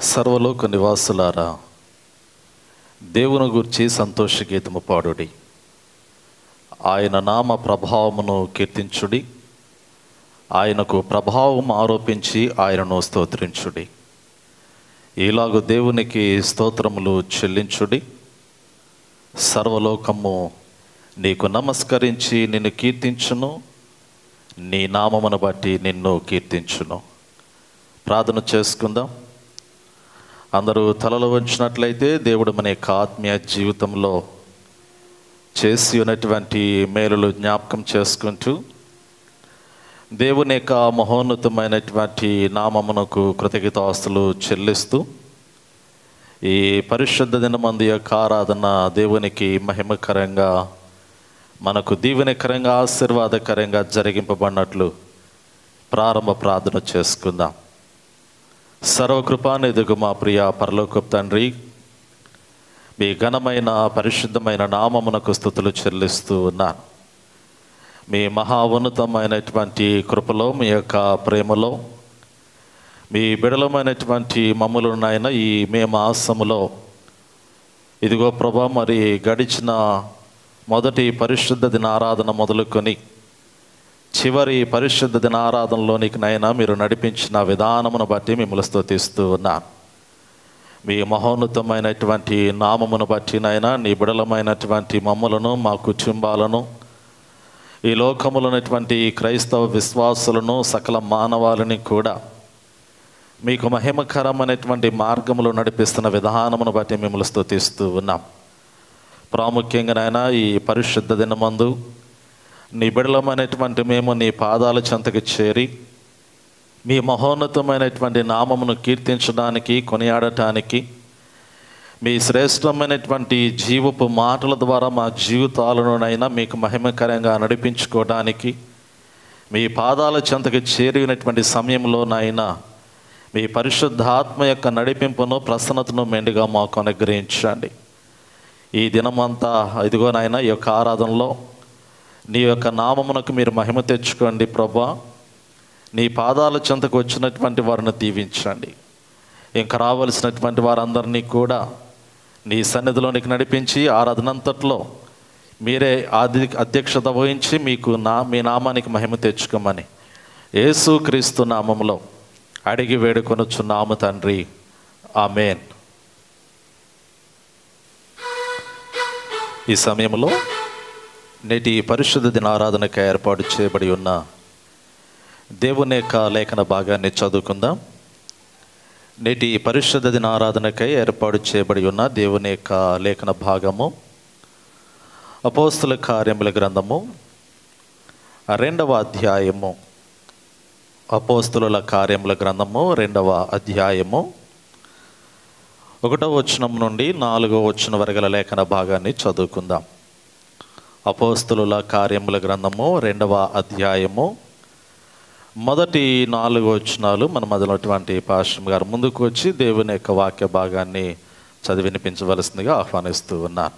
సర్వలోక నివాసులారా దేవుని గురించి సంతోష గీతము పాడుడి ఆయన నామ ప్రభావమును కీర్తించుడి ఆయనకు ప్రభావం ఆరోపించి ఆయనను స్తోత్రించుడి ఈలాగు దేవునికి స్తోత్రములు చెల్లించుడి సర్వలోకము నీకు నమస్కరించి నిన్ను కీర్తించును నీ నామమును బట్టి నిన్ను కీర్తించును ప్రార్థన చేసుకుందాం అందరూ తలలు వంచినట్లయితే దేవుడు మన యొక్క ఆత్మీయ జీవితంలో చేసి ఉన్నటువంటి మేలులు జ్ఞాపకం చేసుకుంటూ దేవుని యొక్క మహోన్నతమైనటువంటి నామమునకు కృతజ్ఞతాస్తులు చెల్లిస్తూ ఈ పరిశుద్ధ దినమంది యొక్క ఆరాధన దేవునికి మహిమకరంగా మనకు దీవెనకరంగా ఆశీర్వాదకరంగా జరిగింపబడినట్లు ప్రారంభ ప్రార్థన చేసుకుందాం సర్వకృపానిధిగు మా ప్రియ పరలోకపు తండ్రి మీ ఘనమైన పరిశుద్ధమైన నామమునకు స్థుతులు చెల్లిస్తూ ఉన్నాను మీ మహా ఉన్నతమైనటువంటి కృపలో మీ యొక్క ప్రేమలో మీ బిడలమైనటువంటి మమ్ములు నాయన ఈ మే మాసములో ఇదిగో ప్రభా మరి గడిచిన మొదటి పరిశుద్ధ దిన ఆరాధన మొదలుకొని చివరి పరిశుద్ధ దిన ఆరాధనలోనికి నైనా మీరు నడిపించిన విధానమును బట్టి మిమ్మల్ని స్తుతిస్తూ ఉన్నాను మీ మహోన్నతమైనటువంటి నామమును బట్టి నైనా నీ బిడలమైనటువంటి మమ్మలను మా కుటుంబాలను ఈ లోకములో ఉన్నటువంటి క్రైస్తవ విశ్వాసులను సకల మానవాళిని కూడా మీకు మహిమకరమైనటువంటి మార్గములు నడిపిస్తున్న విధానమును బట్టి మిమ్మల్ని స్తుతిస్తూ ఉన్నాం ప్రాముఖ్యంగా నాయన ఈ పరిశుద్ధ దినమందు నీ బిడలమైనటువంటి మేము నీ పాదాల చెంతకు చేరి మీ మహోన్నతమైనటువంటి నామమును కీర్తించడానికి కొనియాడటానికి మీ శ్రేష్టమైనటువంటి జీవపు మాటల ద్వారా మా జీవితాలలోనైనా మీకు మహిమకరంగా నడిపించుకోవడానికి మీ పాదాల చెంతకు చేరినటువంటి సమయంలోనైనా మీ పరిశుద్ధాత్మ యొక్క నడిపింపును ప్రసన్నతను మెండుగా మాకు అనుగ్రహించండి ఈ దినమంతా ఇదిగో నాయన ఈ యొక్క ఆరాధనలో నీ యొక్క నామమునకు మీరు మహిమ తెచ్చుకోండి ప్రభా నీ పాదాల చెంతకు వచ్చినటువంటి వారిని దీవించండి ఇంకా రావలసినటువంటి వారందరినీ కూడా నీ సన్నిధిలోనికి నడిపించి ఆరాధనంతట్లో మీరే ఆది అధ్యక్షత వహించి మీకు నా మీ నామానికి మహిమ తెచ్చుకోమని యేసు క్రీస్తు నామంలో అడిగి వేడుకొనుచున్నాము తండ్రి ఆమెన్ ఈ సమయంలో నేటి పరిశుద్ధ దిన ఆరాధనకు ఏర్పాటు చేయబడి ఉన్న దేవుని యొక్క లేఖన భాగాన్ని చదువుకుందాం నేటి పరిశుద్ధ దిన ఆరాధనకై ఏర్పాటు చేయబడి ఉన్న దేవుని యొక్క లేఖన భాగము అపోస్తుల కార్యముల గ్రంథము రెండవ అధ్యాయము అపోస్తుల కార్యముల గ్రంథము రెండవ అధ్యాయము ఒకటో వచనం నుండి నాలుగో వచనం వరగల లేఖన భాగాన్ని చదువుకుందాం అపోస్తుల కార్యముల గ్రంథము రెండవ అధ్యాయము మొదటి నాలుగు వచనాలు మన మొదలటువంటి పాశ్రం గారు ముందుకు వచ్చి దేవుని యొక్క వాక్య భాగాన్ని చదివి వినిపించవలసిందిగా ఆహ్వానిస్తూ ఉన్నాను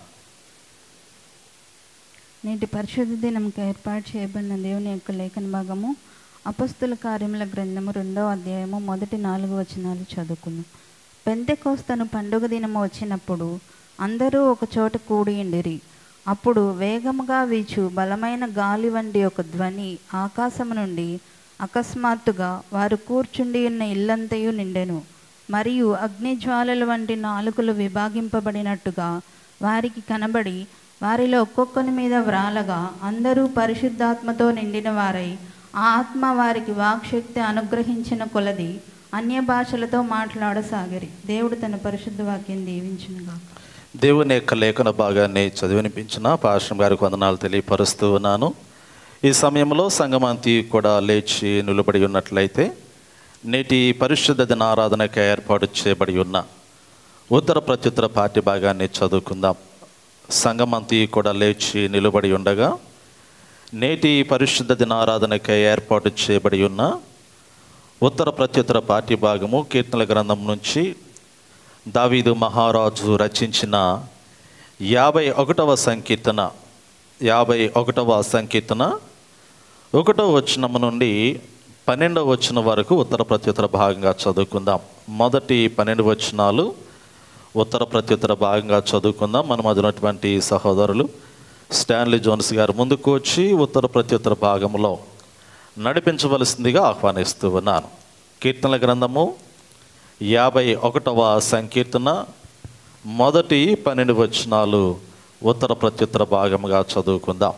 నేటి పరిశుద్ధ దినంకి ఏర్పాటు చేయబడిన దేవుని యొక్క లేఖన భాగము అపస్తుల కార్యముల గ్రంథము రెండవ అధ్యాయము మొదటి నాలుగు వచనాలు చదువుకుందాం పెంతెకోస్తను పండుగ దినము వచ్చినప్పుడు అందరూ ఒక చోట కూడియుండిరి అప్పుడు వేగముగా వీచు బలమైన గాలి వంటి ఒక ధ్వని ఆకాశము నుండి అకస్మాత్తుగా వారు కూర్చుండి ఉన్న ఇల్లంతయు నిండెను మరియు అగ్నిజ్వాలల వంటి నాలుకలు విభాగింపబడినట్టుగా వారికి కనబడి వారిలో ఒక్కొక్కని మీద వ్రాలగా అందరూ పరిశుద్ధాత్మతో నిండిన వారై ఆ ఆత్మ వారికి వాక్శక్తి అనుగ్రహించిన కొలది అన్య భాషలతో మాట్లాడసాగిరి దేవుడు తన పరిశుద్ధ వాక్యం దీవించునుగా దేవుని యొక్క లేఖన భాగాన్ని చదివినిపించిన పాశ్రం గారికి వందనాలు తెలియపరుస్తూ ఉన్నాను ఈ సమయంలో సంగమంతి కూడా లేచి నిలబడి ఉన్నట్లయితే నేటి పరిశుద్ధ దిన ఆరాధనకు ఏర్పాటు చేయబడి ఉన్న ఉత్తర ప్రత్యుత్తర పాఠ్య భాగాన్ని చదువుకుందాం సంగమంతి కూడా లేచి నిలబడి ఉండగా నేటి పరిశుద్ధ దిన ఆరాధనకు ఏర్పాటు చేయబడి ఉన్న ఉత్తర ప్రత్యుత్తర పాఠ్య భాగము కీర్తనల గ్రంథం నుంచి దావీదు మహారాజు రచించిన యాభై ఒకటవ సంకీర్తన యాభై ఒకటవ సంకీర్తన ఒకటో వచనము నుండి పన్నెండవ వచ్చిన వరకు ఉత్తర ప్రత్యుత్తర భాగంగా చదువుకుందాం మొదటి పన్నెండు వచనాలు ఉత్తర ప్రత్యుత్తర భాగంగా చదువుకుందాం మన మధ్య ఉన్నటువంటి సహోదరులు స్టాన్లీ జోన్స్ గారు ముందుకు వచ్చి ఉత్తర ప్రత్యుత్తర భాగంలో నడిపించవలసిందిగా ఆహ్వానిస్తూ ఉన్నాను కీర్తనల గ్రంథము యాభై ఒకటవ సంకీర్తన మొదటి పన్నెండు వచనాలు ఉత్తర ప్రత్యుత్తర భాగముగా చదువుకుందాం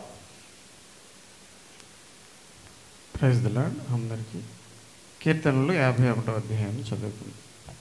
ప్రైజ్ ద లార్డ్ అందరికీ కీర్తనలు యాభై ఒకటో అధ్యాయం చదువుకుంది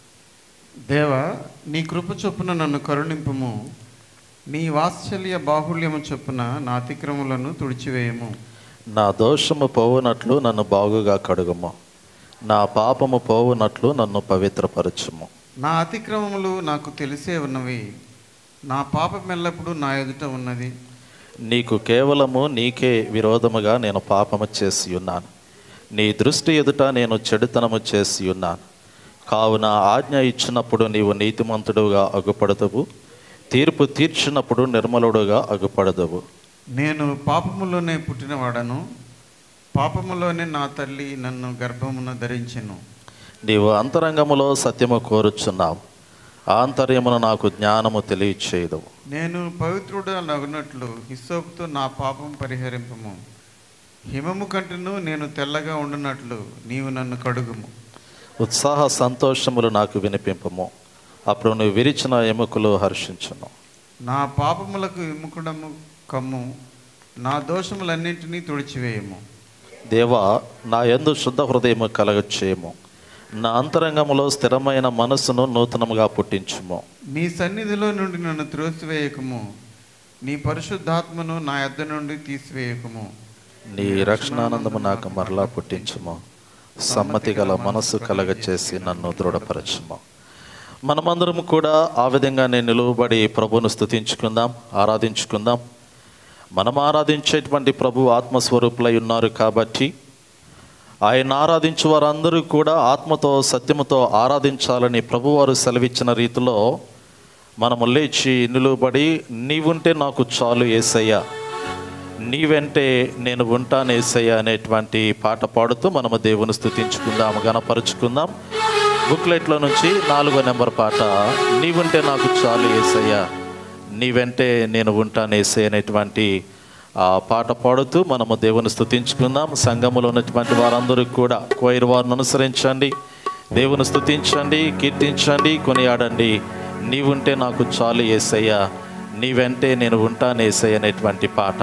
దేవా నీ కృప చొప్పున నన్ను కరుణింపుము నీ వాత్సల్య బాహుళ్యము చొప్పున నా అతిక్రములను తుడిచివేయము నా దోషము పోవునట్లు నన్ను బాగుగా కడుగుము నా పాపము పోవునట్లు నన్ను పవిత్రపరచుము నా అతిక్రమములు నాకు తెలిసే ఉన్నవి నా పాపం ఎల్లప్పుడూ నా ఎదుట ఉన్నది నీకు కేవలము నీకే విరోధముగా నేను పాపము చేసి ఉన్నాను నీ దృష్టి ఎదుట నేను చెడుతనము చేసి ఉన్నాను కావున ఆజ్ఞ ఇచ్చినప్పుడు నీవు నీతిమంతుడుగా అగుపడదువు తీర్పు తీర్చినప్పుడు నిర్మలుడుగా అగుపడదువు నేను పాపములోనే పుట్టినవాడను పాపములోనే నా తల్లి నన్ను గర్భమున ధరించెను నీవు అంతరంగములో సత్యము కోరుచున్నావు ఆంతర్యమును నాకు జ్ఞానము తెలియచేయదు నేను పవిత్రుడు నగునట్లు హిస్సోపుతో నా పాపం పరిహరింపము హిమము కంటేను నేను తెల్లగా ఉండునట్లు నీవు నన్ను కడుగుము ఉత్సాహ సంతోషములు నాకు వినిపింపము అప్పుడు నువ్వు విరిచిన ఎముకలు హర్షించును నా పాపములకు విముకుడము కమ్ము నా దోషములన్నింటినీ తుడిచివేయము దేవా నా యందు శుద్ధ హృదయము కలగచేయము నా అంతరంగములో స్థిరమైన మనస్సును నూతనముగా పుట్టించుము నీ సన్నిధిలో నుండి నన్ను త్రోసివేయకము నీ పరిశుద్ధాత్మను నా యొద్ద నుండి తీసివేయకము నీ రక్షణానందము నాకు మరలా పుట్టించుము సమ్మతి గల మనస్సు కలగచేసి నన్ను దృఢపరచుము మనమందరం కూడా ఆ విధంగానే నిలువబడి ప్రభువును స్తుతించుకుందాం ఆరాధించుకుందాం మనం ఆరాధించేటువంటి ప్రభు ఆత్మస్వరూపులై ఉన్నారు కాబట్టి ఆయన ఆరాధించు వారందరూ కూడా ఆత్మతో సత్యముతో ఆరాధించాలని ప్రభువారు సెలవిచ్చిన రీతిలో మనము లేచి నిలువబడి నీవుంటే నాకు చాలు ఏసయ్యా నీవెంటే నేను ఉంటాను ఏసయ్య అనేటువంటి పాట పాడుతూ మనము దేవుని స్థుతించుకుందాం గనపరుచుకుందాం బుక్లెట్లో నుంచి నాలుగో నెంబర్ పాట నీవుంటే నాకు చాలు ఏసయ్య నీవెంటే నేను ఉంటాను ఏసయ్య అనేటువంటి ఆ పాట పాడుతూ మనము దేవుని స్థుతించుకుందాం సంఘములో ఉన్నటువంటి వారందరూ కూడా కోయిర్ వారిని అనుసరించండి దేవుని స్థుతించండి కీర్తించండి కొనియాడండి నీవుంటే నాకు చాలు ఏసయ్య నీవెంటే నేను ఉంటాను ఏసయ్య అనేటువంటి పాట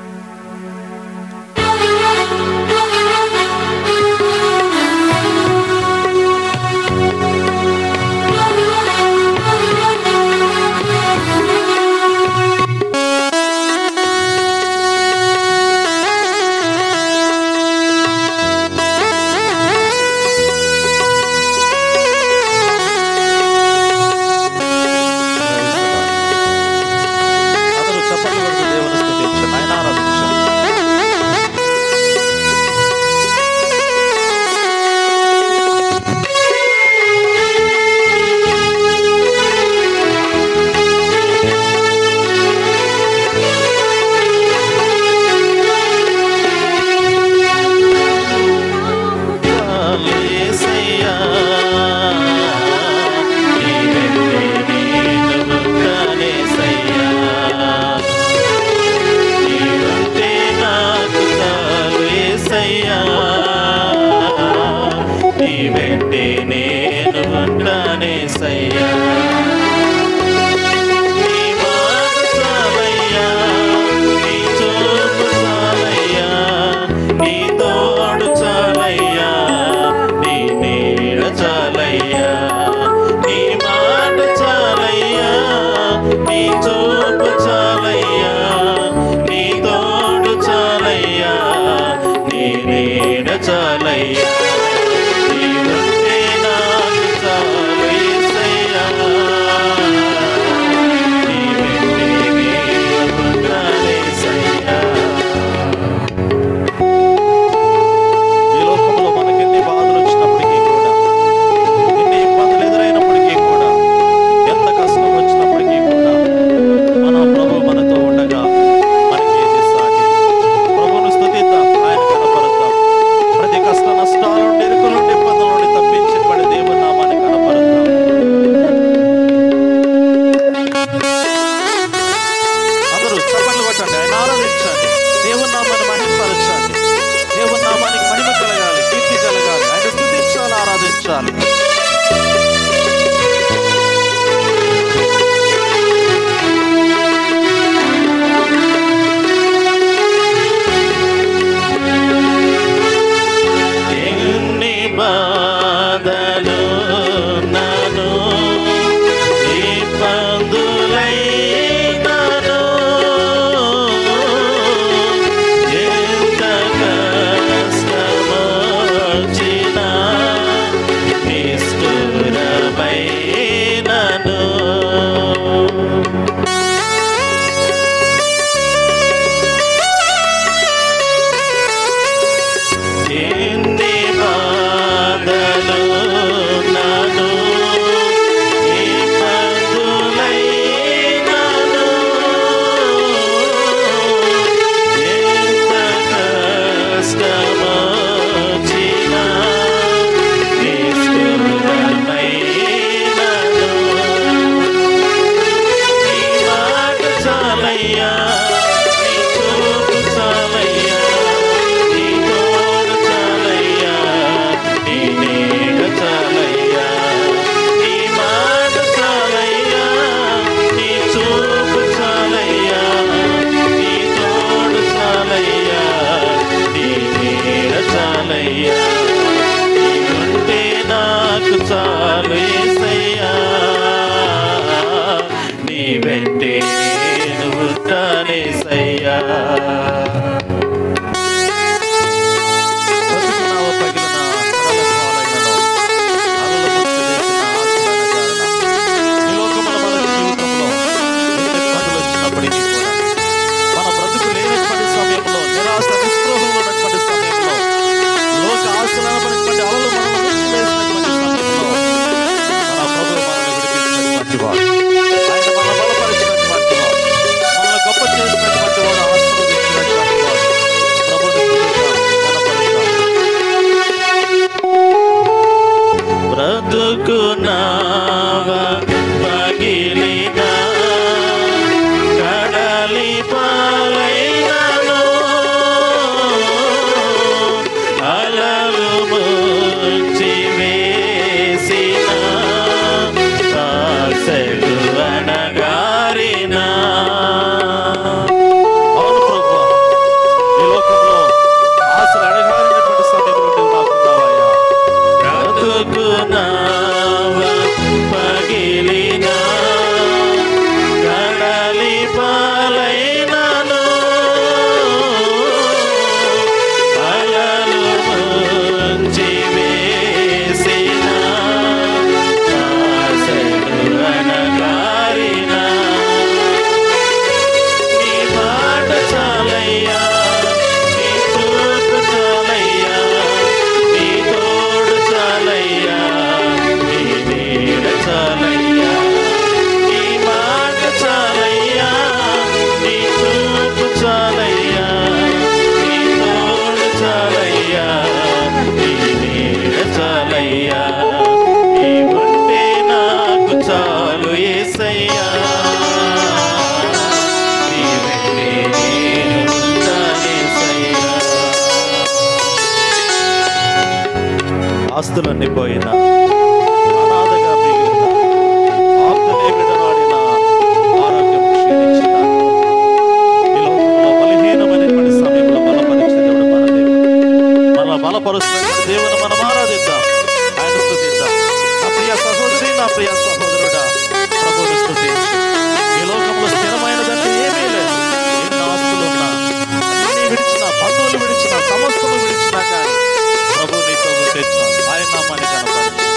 అందరూ చప్పట్లు కొడుతూ దేవుని స్తుతించండి ఆయన ఆరాధించండి యేసయ్యా, నీవెంటే నేను ఉంటానేసయ్యా. నీవంటే నాకు చాలు యేసయ్యా. నీవెంటే నేను ఉంటానేసయ్యా. నీ మాట చాలయ్యా, నీ చూపు చాలయ్యా, నీ తోడు చాలయ్యా, నీ నీడ చాలయ్యా. నీ మాట చాలయ్యా, నీ చూపు చాలయ్యా, నీ తోడు చాలయ్యా, నీ నీడ చాలయ్యా. నీవుంటే నాకు చాలు యేసయ్యా. బలపరచాలి ఎన్ని బాధలు నను ఇబ్బందులైనను ఎంత కష్టమొచ్చినా నిష్ఠురమైనను ఎన్ని బాధలు నను ఇబ్బందులైనను ఎంత కష్టమొచ్చినా నిష్ఠురమైనను నీ మాట చాలయ్యా నీ చూపు చాలయ్యా నీ తోడు చాలయ్యా నీ నీడ చాలయ్యా నీ మాట చాలయ్యా నీ చూపు చాలయ్యా నీ తోడు చాలయ్యా నీ నీడ చాలయ్యా నీ ఉంటే నాకు చాలు యేసయ్యా నీ వెంటే నువ్వు తానేసయ్యా బతుకున్నావు పగిలిన కడల పాలైనను, అలలు ముంచెలేసిన ఆశలనగారన. ఈ లోకమున మన జీవితంలో ఎన్ని ఇబ్బందులు వచ్చినప్పటికీ కూడా మన బ్రతుకు లేనటువంటి సమయంలో నిరాశ నిస్పృహలో ఉన్నటువంటి సమయంలో లోక ఆశలైనటువంటి అలలు మనల్ని ముంచివేసినటువంటి సమయంలో మన ప్రభు మనల్ని విడిపించినటువంటి వాడు ఆయన మన బలపరిచినటువంటి వాడు మనల్ని గొప్ప చేసినటువంటి వాడు ఆశీర్వదించినటువంటి వాడు ప్రభుని స్తుతిద్దాం, ఘనపరుద్దాం. బ్రతుకునావ పగిలిన కడలి పాలైనను అలలు ముంచి వేసిన ఆశలు అనగారిన అవును ప్రభువా ఈ లోకంలో ఆశలు అడగాలినటువంటి సమయంలో నువ్వు నాకున్నావయ్యా బ్రతుకునావ పగిలిన కడలి పాలైనను అలలు ముంచి వేసిన ఆశలు అనగారిన నీ మాట చాలయ్యా నీ చూపు చాలయ్యా నీ తోడు చాలయ్యా నీ నీడ చాలయ్యా నీ మాట చాలయ్యా నీ చూపు చాలయ్యా నీ తోడు చాలయ్యా నీ నీడ చాలయ్యా నీ ఉంటే నాకు చాలు ఏసయ్యా నీ వెంటే నేను ఉంటానేసయ్యా. ఆస్తులన్నీ పోయినా అనాథగా మిగిలిన ఆప్తులే విడనాడిన ఆరోగ్యం క్షీణించిన ఈ లోకంలో బలహీనమైనటువంటి సమయంలో బలపరిచిన దేవుడు మన దేవుడు మన బలపరుస్తున్న దేవుని మనం ఆరాధిద్దాం ఆయన స్థుతిద్దాం నా ప్రియ సహోదరి నా ప్రియ సహోదరుడా ప్రభువుని స్థుతించు ఈ లోకంలో స్థిరమైనదంటే ఏమీ లేదు ఎన్ని ఆస్తులు ఉన్నా అన్ని విడిచిన బంధువులు విడిచిన సమస్తము విడిచినా కానీ ప్రభు నీతో ఉంటే చాలు ఆయన నామాన్ని కనపరచు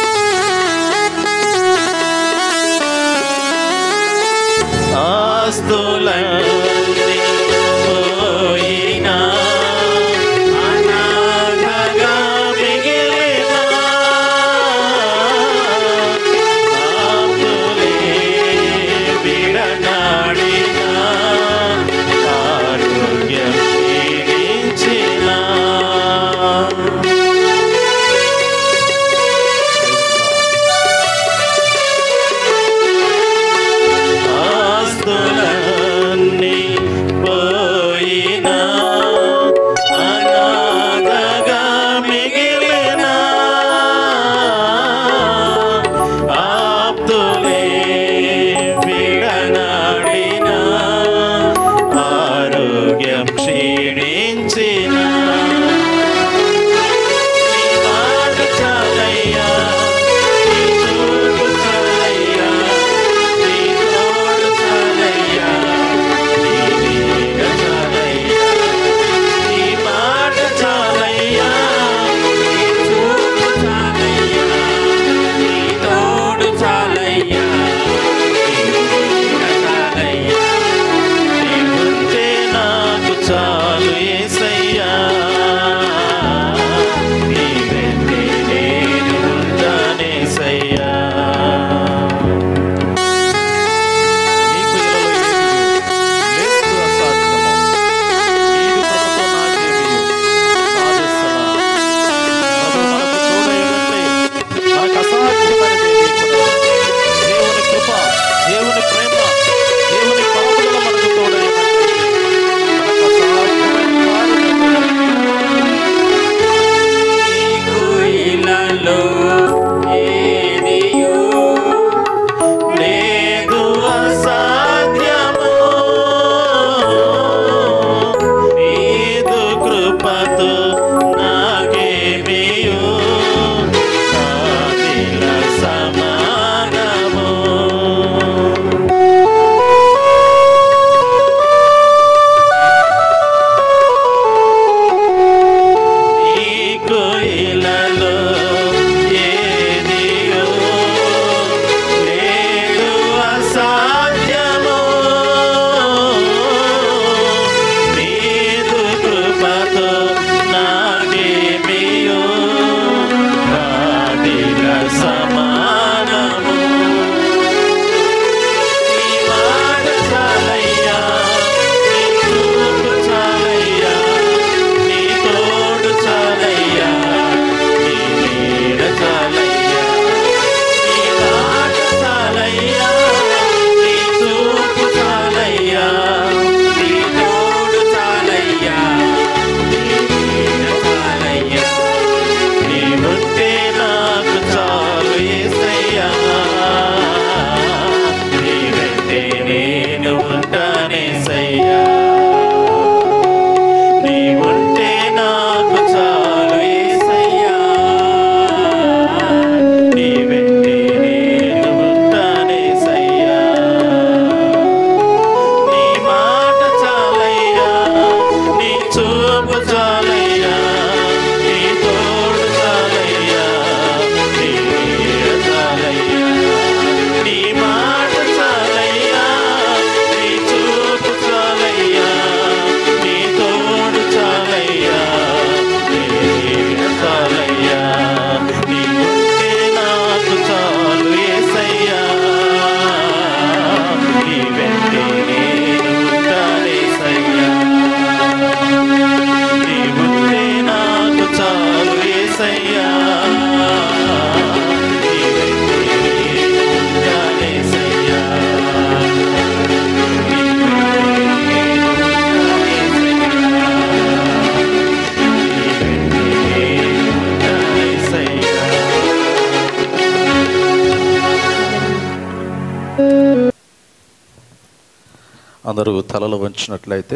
అందరూ తలలు వంచినట్లయితే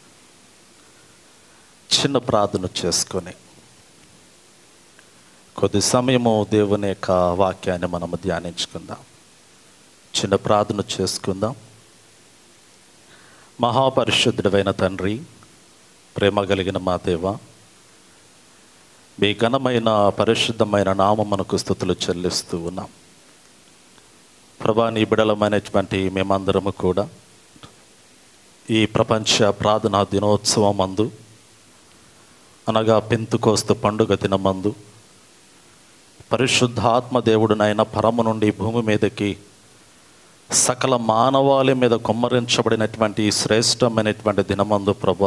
చిన్న ప్రార్థన చేసుకొని కొద్ది సమయము దేవుని యొక్క వాక్యాన్ని మనము ధ్యానించుకుందాం చిన్న ప్రార్థన చేసుకుందాం మహాపరిశుద్ధుడైన తండ్రి ప్రేమ కలిగిన మా దేవ మీ ఘనమైన పరిశుద్ధమైన నామమునకు స్థుతులు చెల్లిస్తూ ఉన్నాం ప్రభా నీ బిడలమైనటువంటి మేమందరము కూడా ఈ ప్రపంచ ప్రార్థనా దినోత్సవం మందు అనగా పెంతుకోస్తు పండుగ దినమందు పరిశుద్ధాత్మ దేవుడునైన పరము నుండి భూమి మీదకి సకల మానవాళి మీద కుమ్మరించబడినటువంటి ఈ శ్రేష్టమైనటువంటి దినమందు ప్రభా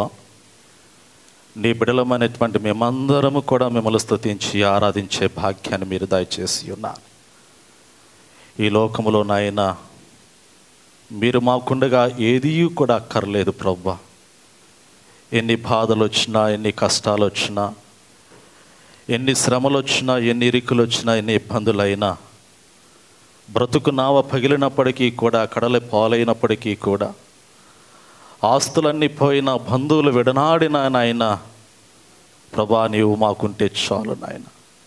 నీ బిడలమైనటువంటి మేమందరము కూడా మిమ్మల్ని స్తుతించి ఆరాధించే భాగ్యాన్ని మీరు దయచేసి ఉన్నారు ఈ లోకములో నాయన మీరు మాకుండగా ఏదీ కూడా అక్కర్లేదు ప్రభా ఎన్ని బాధలు వచ్చినా ఎన్ని కష్టాలు వచ్చినా ఎన్ని శ్రమలు వచ్చినా ఎన్ని ఇరుకులు వచ్చినా ఎన్ని ఇబ్బందులైనా బ్రతుకు నావ పగిలినప్పటికీ కూడా కడలి పాలైనప్పటికీ కూడా ఆస్తులన్నీ పోయిన బంధువులు విడనాడిన నాయన ప్రభా నీవు మాకుంటే చాలు నాయన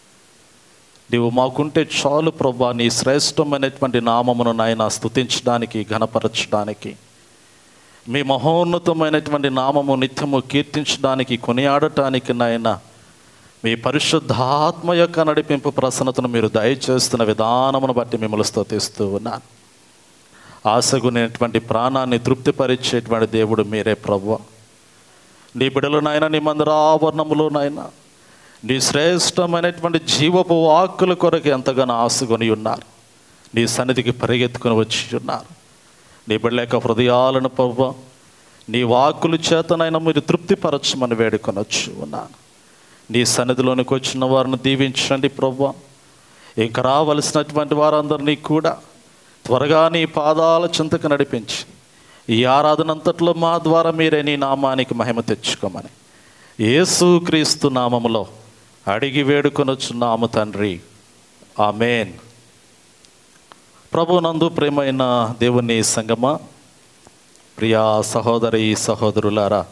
నీవు మాకుంటే చాలు ప్రభా నీ శ్రేష్టమైనటువంటి నామమును నాయన స్తుతించడానికి ఘనపరచడానికి మీ మహోన్నతమైనటువంటి నామము నిత్యము కీర్తించడానికి కొనియాడటానికి నాయన మీ పరిశుద్ధాత్మ యొక్క నడిపింపు ప్రసన్నతను మీరు దయచేస్తున్న విధానమును బట్టి మిమ్మల్ని స్తుతిస్తూ ఉన్నాను ఆశగునేటువంటి ప్రాణాన్ని తృప్తిపరిచేటువంటి దేవుడు మీరే ప్రభు నీ బిడలు నాయన నీ మందిరాభరణములు నాయన నీ శ్రేష్టమైనటువంటి జీవపు వాక్కుల కొరకు ఎంతగానో ఆశకొని ఉన్నారు నీ సన్నిధికి పరిగెత్తుకుని వచ్చి ఉన్నారు నీ బిడ్డల యొక్క హృదయాలను ప్రభు నీ వాక్కుల చేతనైనా మీరు తృప్తిపరచమని వేడుకొనొచ్చు ఉన్నాను నీ సన్నిధిలోనికి వచ్చిన వారిని దీవించండి ప్రభు ఇంకా రావలసినటువంటి వారందరినీ కూడా త్వరగా నీ పాదాల చింతకు నడిపించి ఈ ఆరాధనంతట్లో మా ద్వారా మీరే నీ నామానికి మహిమ తెచ్చుకోమని యేసు క్రీస్తు నామములో అడిగి వేడుకొనొచ్చున్నాము తండ్రి ఆమెన్ ప్రభునందు ప్రేమైన దేవుని సంగమా ప్రియా సహోదరి సహోదరులారా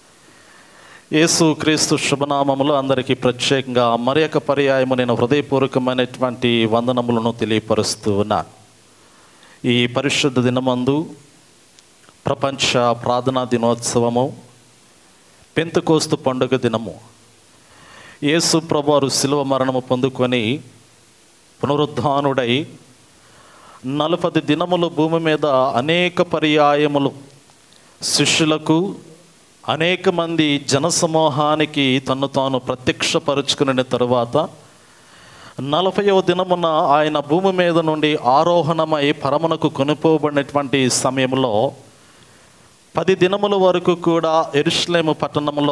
యేసు క్రీస్తు శుభనామములు అందరికీ ప్రత్యేకంగా మరి యొక్క పర్యాయము నేను హృదయపూర్వకమైనటువంటి వందనములను తెలియపరుస్తూ ఉన్నాను ఈ పరిశుద్ధ దినమందు ప్రపంచ ప్రార్థనా దినోత్సవము పెంతుకోస్తు పండుగ దినము యేసు ప్రభువారు శిలువ మరణము పొందుకొని పునరుద్ధానుడై నలపది దినములు భూమి మీద అనేక పర్యాయములు శిష్యులకు అనేక మంది జనసమూహానికి తను తాను ప్రత్యక్షపరుచుకున్న తరువాత నలభైవ దినమున ఆయన భూమి మీద నుండి ఆరోహణమై పరమునకు కొనుపోబడినటువంటి సమయంలో పది దినముల వరకు కూడా ఎరుషులేము పట్టణంలో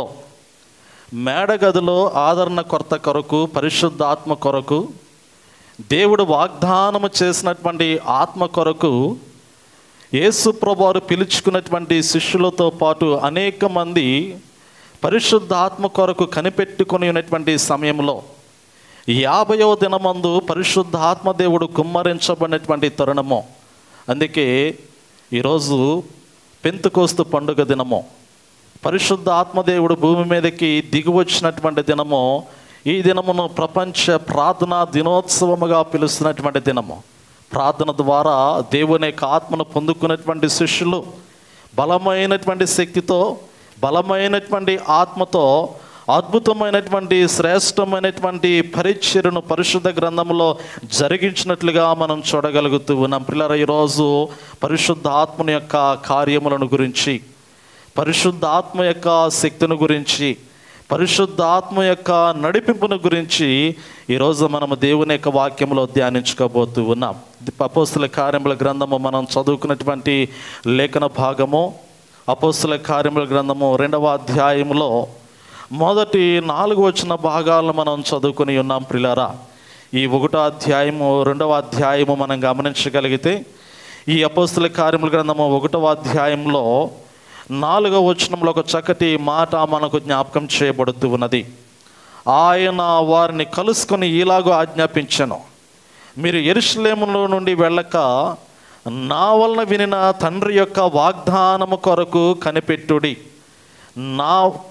మేడగదిలో ఆదరణ కొరత కొరకు పరిశుద్ధాత్మ కొరకు దేవుడు వాగ్దానము చేసినటువంటి ఆత్మ కొరకు యేసు ప్రభువారు పిలుచుకున్నటువంటి శిష్యులతో పాటు అనేక మంది పరిశుద్ధాత్మ కొరకు కనిపెట్టుకుని ఉన్నటువంటి సమయంలో యాభయవ దినమందు పరిశుద్ధాత్మ దేవుడు కుమ్మరించబడినటువంటి తరుణము అందుకే ఈరోజు పెంతుకోస్తు పండుగ దినము పరిశుద్ధ ఆత్మదేవుడు భూమి మీదకి దిగి వచ్చినటువంటి దినము ఈ దినమును ప్రపంచ ప్రార్థనా దినోత్సవముగా పిలుస్తున్నటువంటి దినము ప్రార్థన ద్వారా దేవుని యొక్క ఆత్మను పొందుకున్నటువంటి శిష్యులు బలమైనటువంటి శక్తితో బలమైనటువంటి ఆత్మతో అద్భుతమైనటువంటి శ్రేష్టమైనటువంటి పరిచర్యను పరిశుద్ధ గ్రంథంలో జరిగించినట్లుగా మనం చూడగలుగుతూ ఉన్నాం పిల్లల ఈరోజు పరిశుద్ధ ఆత్మని యొక్క కార్యములను గురించి పరిశుద్ధ ఆత్మ యొక్క శక్తిని గురించి పరిశుద్ధ ఆత్మ యొక్క నడిపింపును గురించి ఈరోజు మనము దేవుని యొక్క వాక్యంలో ధ్యానించుకోబోతూ ఉన్నాం అపోస్తుల కార్యముల గ్రంథము మనం చదువుకున్నటువంటి లేఖన భాగము అపోస్తుల కార్యముల గ్రంథము రెండవ అధ్యాయంలో మొదటి నాలుగు వచ్చిన భాగాలను మనం చదువుకుని ఉన్నాం ప్రిలారా ఈ ఒకటో అధ్యాయము రెండవ అధ్యాయము మనం గమనించగలిగితే ఈ అపోస్తుల కార్యముల గ్రంథము ఒకటవ అధ్యాయంలో నాలుగవ వచనంలో ఒక చక్కటి మాట మనకు జ్ఞాపకం చేయబడుతూ ఉన్నది ఆయన వారిని కలుసుకొని ఇలాగో ఆజ్ఞాపించను మీరు ఎరుషలేములో నుండి వెళ్ళక నా వలన వినిన తండ్రి యొక్క వాగ్దానము కొరకు కనిపెట్టుడి నా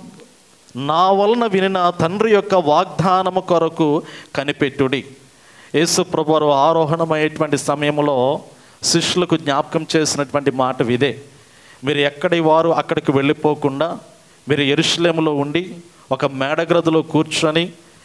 నా వలన వినిన తండ్రి యొక్క వాగ్దానము కొరకు కనిపెట్టుడి యేసు ప్రభువారు ఆరోహణమయ్యేటువంటి సమయంలో శిష్యులకు జ్ఞాపకం చేసినటువంటి మాట ఇదే మీరు ఎక్కడి వారు అక్కడికి వెళ్ళిపోకుండా మీరు ఎరుషలేములో ఉండి ఒక మేడగ్రదిలో కూర్చొని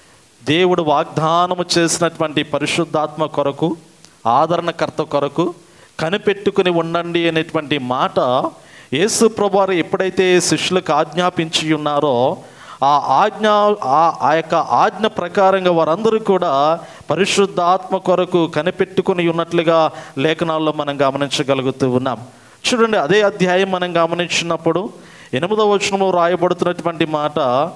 దేవుడు వాగ్దానము చేసినటువంటి పరిశుద్ధాత్మ కొరకు ఆదరణకర్త కొరకు కనిపెట్టుకుని ఉండండి అనేటువంటి మాట యేసు ప్రభువారు ఎప్పుడైతే శిష్యులకు ఆజ్ఞాపించి ఉన్నారో ఆ ఆజ్ఞ ఆ ఆ యొక్క ఆజ్ఞ ప్రకారంగా వారందరూ కూడా పరిశుద్ధాత్మ కొరకు కనిపెట్టుకుని ఉన్నట్లుగా లేఖనాల్లో మనం గమనించగలుగుతూ ఉన్నాం చూడండి అదే అధ్యాయం మనం గమనించినప్పుడు ఎనిమిదవ వచనంలో రాయబడుతున్నటువంటి మాట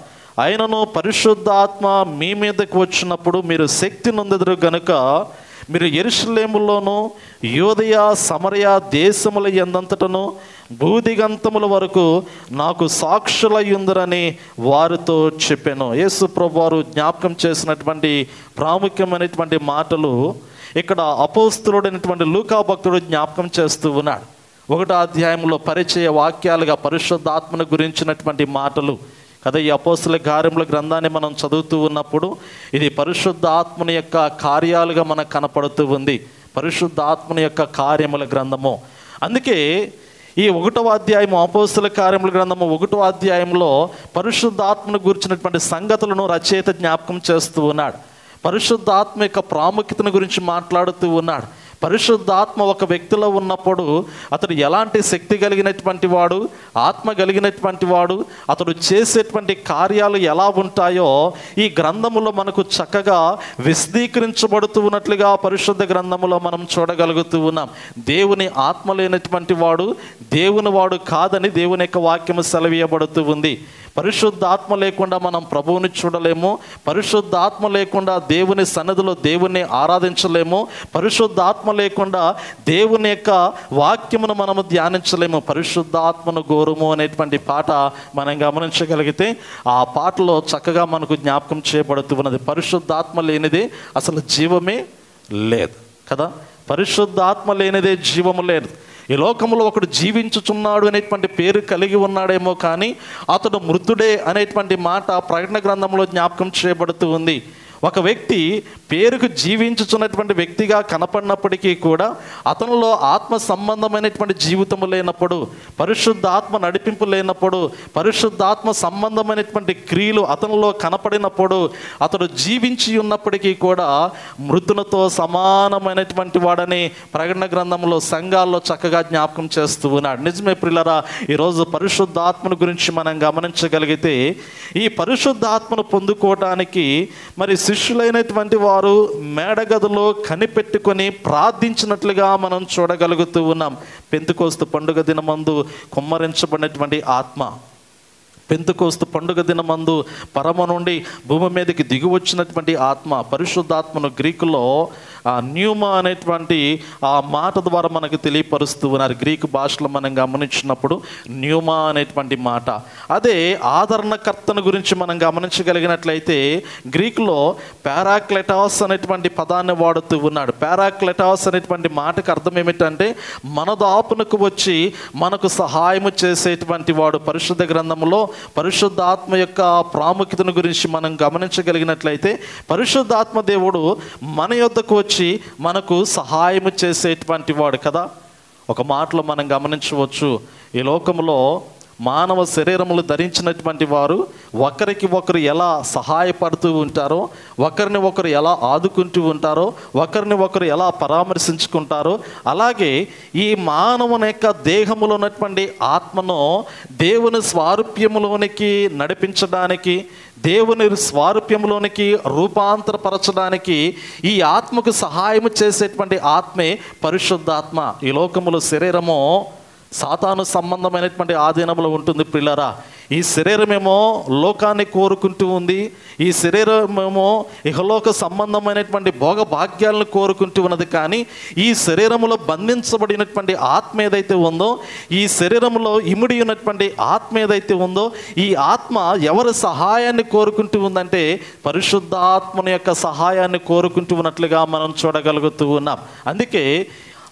ఆయనను పరిశుద్ధాత్మ మీ మీదకు వచ్చినప్పుడు మీరు శక్తి నొందెదరు గనుక మీరు ఎరుషలేములోను యోదయ సమరయ దేశముల ఎందంతటను భూదిగంతముల వరకు నాకు సాక్షులయ్యుందరని వారితో చెప్పాను యేసు ప్రభు వారు జ్ఞాపకం చేసినటువంటి ప్రాముఖ్యమైనటువంటి మాటలు ఇక్కడ అపోస్తుడైనటువంటి లూకా భక్తుడు జ్ఞాపకం చేస్తూ ఉన్నాడు ఒకటో అధ్యాయంలో పరిచయ వాక్యాలుగా పరిశుద్ధాత్మను గురించినటువంటి మాటలు కదా ఈ అపోస్తుల కార్యముల గ్రంథాన్ని మనం చదువుతూ ఉన్నప్పుడు ఇది పరిశుద్ధ ఆత్మని యొక్క కార్యాలుగా మనకు కనపడుతూ ఉంది పరిశుద్ధ ఆత్మని యొక్క కార్యముల గ్రంథము అందుకే ఈ ఒకటవ అధ్యాయము అపోస్తుల కార్యముల గ్రంథము ఒకటో అధ్యాయంలో పరిశుద్ధాత్మను గురించినటువంటి సంగతులను రచయిత జ్ఞాపకం చేస్తూ ఉన్నాడు పరిశుద్ధాత్మ యొక్క ప్రాముఖ్యతను గురించి మాట్లాడుతూ ఉన్నాడు పరిశుద్ధాత్మ ఒక వ్యక్తిలో ఉన్నప్పుడు అతడు ఎలాంటి శక్తి కలిగినటువంటి వాడు ఆత్మ కలిగినటువంటి వాడు అతడు చేసేటువంటి కార్యాలు ఎలా ఉంటాయో ఈ గ్రంథములో మనకు చక్కగా విశదీకరించబడుతూ ఉన్నట్లుగా పరిశుద్ధ గ్రంథములో మనం చూడగలుగుతూ ఉన్నాం దేవుని ఆత్మ లేనటువంటి వాడు దేవుని వాడు కాదని దేవుని యొక్క వాక్యము సెలవీయబడుతూ ఉంది పరిశుద్ధాత్మ లేకుండా మనం ప్రభువుని చూడలేము పరిశుద్ధాత్మ లేకుండా దేవుని సన్నిధిలో దేవుణ్ణి ఆరాధించలేము పరిశుద్ధాత్మ లేకుండా దేవుని యొక్క వాక్యమును మనము ధ్యానించలేము పరిశుద్ధాత్మను గోరుము అనేటువంటి పాట మనం గమనించగలిగితే ఆ పాటలో చక్కగా మనకు జ్ఞాపకం చేయబడుతూ ఉన్నది పరిశుద్ధాత్మ లేనిదే అసలు జీవమే లేదు కదా పరిశుద్ధాత్మ లేనిదే జీవము లేదు ఈ లోకంలో ఒకడు జీవించుచున్నాడు అనేటువంటి పేరు కలిగి ఉన్నాడేమో కానీ అతడు మృతుడే అనేటువంటి మాట ప్రకటన గ్రంథంలో జ్ఞాపకం చేయబడుతూ ఉంది ఒక వ్యక్తి పేరుకు జీవించుచున్నటువంటి వ్యక్తిగా కనపడినప్పటికీ కూడా అతనిలో ఆత్మ సంబంధమైనటువంటి జీవితము లేనప్పుడు పరిశుద్ధాత్మ నడిపింపు లేనప్పుడు పరిశుద్ధాత్మ సంబంధమైనటువంటి క్రియలు అతనిలో కనపడినప్పుడు అతడు జీవించి ఉన్నప్పటికీ కూడా మృతులతో సమానమైనటువంటి వాడని ప్రకటన గ్రంథంలో సంఘాల్లో చక్కగా జ్ఞాపకం చేస్తూ ఉన్నాడు నిజమే ప్రిల్లరా ఈరోజు పరిశుద్ధాత్మను గురించి మనం గమనించగలిగితే ఈ పరిశుద్ధాత్మను పొందుకోవటానికి మరి శిష్యులైనటువంటి వారు మేడగదిలో కనిపెట్టుకొని ప్రార్థించినట్లుగా మనం చూడగలుగుతూ ఉన్నాం పెంతుకోస్తు పండుగ దినమందు కుమ్మరించబడినటువంటి ఆత్మ పెంతుకోస్తు పండుగ దినమందు పరమ నుండి భూమి మీదకి దిగి వచ్చినటువంటి ఆత్మ పరిశుద్ధాత్మను గ్రీకులో ఆ న్యూమా అనేటువంటి ఆ మాట ద్వారా మనకు తెలియపరుస్తూ ఉన్నారు గ్రీకు భాషలో మనం గమనించినప్పుడు న్యూమా అనేటువంటి మాట అదే ఆదరణకర్తను గురించి మనం గమనించగలిగినట్లయితే గ్రీకులో పారాక్లెటాస్ అనేటువంటి పదాన్ని వాడుతూ ఉన్నాడు పారాక్లెటాస్ అనేటువంటి మాటకు అర్థం ఏమిటంటే మన దాపునకు వచ్చి మనకు సహాయము చేసేటువంటి వాడు పరిశుద్ధ గ్రంథంలో పరిశుద్ధాత్మ యొక్క ప్రాముఖ్యతను గురించి మనం గమనించగలిగినట్లయితే పరిశుద్ధాత్మ దేవుడు మన యొద్దకు వచ్చి మనకు సహాయము చేసేటువంటి వాడు కదా ఒక మాటలో మనం గమనించవచ్చు ఈ లోకంలో మానవ శరీరములు ధరించినటువంటి వారు ఒకరికి ఒకరు ఎలా సహాయపడుతూ ఉంటారో ఒకరిని ఒకరు ఎలా ఆదుకుంటూ ఉంటారో ఒకరిని ఒకరు ఎలా పరామర్శించుకుంటారో అలాగే ఈ మానవుని యొక్క దేహములో ఉన్నటువంటి ఆత్మను దేవుని స్వారూప్యములోనికి నడిపించడానికి దేవుని స్వారూప్యంలోనికి రూపాంతరపరచడానికి ఈ ఆత్మకు సహాయం చేసేటువంటి ఆత్మే పరిశుద్ధాత్మ ఈ లోకములో శరీరము సాతాను సంబంధమైనటువంటి ఆధీనంలో ఉంటుంది పిల్లరా ఈ శరీరమేమో లోకాన్ని కోరుకుంటూ ఉంది ఈ శరీరమేమో ఇహలోక సంబంధమైనటువంటి భోగ భాగ్యాలను కోరుకుంటూ ఉన్నది కానీ ఈ శరీరములో బంధించబడినటువంటి ఆత్మ ఏదైతే ఉందో ఈ శరీరంలో ఇమిడి ఉన్నటువంటి ఆత్మ ఏదైతే ఉందో ఈ ఆత్మ ఎవరి సహాయాన్ని కోరుకుంటూ ఉందంటే పరిశుద్ధాత్మని యొక్క సహాయాన్ని కోరుకుంటూ ఉన్నట్లుగా మనం చూడగలుగుతూ ఉన్నాం అందుకే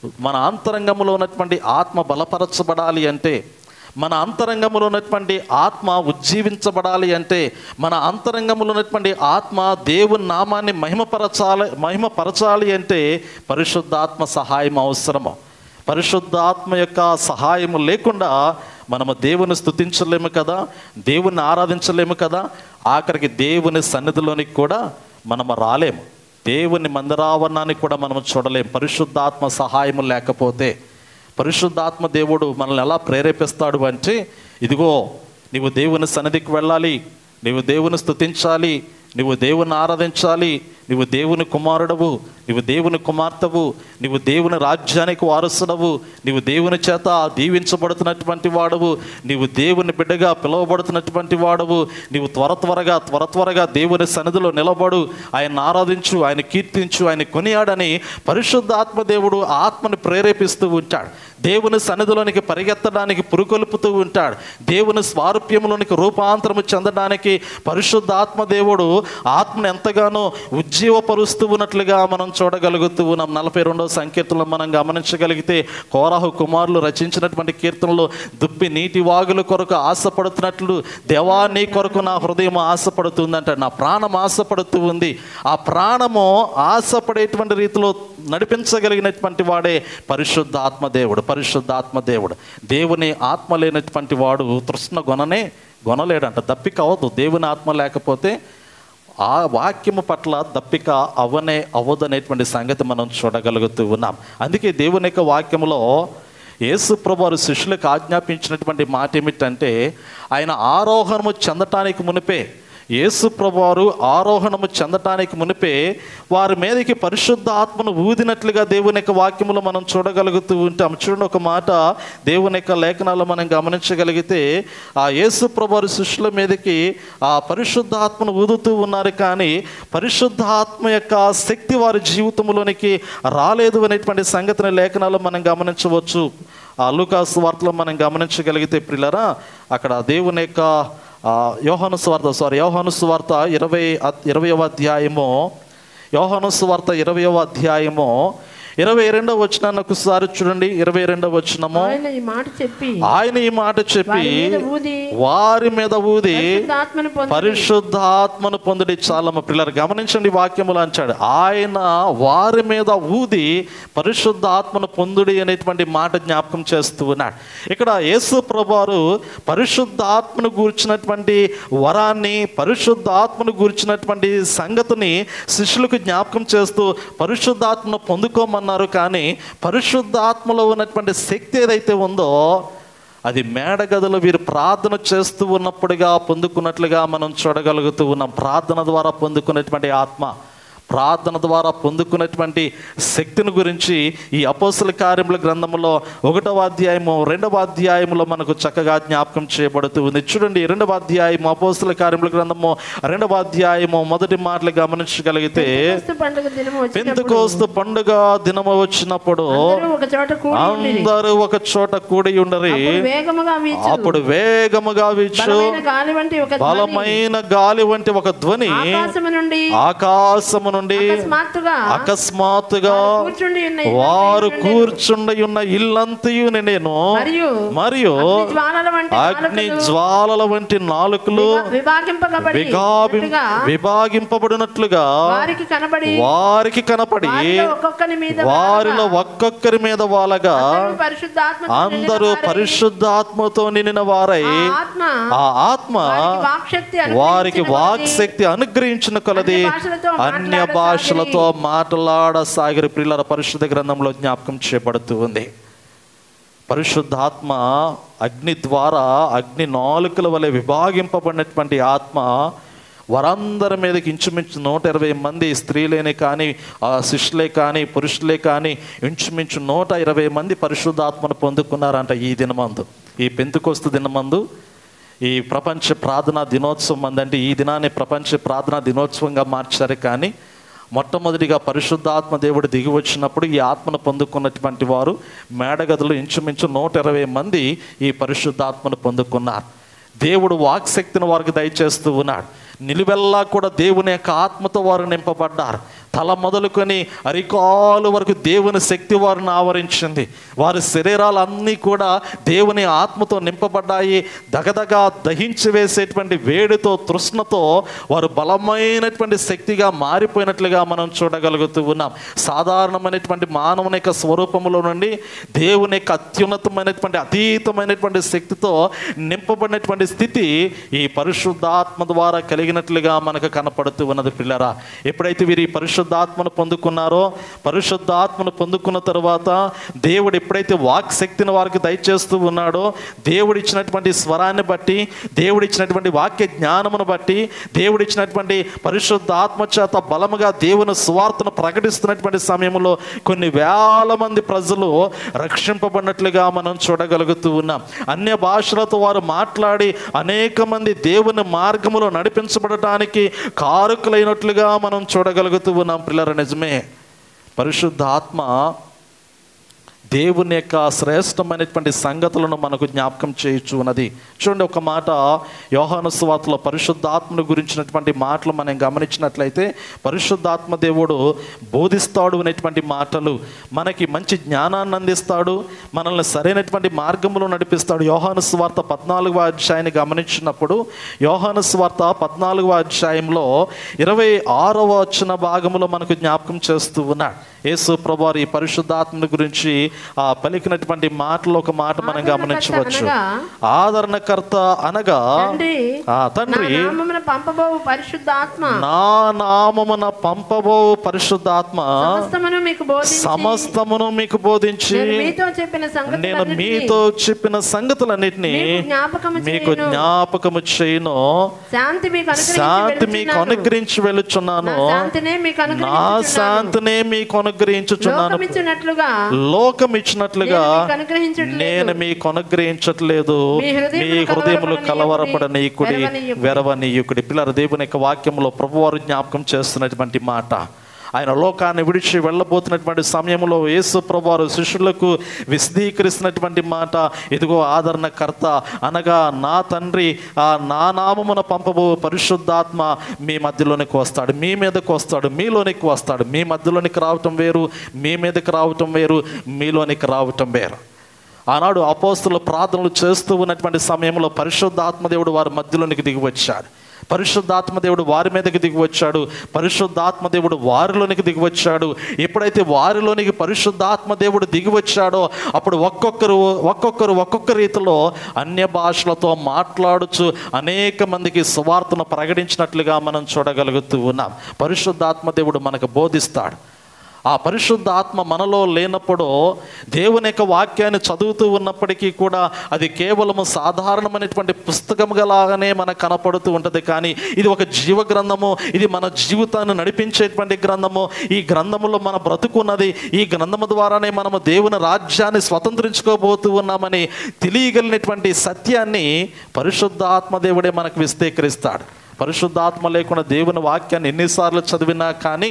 మన అంతరంగంలో ఉన్నటువంటి ఆత్మ బలపరచబడాలి అంటే మన అంతరంగంలో ఉన్నటువంటి ఆత్మ ఉజ్జీవించబడాలి అంటే మన అంతరంగంలో ఉన్నటువంటి ఆత్మ దేవుని నామాన్ని మహిమపరచాలి మహిమపరచాలి అంటే పరిశుద్ధాత్మ సహాయం అవసరము పరిశుద్ధాత్మ యొక్క సహాయము లేకుండా మనము దేవుని స్తుతించలేము కదా దేవుని ఆరాధించలేము కదా ఆఖరికి దేవుని సన్నిధిలోనికి కూడా మనము రాలేము దేవుని మందిరావరణానికి కూడా మనం చూడలేము పరిశుద్ధాత్మ సహాయము లేకపోతే పరిశుద్ధాత్మ దేవుడు మనల్ని ఎలా ప్రేరేపిస్తాడు అంటే ఇదిగో నీవు దేవుని సన్నిధికి వెళ్ళాలి నీవు దేవుని స్తుతించాలి నువ్వు దేవుని ఆరాధించాలి నువ్వు దేవుని కుమారుడవు నువ్వు దేవుని కుమార్తెవు నువ్వు దేవుని రాజ్యానికి వారసుడవు నువ్వు దేవుని చేత దీవించబడుతున్నటువంటి వాడవు నీవు దేవుని బిడ్డగా పిలువబడుతున్నటువంటి వాడవు నీవు త్వర త్వరగా త్వర త్వరగా దేవుని సన్నిధిలో నిలబడు ఆయన ఆరాధించు ఆయన కీర్తించు ఆయన కొనియాడని పరిశుద్ధాత్మ దేవుడు ఆత్మని ప్రేరేపిస్తూ ఉంటాడు దేవుని సన్నిధిలోనికి పరిగెత్తడానికి పురుకొల్పుతూ ఉంటాడు దేవుని స్వారూప్యంలోనికి రూపాంతరము చెందడానికి పరిశుద్ధాత్మ దేవుడు ఆత్మను ఎంతగానో ఉజ్జీవపరుస్తూ ఉన్నట్లుగా మనం చూడగలుగుతూ ఉన్నాం నలభై రెండవ సంకీర్తనలో మనం గమనించగలిగితే కోరాహు కుమారులు రచించినటువంటి కీర్తనలో దుప్పి నీటి వాగుల కొరకు ఆశపడుతున్నట్లు దేవా నీ కొరకు నా హృదయం ఆశపడుతుందంట నా ప్రాణం ఆశపడుతూ ఉంది ఆ ప్రాణము ఆశపడేటువంటి రీతిలో నడిపించగలిగినటువంటి వాడే పరిశుద్ధాత్మ దేవుడు పరిశుద్ధాత్మ దేవుడు దేవుని ఆత్మ లేనటువంటి వాడు తృష్ణ గొననే గొనలేడంట దప్పిక అవ్వదు దేవుని ఆత్మ లేకపోతే ఆ వాక్యము పట్ల దప్పిక అవనే అవ్వదనేటువంటి సంగతి మనం చూడగలుగుతూ ఉన్నాం అందుకే దేవుని యొక్క వాక్యములో యేసు ప్రభువారు శిష్యులకు ఆజ్ఞాపించినటువంటి మాట ఏమిటంటే ఆయన ఆరోహణము చెందటానికి మునిపే యేసు ప్రభువారు ఆరోహణము చెందటానికి మునిపే వారి మీదకి పరిశుద్ధ ఆత్మను ఊదినట్లుగా దేవుని యొక్క వాక్యములో మనం చూడగలుగుతూ ఉంటాం చూడండి ఒక మాట దేవుని యొక్క లేఖనాల్లో మనం గమనించగలిగితే ఆ యేసు ప్రభువారి శిష్యుల మీదకి ఆ పరిశుద్ధ ఆత్మను ఊదుతూ ఉన్నారు కానీ పరిశుద్ధ ఆత్మ యొక్క శక్తి వారి జీవితంలోనికి రాలేదు అనేటువంటి సంగతిని లేఖనాల్లో మనం గమనించవచ్చు ఆ లూకాసు వార్తలో మనం గమనించగలిగితే ప్రిలరా అక్కడ దేవుని యొక్క ఆ, యోహాను సువార్త సారీ యోహాను సువార్త ఇరవై అద్- ఇరవయవ అధ్యాయము యోహాను సువార్త ఇరవయవ అధ్యాయము ఇరవై రెండవ వచనాన్ని ఒకసారి చూడండి ఇరవై రెండవ వచనము ఆయన ఈ మాట చెప్పి ఆయన ఈ మాట చెప్పి వారి మీద ఊది వారి మీద ఊది పరిశుద్ధాత్మను పొంది పరిశుద్ధాత్మను పొందుడి చాలమ్మ పిల్లలు గమనించండి వాక్యములు అంచాడు ఆయన వారి మీద ఊది పరిశుద్ధాత్మను పొందుడి అనేటువంటి మాట జ్ఞాపకం చేస్తూ ఉన్నాడు ఇక్కడ యేసు ప్రభువారు పరిశుద్ధాత్మను గూర్చినటువంటి వరాన్ని పరిశుద్ధాత్మను గూర్చినటువంటి సంగతిని శిష్యులకు జ్ఞాపకం చేస్తూ పరిశుద్ధాత్మను పొందుకోమన్నారు కానీ పరిశుద్ధాత్మలో ఉన్నటువంటి శక్తి ఏదైతే ఉందో అది మేడగదిలో వీరు ప్రార్థన చేస్తూ ఉన్నప్పుడుగా పొందుకున్నట్లుగా మనం చూడగలుగుతూ ఉన్నాం ప్రార్థన ద్వారా పొందుకున్నటువంటి ఆత్మ ప్రార్థన ద్వారా పొందుకున్నటువంటి శక్తిని గురించి ఈ అపోసల కార్యముల గ్రంథంలో ఒకటవ అధ్యాయము రెండవ అధ్యాయములో మనకు చక్కగా జ్ఞాపకం చేయబడుతూ ఉంది చూడండి రెండవ అధ్యాయము అపోసల కార్యముల గ్రంథము రెండవ అధ్యాయము మొదటి మాటలు గమనించగలిగితే పెంతెకొస్తు పండుగ దినము వచ్చినప్పుడు పెంతుకోస్తు పండుగ దినము వచ్చినప్పుడు అందరూ ఒక చోట కూడి ఉండిరి. అందరూ ఒక చోట కూడి ఉండరి అప్పుడు వేగముగా వీచు అప్పుడు వేగముగా వీచు బలమైన గాలి వంటి ఒక ధ్వని బలమైన గాలి వంటి ఒక ధ్వని ఆకాశము నుండి ఆకాశము నుండి అకస్మాత్తుగా అకస్మాత్తుగా వారు కూర్చుండి ఉన్న ఇల్లంతయు వారు నిండెను. కూర్చుండి ఉన్న ఇల్లంతయు నేను మరియు మరియు అగ్ని జ్వాలల వంటి అగ్ని నాలుకలు జ్వాలల వంటి నాలుకలు విభా- విభాగింపబడి విగాబి ఉన్నట్టుగా విభాగింపబడినట్లుగా వారికి కనబడి వారికి కనపడి వారిలో ఒక్కొక్కని మీద వారిలో ఒక్కొక్కరి మీద వాలగా అందరూ పరిశుద్ధాత్మ అందరూ పరిశుద్ధాత్మతో నిండిన వారై ఆత్మ ఆ ఆత్మ వారికి వాక్శక్తి వారికి అనుగ్రహించిన వాక్ కొలది శక్తి అనుగ్రహించిన కొలది అన్య భాషలతో అన్య భాషలతో మాట్లాడసాగిరి పిల్లల పరిశుద్ధ గ్రంథంలో జ్ఞాపకం చేయబడుతూ ఉంది పరిశుద్ధాత్మ అగ్ని ద్వారా అగ్ని నాలుకల వలె విభాగింపబడినటువంటి ఆత్మ వారందరి మీదకి ఇంచుమించు నూట ఇరవై మంది స్త్రీలేనే కానీ ఆ శిష్యులే కానీ పురుషులే కానీ ఇంచుమించు నూట ఇరవై మంది పరిశుద్ధాత్మను పొందుకున్నారంట ఈ దినమందు ఈ పెంతుకొస్తు దినమందు ఈ ప్రపంచ ప్రార్థనా దినోత్సవం అందంటే ఈ దినాన్ని ప్రపంచ ప్రార్థనా దినోత్సవంగా మార్చారు కానీ మొట్టమొదటిగా పరిశుద్ధాత్మ దేవుడు దిగి వచ్చినప్పుడు ఈ ఆత్మను పొందుకున్నటువంటి వారు మేడగదులు ఇంచుమించు నూట ఇరవై మంది ఈ పరిశుద్ధాత్మను పొందుకున్నారు దేవుడు వాక్శక్తిని వారికి దయచేస్తూ ఉన్నాడు నిలువెల్లా కూడా దేవుని యొక్క ఆత్మతో వారు నింపబడ్డారు తల మొదలుకొని అరికాలు వరకు దేవుని శక్తి వారిని ఆవరించింది వారి శరీరాలన్నీ కూడా దేవుని ఆత్మతో నింపబడ్డాయి దగదగా దహించి వేసేటువంటి వేడితో తృష్ణతో వారు బలమైనటువంటి శక్తిగా మారిపోయినట్లుగా మనం చూడగలుగుతూ ఉన్నాం సాధారణమైనటువంటి మానవుని యొక్క స్వరూపంలో నుండి దేవుని యొక్క అత్యున్నతమైనటువంటి అతీతమైనటువంటి శక్తితో నింపబడినటువంటి స్థితి ఈ పరిశుద్ధాత్మ ద్వారా కలిగినట్లుగా మనకు కనపడుతూ ఉన్నది పిల్లరా ఎప్పుడైతే వీరు ఈ పరిశుద్ధాత్మను పొందుకున్నారో పరిశుద్ధాత్మను పొందుకున్న తర్వాత దేవుడు ఎప్పుడైతే వాక్ శక్తిని వారికి దయచేస్తూ ఉన్నాడో దేవుడు ఇచ్చినటువంటి స్వరాన్ని బట్టి దేవుడు ఇచ్చినటువంటి వాక్య జ్ఞానమును బట్టి దేవుడు ఇచ్చినటువంటి పరిశుద్ధాత్మ చేత బలముగా దేవుని స్వార్థను ప్రకటిస్తున్నటువంటి సమయంలో కొన్ని వేల మంది ప్రజలు రక్షింపబడినట్లుగా మనం చూడగలుగుతూ ఉన్నాం అన్య భాషలతో వారు మాట్లాడి అనేక మంది దేవుని మార్గములో నడిపించబడటానికి కారుకులైనట్లుగా మనం చూడగలుగుతూ ఉన్నాం పిల్లల నిజమే పరిశుద్ధ ఆత్మ దేవుని యొక్క శ్రేష్టమైనటువంటి సంగతులను మనకు జ్ఞాపకం చేయొచ్చు ఉన్నది చూడండి ఒక మాట యోహాను సువార్తలో పరిశుద్ధాత్మను గురించినటువంటి మాటలు మనం గమనించినట్లయితే పరిశుద్ధాత్మ దేవుడు బోధిస్తాడు అనేటువంటి మాటలు మనకి మంచి జ్ఞానాన్ని అందిస్తాడు మనల్ని సరైనటువంటి మార్గంలో నడిపిస్తాడు యోహాను సువార్త పద్నాలుగవ అధ్యాయాన్ని గమనించినప్పుడు యోహాను సువార్త పద్నాలుగవ అధ్యాయంలో ఇరవై ఆరవ వచ్చిన భాగంలో మనకు జ్ఞాపకం చేస్తూ ఉన్నాడు యేసు ప్రభువారు ఈ పరిశుద్ధాత్మని గురించి ఆ పలికినటువంటి మాటలో ఒక మాట మనం ఆదరణకర్త గమనించవచ్చు అనగా, ఆదరణకర్త అనగా తండ్రి ఆ తండ్రి నా నామమున పంపబోవు పరిశుద్ధాత్మ నా నామమున పంపబో పరిశుద్ధాత్మ సమస్తమును మీకు బోధించి సమస్తమును మీకు బోధించి నేను మీతో చెప్పిన నేను సంగతులన్నిటినీ మీతో చెప్పిన సంగతులన్నిటినీ మీకు జ్ఞాపకము మీకు చేయును. జ్ఞాపకము చేయను శాంతి మీకు అనుగ్రహించి శాంతి మీకు వెలుచున్నాను. అనుగ్రహించి వెళుచున్నాను నా శాంతినే మీకు నా అనుగ్రహించుచున్నాను. శాంతినే మీకు అనుగ్రహించుచున్నాను లోకమిచ్చినట్లుగా లోకం ఇచ్చినట్లుగా నేను మీకు అనుగ్రహించట్లేదు. నేను మీకు అనుగ్రహించట్లేదు మీ హృదయములు మీ హృదయములు కలవరపడనీయకుడి, కలవరపడనీయుకుడి వెరవనీయకుడి. వెరవనీయుకుడి పిల్లల దేవుని యొక్క వాక్యంలో ప్రభువారు జ్ఞాపకం చేస్తున్నటువంటి మాట ఆయన లోకాన్ని విడిచి వెళ్ళబోతున్నటువంటి సమయంలో యేసు ప్రభువారు శిష్యులకు విశదీకరిస్తున్నటువంటి మాట ఇదిగో ఆదరణకర్త అనగా నా తండ్రి ఆ నా నామమున పంపబో పరిశుద్ధాత్మ మీ మధ్యలోనికి వస్తాడు మీ మీదకి వస్తాడు మీలోనికి వస్తాడు మీ మధ్యలోనికి రావటం వేరు మీ మీదకి రావటం వేరు మీలోనికి రావటం వేరు ఆనాడు అపోస్తులు ప్రార్థనలు చేస్తూ ఉన్నటువంటి సమయంలో పరిశుద్ధాత్మదేవుడు వారి మధ్యలోనికి దిగి వచ్చాడు పరిశుద్ధాత్మదేవుడు వారి మీదకి దిగి వచ్చాడు పరిశుద్ధాత్మదేవుడు వారిలోనికి దిగి వచ్చాడు ఎప్పుడైతే వారిలోనికి పరిశుద్ధాత్మదేవుడు దిగి వచ్చాడో అప్పుడు ఒక్కొక్కరు ఒక్కొక్కరు ఒక్కొక్క రీతిలో అన్య భాషలతో మాట్లాడుచు అనేక మందికి సువార్తను ప్రకటించినట్లుగా మనం చూడగలుగుతూ ఉన్నాం పరిశుద్ధాత్మదేవుడు మనకు బోధిస్తాడు ఆ పరిశుద్ధ ఆత్మ మనలో లేనప్పుడు దేవుని యొక్క వాక్యాన్ని చదువుతూ ఉన్నప్పటికీ కూడా అది కేవలము సాధారణమైనటువంటి పుస్తకముగలాగానే మనకు కనపడుతూ ఉంటుంది కానీ ఇది ఒక జీవ గ్రంథము ఇది మన జీవితాన్ని నడిపించేటువంటి గ్రంథము ఈ గ్రంథములో మన బ్రతుకున్నది ఈ గ్రంథము ద్వారానే మనము దేవుని రాజ్యాన్ని స్వతంత్రించుకోబోతూ ఉన్నామని తెలియగలిగినటువంటి సత్యాన్ని పరిశుద్ధాత్మ దేవుడే మనకు విస్తీకరిస్తాడు పరిశుద్ధాత్మ లేకుండా దేవుని వాక్యాన్ని ఎన్నిసార్లు చదివినా కానీ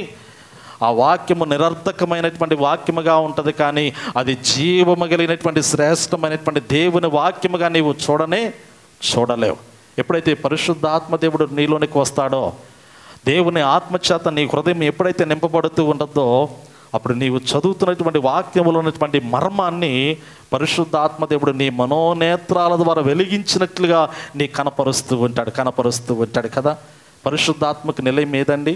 ఆ వాక్యము నిరర్థకమైనటువంటి వాక్యముగా ఉంటుంది కానీ అది జీవము కలిగినటువంటి శ్రేష్టమైనటువంటి దేవుని వాక్యముగా నీవు చూడనే చూడలేవు ఎప్పుడైతే పరిశుద్ధాత్మ దేవుడు నీలోనికి వస్తాడో దేవుని ఆత్మచేత నీ హృదయం ఎప్పుడైతే నింపబడుతూ ఉంటుందో అప్పుడు నీవు చదువుతున్నటువంటి వాక్యములో ఉన్నటువంటి మర్మాన్ని పరిశుద్ధాత్మ దేవుడు నీ మనోనేత్రాల ద్వారా వెలిగించినట్లుగా నీ కనపరుస్తూ ఉంటాడు కనపరుస్తూ ఉంటాడు కదా పరిశుద్ధాత్మకు నిలయం ఏదండి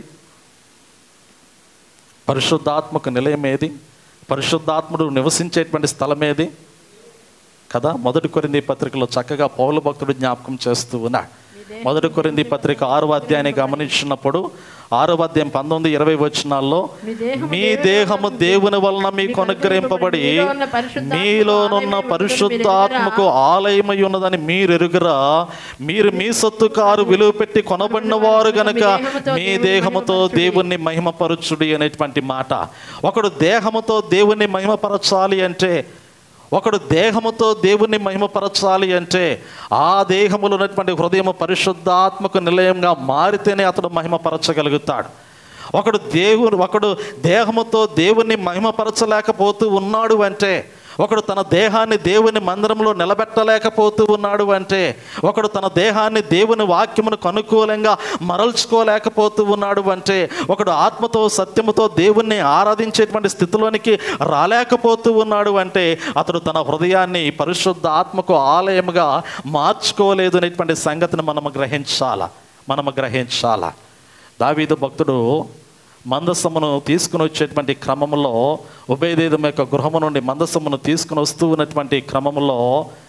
పరిశుద్ధాత్మకు నిలయం ఏది పరిశుద్ధాత్ముడు నివసించేటువంటి స్థలం ఏది కదా మొదటి కొరింది పత్రికలో చక్కగా పౌల భక్తుడు జ్ఞాపకం చేస్తూ ఉన్నాడు మొదటి కొరింది పత్రిక ఆరవ అధ్యాయాన్ని గమనించినప్పుడు ఆరవ అధ్యాయం పంతొమ్మిది ఇరవై వచనాల్లో మీ దేహము మీ దేహము దేవుని వలన మీకు అనుగ్రహింపబడి మీలోనున్న పరిశుద్ధాత్మకు ఆలయమై ఉన్నదని మీరు ఎరుగురా మీరు మీ సొత్తు కారు విలువ పెట్టి కొనబడిన వారు గనక మీ దేహముతో దేవుణ్ణి మహిమపరచుడి అనేటువంటి మాట ఒకడు దేహముతో దేవుణ్ణి మహిమపరచాలి అంటే ఒకడు దేహముతో దేవుణ్ణి మహిమపరచాలి అంటే ఆ దేహములో ఉన్నటువంటి హృదయము పరిశుద్ధాత్మకు నిలయంగా మారితేనే అతడు మహిమపరచగలుగుతాడు ఒకడు దేవుడు ఒకడు దేహముతో దేవుణ్ణి మహిమపరచలేకపోతూ ఉన్నాడు అంటే ఒకడు తన దేహాన్ని దేవుని మందిరంలో నిలబెట్టలేకపోతూ ఉన్నాడు అంటే ఒకడు తన దేహాన్ని దేవుని వాక్యమునకు అనుకూలంగా మరల్చుకోలేకపోతూ ఉన్నాడు అంటే ఒకడు ఆత్మతో సత్యముతో దేవుణ్ణి ఆరాధించేటువంటి స్థితిలోనికి రాలేకపోతూ ఉన్నాడు అంటే అతడు తన హృదయాన్ని పరిశుద్ధ ఆత్మకు ఆలయముగా మార్చుకోలేదు అనేటువంటి సంగతిని మనము గ్రహించాలా మనము గ్రహించాలా దావీదు భక్తుడు మందసమును తీసుకుని వచ్చేటువంటి క్రమంలో ఉభయదేదం యొక్క గృహము నుండి మందసమును తీసుకుని వస్తూ ఉన్నటువంటి క్రమంలో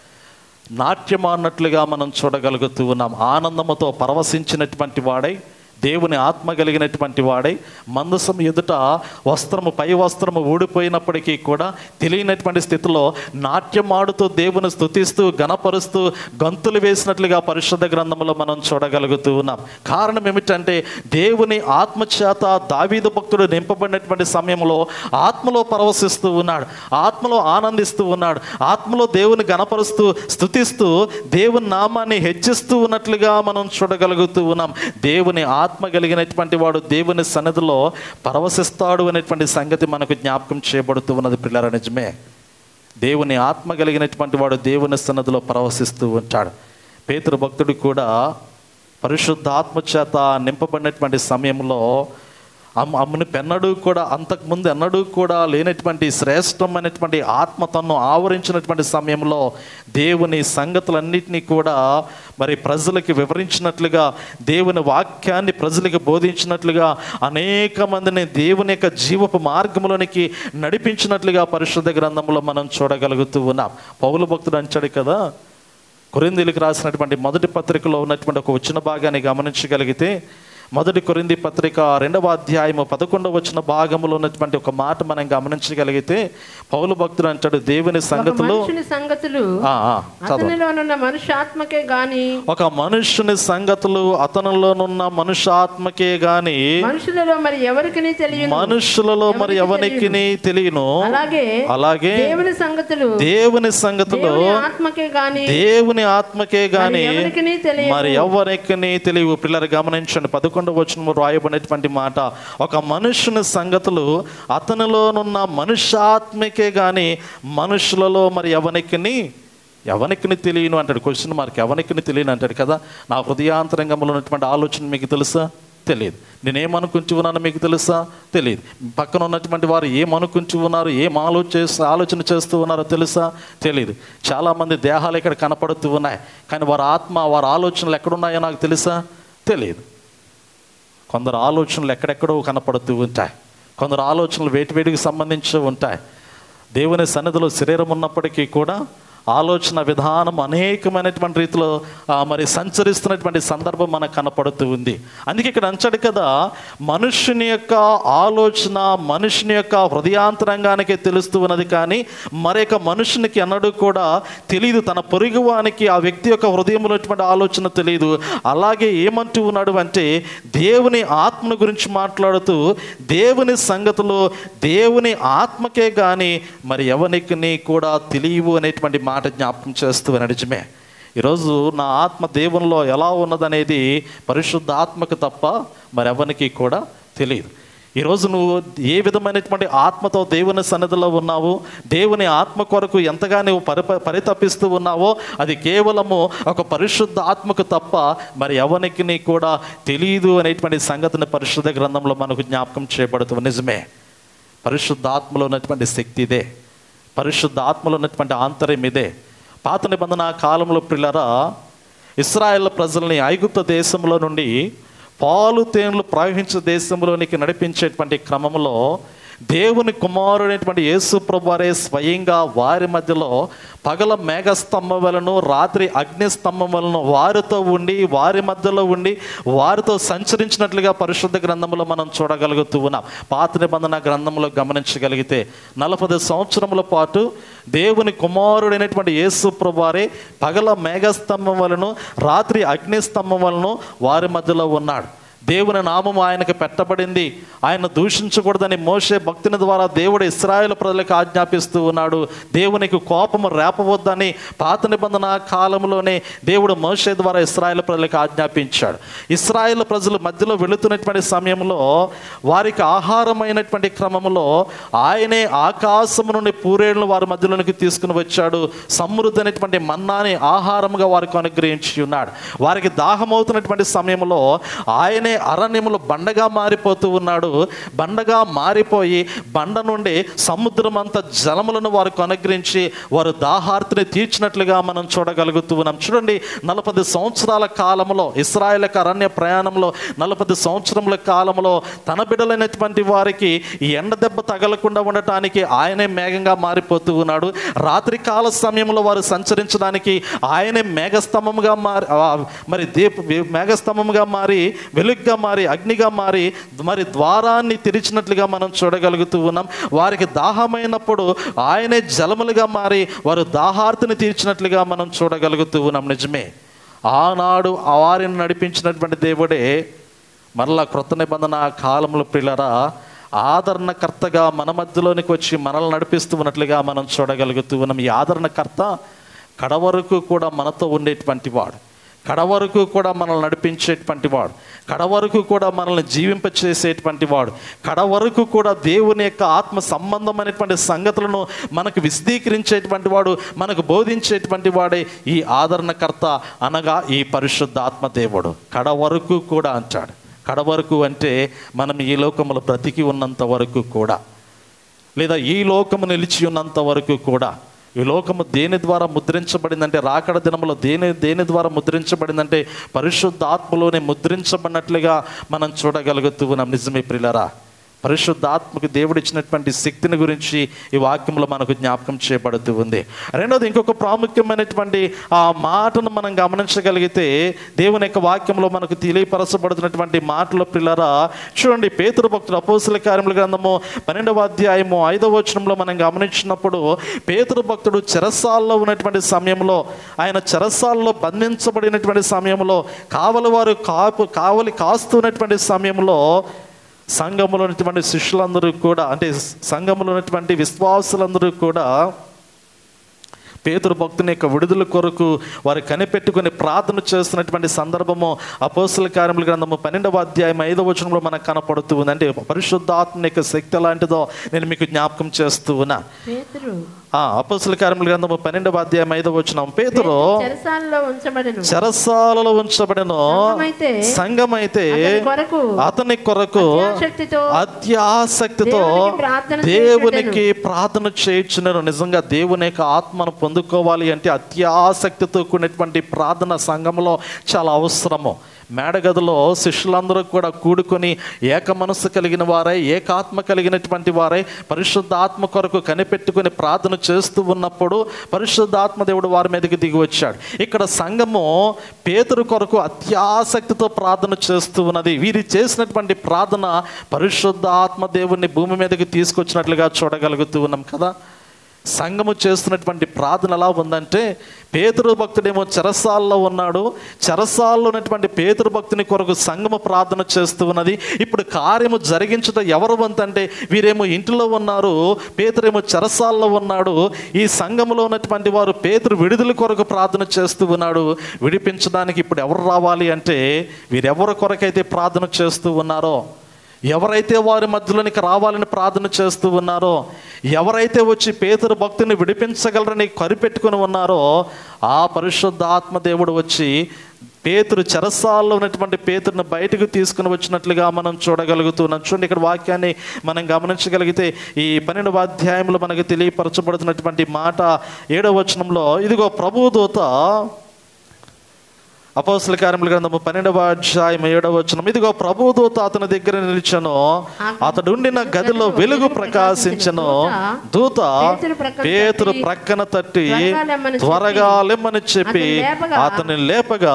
నాట్యమాన్నట్లుగా మనం చూడగలుగుతూ ఉన్నాం ఆనందముతో పరవశించినటువంటి వాడై దేవుని ఆత్మ కలిగినటువంటి వాడై మందసం ఎదుట వస్త్రము పై వస్త్రము ఊడిపోయినప్పటికీ కూడా తెలియనటువంటి స్థితిలో నాట్యం ఆడుతూ దేవుని స్తుతిస్తూ గణపరుస్తూ గంతులు వేసినట్లుగా పరిశుద్ధ గ్రంథంలో మనం చూడగలుగుతూ ఉన్నాం కారణం ఏమిటంటే దేవుని ఆత్మచేత దావీదు భక్తుడు నింపబడినటువంటి సమయంలో ఆత్మలో పరవశిస్తూ ఉన్నాడు ఆత్మలో ఆనందిస్తూ ఉన్నాడు ఆత్మలో దేవుని గణపరుస్తూ స్తుతిస్తూ దేవుని నామాన్ని హెచ్చిస్తూ ఉన్నట్లుగా మనం చూడగలుగుతూ ఉన్నాం దేవుని ఆత్మ కలిగినటువంటి వాడు దేవుని సన్నిధిలో పరవశిస్తాడు అనేటువంటి సంగతి మనకు జ్ఞాపకం చేయబడుతూ ఉన్నది పిల్లల నిజమే దేవుని ఆత్మ కలిగినటువంటి వాడు దేవుని సన్నదిలో పరవశిస్తూ ఉంటాడు పేతురు భక్తుడు కూడా పరిశుద్ధాత్మ చేత నింపబడినటువంటి సమయంలో అమ్ అమ్మని పెన్నడు కూడా అంతకుముందు ఎన్నడూ కూడా లేనటువంటి శ్రేష్టమైనటువంటి ఆత్మ తన్ను ఆవరించినటువంటి సమయంలో దేవుని సంగతులన్నిటినీ కూడా మరి ప్రజలకి వివరించినట్లుగా దేవుని వాక్యాన్ని ప్రజలకు బోధించినట్లుగా అనేక మందిని దేవుని యొక్క జీవపు మార్గంలోనికి నడిపించినట్లుగా పరిశుద్ధ గ్రంథంలో మనం చూడగలుగుతూ ఉన్నాం పౌలు భక్తుడు అంచాడు కదా కొరిందీలకు రాసినటువంటి మొదటి పత్రికలో ఉన్నటువంటి ఒక వచ్చిన భాగాన్ని గమనించగలిగితే మొదటి కొరింది పత్రిక రెండవ అధ్యాయము పదకొండవ వచ్చిన భాగంలో ఉన్నటువంటి ఒక మాట మనం గమనించగలిగితే పౌలు భక్తుడు అంటాడు దేవుని ఒక సంగతులు మనుషుని సంగతులు ఆ, ఆ, చదవండి. అతనిలోనున్న మనుష్యాత్మకే గాని ఒక మనుష్యుని సంగతులు అతనిలోనున్న మనుషాత్మకే గాని మనుషులలో మరి ఎవరికి తెలియను మనుషులలో మరి ఎవరికి తెలియను అలాగే అలాగే దేవుని సంగతులు దేవుని సంగతులు దేవుని ఆత్మకే గాని దేవుని ఆత్మకే గాని మరి ఎవరికిని తెలియవు. మరి ఎవరికి తెలియవు పిల్లలు గమనించండి పదకొండవ వచనము రాయబడినటువంటి మాట ఒక మనుషుని సంగతులు అతనిలోనున్న మనుష్యాత్మకే గాని మనుషులలో మరి ఎవనికిని ఎవనికిని తెలియను అంటాడు క్వశ్చన్ మార్క్ ఎవనికిని తెలియను అంటాడు కదా నా హృదయాంతరంగంలో ఉన్నటువంటి ఆలోచన మీకు తెలుసా తెలియదు నేనేమనుకుంటూ ఉన్నానో మీకు తెలుసా తెలియదు పక్కన ఉన్నటువంటి వారు ఏమనుకుంటూ ఉన్నారు ఏం ఆలోచన ఆలోచన చేస్తూ ఉన్నారో తెలుసా తెలియదు చాలామంది దేహాలు ఇక్కడ కనపడుతూ ఉన్నాయి కానీ వారి ఆత్మ వారి ఆలోచనలు ఎక్కడున్నాయో నాకు తెలుసా తెలియదు కొందరు ఆలోచనలు ఎక్కడెక్కడో కనపడుతూ ఉంటాయి కొందరు ఆలోచనలు వేటివేటికి సంబంధించి ఉంటాయి దేవుని సన్నిధిలో శరీరం ఉన్నప్పటికీ కూడా ఆలోచన విధానం అనేకమైనటువంటి రీతిలో ఆ, మరి సంచరిస్తున్నటువంటి సందర్భం మనకు కనపడుతూ ఉంది అందుకే ఇక్కడ అంచాడు కదా మనుష్యుని యొక్క ఆలోచన మనుషుని యొక్క హృదయాంతరంగానికే తెలుస్తూ ఉన్నది కానీ మరొక మనుషునికి అన్నడు కూడా తెలియదు తన పొరుగువానికి ఆ వ్యక్తి యొక్క హృదయంలో ఉన్నటువంటి ఆలోచన తెలియదు అలాగే ఏమంటూ ఉన్నాడు అంటే దేవుని ఆత్మను గురించి మాట్లాడుతూ దేవుని సంగతులు దేవుని ఆత్మకే కానీ మరి ఎవరికి కూడా తెలియవు అనేటువంటి మాట జ్ఞాపకం చేస్తూ నడిచమే ఈరోజు నా ఆత్మ దేవునిలో ఎలా ఉన్నదనేది పరిశుద్ధ ఆత్మకు తప్ప మరెవరికి కూడా తెలియదు ఈరోజు నువ్వు ఏ విధమైనటువంటి ఆత్మతో దేవుని సన్నిధిలో ఉన్నావు దేవుని ఆత్మ కొరకు ఎంతగా నువ్వు పరి పరితపిస్తూ ఉన్నావో అది కేవలము ఒక పరిశుద్ధ ఆత్మకు తప్ప మరి ఎవరికి కూడా తెలియదు అనేటువంటి సంగతిని పరిశుద్ధ గ్రంథంలో మనకు జ్ఞాపకం చేయబడుతుంది నిజమే పరిశుద్ధ ఆత్మలో ఉన్నటువంటి శక్తి ఇదే పరిశుద్ధ ఆత్మలో ఉన్నటువంటి ఆంతర్యం ఇదే పాత నిబంధన కాలంలో పిల్లరా ఇస్రాయేల్ ప్రజల్ని ఐగుప్త దేశంలో నుండి పాలు తేనెలు ప్రవహించే దేశంలోనికి నడిపించేటువంటి క్రమంలో దేవుని కుమారుడైనటువంటి యేసు ప్రభువారే స్వయంగా వారి మధ్యలో పగల మేఘస్తంభం వలను రాత్రి అగ్నిస్తంభం వలను వారితో ఉండి వారి మధ్యలో ఉండి వారితో సంచరించినట్లుగా పరిశుద్ధ గ్రంథంలో మనం చూడగలుగుతూ ఉన్నాం పాత నిబంధన గ్రంథంలో గమనించగలిగితే నలభై సంవత్సరముల పాటు దేవుని కుమారుడైనటువంటి యేసు ప్రభువారే పగల మేఘస్తంభం వలను రాత్రి అగ్నిస్తంభం వలను వారి మధ్యలో ఉన్నాడు దేవుని నామము ఆయనకు పెట్టబడింది ఆయన దూషించకూడదని మోసే భక్తుని ద్వారా దేవుడు ఇస్రాయేల్ ప్రజలకు ఆజ్ఞాపిస్తూ ఉన్నాడు దేవునికి కోపము రేపవద్దని పాత నిబంధన కాలంలోనే దేవుడు మోసే ద్వారా ఇస్రాయేల్ ప్రజలకు ఆజ్ఞాపించాడు ఇస్రాయేల్ ప్రజలు మధ్యలో వెళుతున్నటువంటి సమయంలో వారికి ఆహారమైనటువంటి క్రమంలో ఆయనే ఆకాశము నుండి పూరేళ్లను వారి మధ్యలోనికి తీసుకుని వచ్చాడు సమృద్ధి అనేటువంటి మన్నాని ఆహారముగా వారికి అనుగ్రహించి ఉన్నాడు వారికి దాహమవుతున్నటువంటి సమయంలో ఆయనే అరణ్యములు బండగా మారిపోతూ ఉన్నాడు బండగా మారిపోయి బండ నుండి సముద్రం అంత జలములను వారికి అనుగ్రహించి వారు దాహార్తిని తీర్చినట్లుగా మనం చూడగలుగుతూ ఉన్నాం చూడండి నలభై సంవత్సరాల కాలంలో ఇస్రాయేల్కి అరణ్య ప్రయాణంలో నలభై సంవత్సరముల కాలంలో తన బిడ్డలైనటువంటి వారికి ఈ ఎండ దెబ్బ తగలకుండా ఉండటానికి ఆయనే మేఘంగా మారిపోతూ ఉన్నాడు రాత్రి కాల సమయంలో వారు సంచరించడానికి ఆయనే మేఘస్తంభముగా మారి ఆ, మరి దీప మేఘస్తంభముగా మారి వెలుగ్గా మారి అగ్నిగా మారి మరి ద్వారాన్ని తెరిచినట్లుగా మనం చూడగలుగుతూ ఉన్నాం వారికి దాహమైనప్పుడు ఆయనే జలములుగా మారి వారు దాహార్తిని తీర్చినట్లుగా మనం చూడగలుగుతూ ఉన్నాం నిజమే ఆనాడు ఆ వారిని నడిపించినటువంటి దేవుడే మరలా క్రొత్త నిబంధన కాలంలో పిల్లరా ఆదరణకర్తగా మన మధ్యలోనికి వచ్చి మనల్ని నడిపిస్తూ ఉన్నట్లుగా మనం చూడగలుగుతూ ఉన్నాం ఈ ఆదరణకర్త కడవరకు కూడా మనతో ఉండేటువంటి వాడు కడవరకు కూడా మనల్ని నడిపించేటువంటి వాడు కడవరకు కూడా మనల్ని జీవింపచేసేటువంటి వాడు కడవరకు కూడా దేవుని యొక్క ఆత్మ సంబంధమైనటువంటి సంగతులను మనకు విశదీకరించేటువంటి వాడు మనకు బోధించేటువంటి వాడే ఈ ఆదరణకర్త అనగా ఈ పరిశుద్ధ ఆత్మ దేవుడు కడవరకు కూడా అంటాడు కడవరకు అంటే మనం ఈ లోకములో బ్రతికి ఉన్నంత వరకు కూడా లేదా ఈ లోకము నిలిచి ఉన్నంత వరకు కూడా ఈ లోకము దేని ద్వారా ముద్రించబడిందంటే రాకడ దినములో దేని దేని ద్వారా ముద్రించబడిందంటే పరిశుద్ధ ఆత్మలోనే ముద్రించబడినట్లుగా మనం చూడగలుగుతూ ఉన్నాం నిజమే ప్రిలరా పరిశుద్ధ ఆత్మకు దేవుడు ఇచ్చినటువంటి శక్తిని గురించి ఈ వాక్యంలో మనకు జ్ఞాపకం చేయబడుతూ ఉంది రెండోది ఇంకొక ప్రాముఖ్యమైనటువంటి ఆ మాటను మనం గమనించగలిగితే దేవుని యొక్క వాక్యంలో మనకు తెలియపరచబడుతున్నటువంటి మాటల పిల్లరా చూడండి పేతురు భక్తుడు అపోసల కార్యముల గ్రంథము పన్నెండవ అధ్యాయము ఐదవ వచనంలో మనం గమనించినప్పుడు పేతురు భక్తుడు చెరసాల్లో ఉన్నటువంటి సమయంలో ఆయన చెరసాల్లో బంధించబడినటువంటి సమయంలో కావలి వారు కాపు కావలి కాస్తున్నటువంటి సమయంలో సంఘములో ఉన్నటువంటి శిష్యులందరూ కూడా అంటే సంఘములో ఉన్నటువంటి విశ్వాసులందరూ కూడా పేతురు భక్తుని యొక్క విడుదల కొరకు వారు కనిపెట్టుకుని ప్రార్థన చేస్తున్నటువంటి సందర్భము అపోస్తుల కార్యముల గ్రంథము పన్నెండవ అధ్యాయం ఐదవ వచనంలో మనకు కనపడుతూ ఉంది అంటే పరిశుద్ధాత్మ యొక్క శక్తి ఎలాంటిదో నేను మీకు జ్ఞాపకం చేస్తూ ఉన్నా పేతురు ఆ అపోస్తుల కార్యముల గ్రంథము పన్నెండవ అధ్యాయం ఐదవ వచనం పేతురు చెరసాలలో ఉంచబడెను చెరసాలలో ఉంచబడిన సంఘమైతే సంఘమైతే అతని కొరకు అతని కొరకు అత్యాసక్తితో అత్యాసక్తితో దేవునికి ప్రార్థన దేవునికి ప్రార్థన చేయించున్నారు నిజంగా దేవుని యొక్క ఆత్మను పొందుకోవాలి అంటే అత్యాసక్తితో కూడినటువంటి ప్రార్థన సంఘంలో చాలా అవసరము మేడగదిలో శిష్యులందరూ కూడా కూడుకొని ఏక మనస్సు కలిగిన వారై ఏకాత్మ కలిగినటువంటి వారై పరిశుద్ధ ఆత్మ కొరకు కనిపెట్టుకుని ప్రార్థన చేస్తూ ఉన్నప్పుడు పరిశుద్ధ ఆత్మ దేవుడు వారి మీదకి దిగి వచ్చాడు ఇక్కడ సంఘము పేతురు కొరకు అత్యాసక్తితో ప్రార్థన చేస్తూ ఉన్నది వీరి చేసినటువంటి ప్రార్థన పరిశుద్ధ ఆత్మ దేవుణ్ణి భూమి మీదకి తీసుకొచ్చినట్లుగా చూడగలుగుతూ ఉన్నాం కదా సంఘము చేస్తున్నటువంటి ప్రార్థన ఎలా ఉందంటే పేతురు భక్తుడేమో చెరసాల్లో ఉన్నాడు చెరసాల్లో ఉన్నటువంటి పేతురు భక్తుని కొరకు సంఘము ప్రార్థన చేస్తూ ఉన్నది ఇప్పుడు కార్యము జరిగించడం ఎవరు వంతు అంటే వీరేమో ఇంటిలో ఉన్నారు పేతురేమో చెరసాల్లో ఉన్నాడు ఈ సంఘములో ఉన్నటువంటి వారు పేతురు విడుదల కొరకు ప్రార్థన చేస్తూ ఉన్నాడు విడిపించడానికి ఇప్పుడు ఎవరు రావాలి అంటే వీరెవరి కొరకైతే ప్రార్థన చేస్తూ ఉన్నారో ఎవరైతే వారి మధ్యలోనికి రావాలని ప్రార్థన చేస్తూ ఉన్నారో ఎవరైతే వచ్చి పేతురు భక్తిని విడిపించగలరని కరిపెట్టుకుని ఉన్నారో ఆ పరిశుద్ధ ఆత్మదేవుడు వచ్చి పేతురు చెరసాల్లో ఉన్నటువంటి పేతురుని బయటకు తీసుకుని వచ్చినట్లుగా మనం చూడగలుగుతున్నాం చూడండి ఇక్కడ వాక్యాన్ని మనం గమనించగలిగితే ఈ పన్నెండవ అధ్యాయంలో మనకు తెలియపరచబడుతున్నటువంటి మాట ఏడవ వచనంలో ఇదిగో ప్రభువు దూత అపోస్తుల కార్యముల గ్రంథము పన్నెండవ అధ్యాయం ఏడవ వచనం ఇదిగో ప్రభుదూత అతని దగ్గర నిలిచను అతడు ఉండిన గదిలో వెలుగు ప్రకాశించను దూత పేతురు ప్రక్కన తట్టి త్వరగా లెమ్మని చెప్పి అతని లేపగా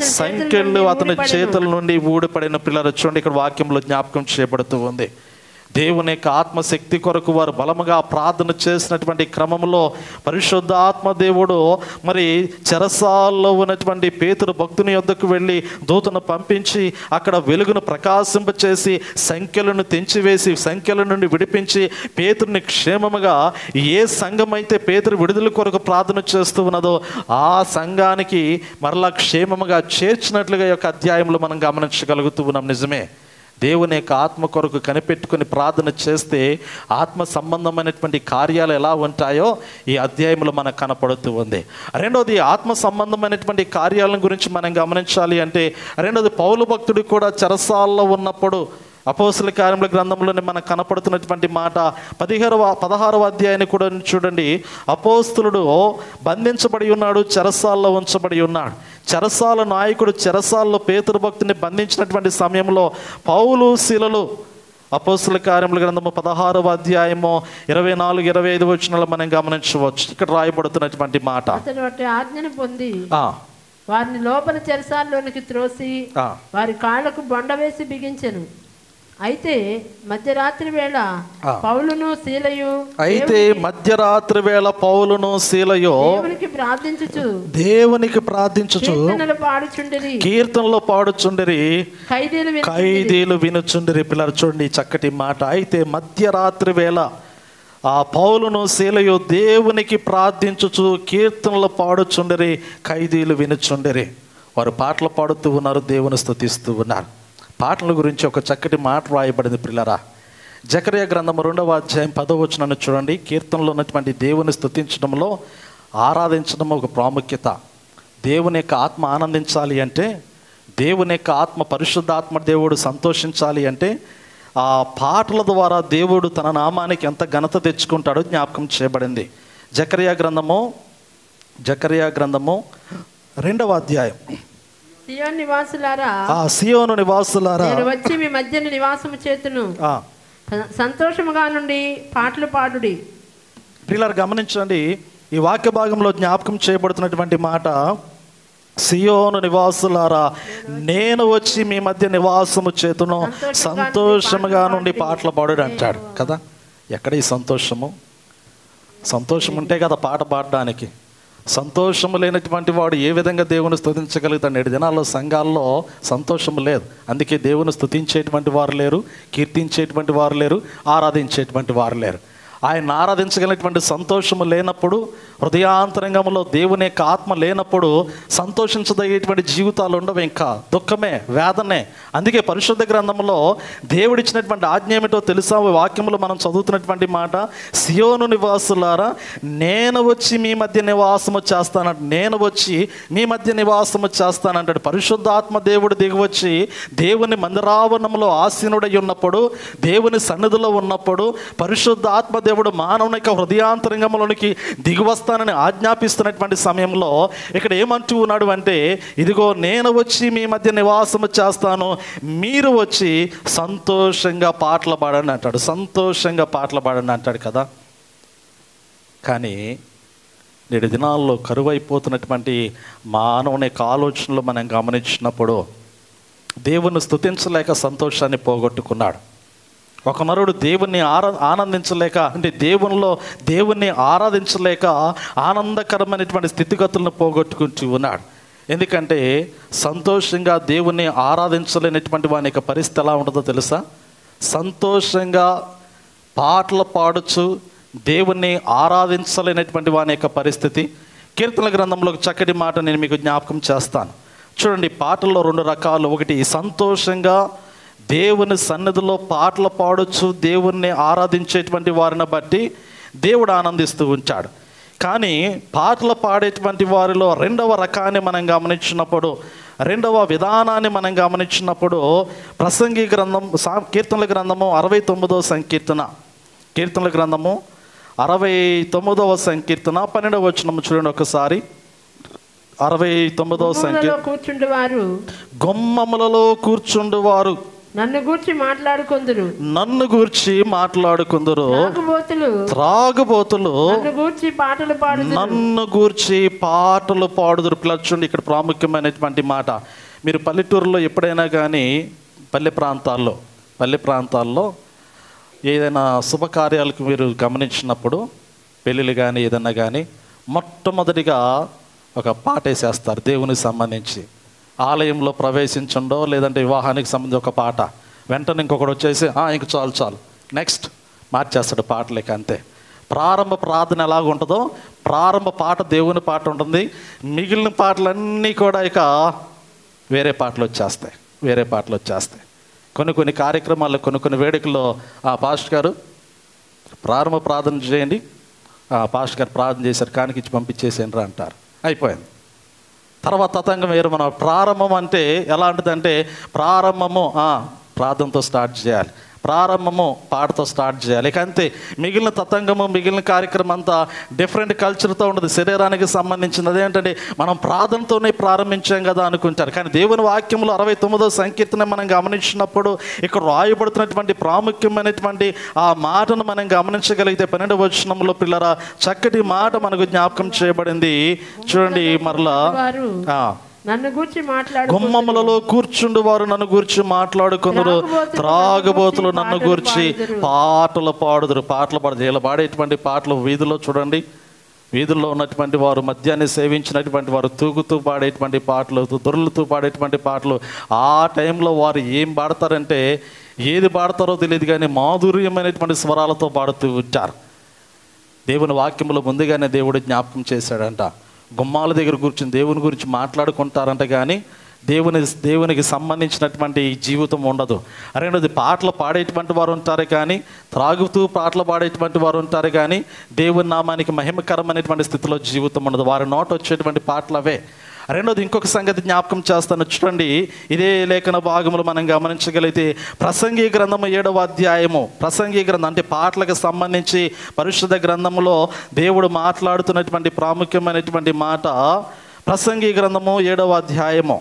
సంఖ్యలు అతని చేతుల నుండి ఊడిపడిన పిల్లలు చూడండి ఇక్కడ వాక్యంలో జ్ఞాపకం చేయబడుతూ ఉంది దేవుని యొక్క ఆత్మశక్తి కొరకు వారు బలముగా ప్రార్థన చేసినటువంటి క్రమంలో పరిశుద్ధ ఆత్మ దేవుడు మరి చెరసాల్లో ఉన్నటువంటి పేతురు భక్తుని యొద్దకు వెళ్ళి దూతను పంపించి అక్కడ వెలుగును ప్రకాశింపచేసి సంఖ్యలను తెంచివేసి సంఖ్యల నుండి విడిపించి పేతురుని క్షేమముగా ఏ సంఘం అయితే పేతురు విడుదల కొరకు ప్రార్థన చేస్తూ ఉన్నదో ఆ సంఘానికి మరలా క్షేమముగా చేర్చినట్లుగా ఈ యొక్క అధ్యాయంలో మనం గమనించగలుగుతూ ఉన్నాం నిజమే దేవుని యొక్క ఆత్మ కొరకు కనిపెట్టుకుని ప్రార్థన చేస్తే ఆత్మ సంబంధమైనటువంటి కార్యాలు ఎలా ఉంటాయో ఈ అధ్యాయంలో మనకు కనపడుతూ ఉంది రెండవది ఆత్మ సంబంధమైనటువంటి కార్యాలను గురించి మనం గమనించాలి అంటే రెండవది పౌలు భక్తుడు కూడా చెరసాల్లో ఉన్నప్పుడు అపోసల కార్యముల గ్రంథంలోనే మనకు కనపడుతున్నటువంటి మాట పదిహేరవ పదహారవ అధ్యాయాన్ని కూడా చూడండి అపోస్తులుడు బంధించబడి ఉన్నాడు చెరసాల్లో ఉంచబడి ఉన్నాడు చెరసాల నాయకుడు చెరసాల్లో పేతురు భక్తుని బంధించినటువంటి సమయంలో పౌలు శిలలు అపోస్తుల కార్యముల గ్రంథము పదహారవ అధ్యాయము ఇరవై నాలుగు ఇరవై ఐదు వచ్చిన మనం గమనించవచ్చు ఇక్కడ రాయబడుతున్నటువంటి మాట అతడు వాటి ఆజ్ఞను పొంది ఆ, వారిని లోపల చెరసాల్లోనికి త్రోసి ఆ. వారి కాళ్లకు బొండ వేసి బిగించెను అయితే మధ్యరాత్రి వేళ ఆ. పౌలును శీలయు అయితే మధ్యరాత్రి వేళ పౌలును శీలయో దేవునికి ప్రార్థించుచు దేవునికి ప్రార్థించుచు కీర్తనలు పాడుచుండిరి కీర్తనలో పాడుచుండిరి ఖైదీలు విని ఖైదీలు వినుచుండిరి పిల్లలు చూడండి ఈ చక్కటి మాట అయితే మధ్యరాత్రి వేళ ఆ పౌలును శీలయు దేవునికి ప్రార్థించుచు కీర్తనలు పాడుచుండిరి ఖైదీలు వినుచుండిరి వారు పాటలు పాడుతూ ఉన్నారు దేవుని స్తుతిస్తూ ఉన్నారు పాటల గురించి ఒక చక్కటి మాట రాయబడింది పిల్లరా జకర్య గ్రంథము రెండవ అధ్యాయం పదవ వచనాన్ని చూడండి కీర్తనలో ఉన్నటువంటి దేవుని స్తుతించడంలో ఆరాధించడం ఒక ప్రాముఖ్యత దేవుని యొక్క ఆత్మ ఆనందించాలి అంటే దేవుని యొక్క ఆత్మ పరిశుద్ధాత్మ దేవుడు సంతోషించాలి అంటే ఆ పాటల ద్వారా దేవుడు తన నామానికి ఎంత ఘనత తెచ్చుకుంటాడో జ్ఞాపకం చేయబడింది జకరియా గ్రంథము జకరియా గ్రంథము రెండవ అధ్యాయం సియోన్ నివాసులారా ఆ సియోను నివాసులారా నేను వచ్చి మీ మధ్యన నివాసము చేతును ఆ, సంతోషముగా నుండి పాటలు పాడుడి ప్రియులారు గమనించండి ఈ వాక్య భాగంలో జ్ఞాపకం చేయబడుతున్నటువంటి మాట సియోను నివాసులారా నేను వచ్చి మీ మధ్య నివాసము చేతును సంతోషముగా నుండి పాటలు పాడు అంటాడు కదా ఎక్కడ ఈ సంతోషము సంతోషం ఉంటే కదా పాట పాడడానికి సంతోషము లేనటువంటి వాడు ఏ విధంగా దేవుని స్తుతించగలుగుతాడు నేడు దినాల్లో సంఘాల్లో సంతోషము లేదు అందుకే దేవుని స్తుతించేటువంటి వారు లేరు కీర్తించేటువంటి వారు లేరు ఆరాధించేటువంటి వారు లేరు ఆయన ఆరాధించగలిగినటువంటి సంతోషము లేనప్పుడు హృదయాంతరంగంలో దేవుని యొక్క ఆత్మ లేనప్పుడు సంతోషించదగేటువంటి జీవితాలు ఉండవు ఇంకా దుఃఖమే వేదనే అందుకే పరిశుద్ధ గ్రంథంలో దేవుడిచ్చినటువంటి ఆజ్ఞ ఏమిటో తెలుసా ఈ వాక్యములు మనం చదువుతున్నటువంటి మాట సియోను నివాసులారా నేను వచ్చి మీ మధ్య నివాసము చేస్తానంట నేను వచ్చి మీ మధ్య నివాసము చేస్తానంటాడు పరిశుద్ధాత్మ దేవుడు దిగివచ్చి దేవుని మందిరావరణంలో ఆసీనుడై ఉన్నప్పుడు దేవుని సన్నిధిలో ఉన్నప్పుడు పరిశుద్ధ ఆత్మ దేవుడు మానవుని యొక్క హృదయాంతరంగంలోనికి దిగివస్తానని ఆజ్ఞాపిస్తున్నటువంటి సమయంలో ఇక్కడ ఏమంటూ ఉన్నాడు అంటే ఇదిగో నేను వచ్చి మీ మధ్య నివాసము చేస్తాను మీరు వచ్చి సంతోషంగా పాటలు పాడండి అంటాడు సంతోషంగా పాటలు పాడండి అంటాడు కదా కానీ నేడు దినాల్లో కరువైపోతున్నటువంటి మానవుని యొక్క ఆలోచనలు మనం గమనించినప్పుడు దేవుని స్తుతించలేక సంతోషాన్ని పోగొట్టుకున్నాడు ఒక నరుడు దేవుణ్ణి ఆరా ఆనందించలేక అంటే దేవునిలో దేవుణ్ణి ఆరాధించలేక ఆనందకరమైనటువంటి స్థితిగతులను పోగొట్టుకుంటూ ఉన్నాడు ఎందుకంటే సంతోషంగా దేవుణ్ణి ఆరాధించలేనటువంటి వాని యొక్క పరిస్థితి ఎలా ఉంటుందో తెలుసా సంతోషంగా పాటలు పాడుచు దేవుణ్ణి ఆరాధించలేనటువంటి వాని యొక్క పరిస్థితి కీర్తన గ్రంథంలో ఒక చక్కటి మాట నేను మీకు జ్ఞాపకం చేస్తాను చూడండి పాటల్లో రెండు రకాలు ఒకటి సంతోషంగా దేవుని సన్నిధిలో పాటలు పాడొచ్చు దేవుణ్ణి ఆరాధించేటువంటి వారిని బట్టి దేవుడు ఆనందిస్తూ ఉంటాడు కానీ పాటలు పాడేటువంటి వారిలో రెండవ రకాన్ని మనం గమనించినప్పుడు రెండవ విధానాన్ని మనం గమనించినప్పుడు ప్రసంగి గ్రంథం సా కీర్తనల గ్రంథము అరవై తొమ్మిదవ సంకీర్తన కీర్తనల గ్రంథము అరవై తొమ్మిదవ సంకీర్తన పన్నెండవ వచనము చూడండి ఒకసారి అరవై తొమ్మిదవ సంకీర్తన గుమ్మములలో కూర్చుండువారు గుమ్మములలో కూర్చుండువారు నన్ను గూర్చి మాట్లాడుకొందురు నన్ను గూర్చి మాట్లాడుకుందరు తాగుబోతులు త్రాగుబోతులు నన్ను గూర్చి పాటలు పాడు నన్ను గూర్చి పాటలు పాడుదురు పిల్లచుండి ఇక్కడ ప్రాముఖ్యమైనటువంటి మాట మీరు పల్లెటూరులో ఎప్పుడైనా కానీ పల్లె ప్రాంతాల్లో పల్లె ప్రాంతాల్లో ఏదైనా శుభకార్యాలకు మీరు గమనించినప్పుడు పెళ్ళిళ్ళు కానీ ఏదన్నా కానీ మొట్టమొదటిగా ఒక పాట వేసేస్తారు దేవునికి సంబంధించి ఆలయంలో ప్రవేశించండో లేదంటే వివాహానికి సంబంధించి ఒక పాట వెంటనే ఇంకొకటి వచ్చేసి "ఆ, ఇంక చాలు చాలు నెక్స్ట్ మార్చేస్తాడు పాటలేక అంతే ప్రారంభ ప్రార్థన ఎలాగ ఉంటుందో ప్రారంభ పాట దేవుని పాట ఉంటుంది మిగిలిన పాటలన్నీ కూడా ఇక వేరే పాటలు వచ్చేస్తాయి వేరే పాటలు వచ్చేస్తాయి కొన్ని కొన్ని కార్యక్రమాల్లో కొన్ని కొన్ని వేడుకల్లో ఆ పాస్టర్ గారు ప్రారంభ ప్రార్థన చేయండి ఆ పాస్టర్ గారు ప్రార్థన చేశారు కానికి ఇచ్చి పంపించేసేయండి అంటారు అయిపోయింది తర్వాత తతంగం వేరు మన ప్రారంభం అంటే ఎలాంటిదంటే ప్రారంభము ఆ, ప్రార్థనతో స్టార్ట్ చేయాలి ప్రారంభము పాటతో స్టార్ట్ చేయాలి ఇక అంతే మిగిలిన తతంగము మిగిలిన కార్యక్రమం అంతా డిఫరెంట్ కల్చర్తో ఉండదు శరీరానికి సంబంధించినది అదేంటంటే మనం ప్రార్థనతోనే ప్రారంభించాం కదా అనుకుంటారు కానీ దేవుని వాక్యంలో అరవై తొమ్మిదో సంకీర్తన మనం గమనించినప్పుడు ఇక్కడ రాయబడుతున్నటువంటి ప్రాముఖ్యమైనటువంటి ఆ మాటను మనం గమనించగలిగితే పన్నెండు వచనంలో పిల్లరా చక్కటి మాట మనకు జ్ఞాపకం చేయబడింది చూడండి మరలా వారు ఆ, నన్ను గూర్చి మాట్లాడు గుమ్మములలో కూర్చుండు వారు నన్ను గూర్చి మాట్లాడుకుందరు త్రాగుబోతులు త్రాగబోతులు నన్ను నన్ను గూర్చి గూర్చి పాటలు పాడుదురు పాటలు పాడుదురు ఇలా పాడేటువంటి పాటలు వీధిలో చూడండి వీధుల్లో ఉన్నటువంటి వారు మద్యాన్ని సేవించినటువంటి వారు తూగుతూ పాడేటువంటి పాటలు దొరులుతూ పాడేటువంటి పాటలు ఆ టైంలో వారు ఏం పాడతారంటే ఏది పాడతారో తెలియదు కానీ మాధుర్యమైనటువంటి స్వరాలతో పాడుతూ ఉంటారు దేవుని వాక్యములో ముందుగానే దేవుడు జ్ఞాపకం చేశాడంట గుమ్మాల దగ్గర కూర్చుని దేవుని గురించి మాట్లాడుకుంటారంట కానీ దేవుని దేవునికి సంబంధించినటువంటి ఈ జీవితం ఉండదు రెండోది పాటలు పాడేటువంటి వారు ఉంటారు కానీ త్రాగుతూ పాటలు పాడేటువంటి వారు ఉంటారు కానీ దేవుని నామానికి మహిమకరమైనటువంటి స్థితిలో జీవితం ఉండదు వారి నోట వచ్చేటువంటి పాటలు అవే రెండోది ఇంకొక సంగతి జ్ఞాపకం చేస్తాను చూడండి ఇదే లేఖన భాగములు మనం గమనించగలిగితే ప్రసంగి గ్రంథము ఏడవ అధ్యాయము ప్రసంగి గ్రంథం అంటే పాటలకు సంబంధించి పరిశుద్ధ గ్రంథములో దేవుడు మాట్లాడుతున్నటువంటి ప్రాముఖ్యమైనటువంటి మాట ప్రసంగి గ్రంథము ఏడవ అధ్యాయము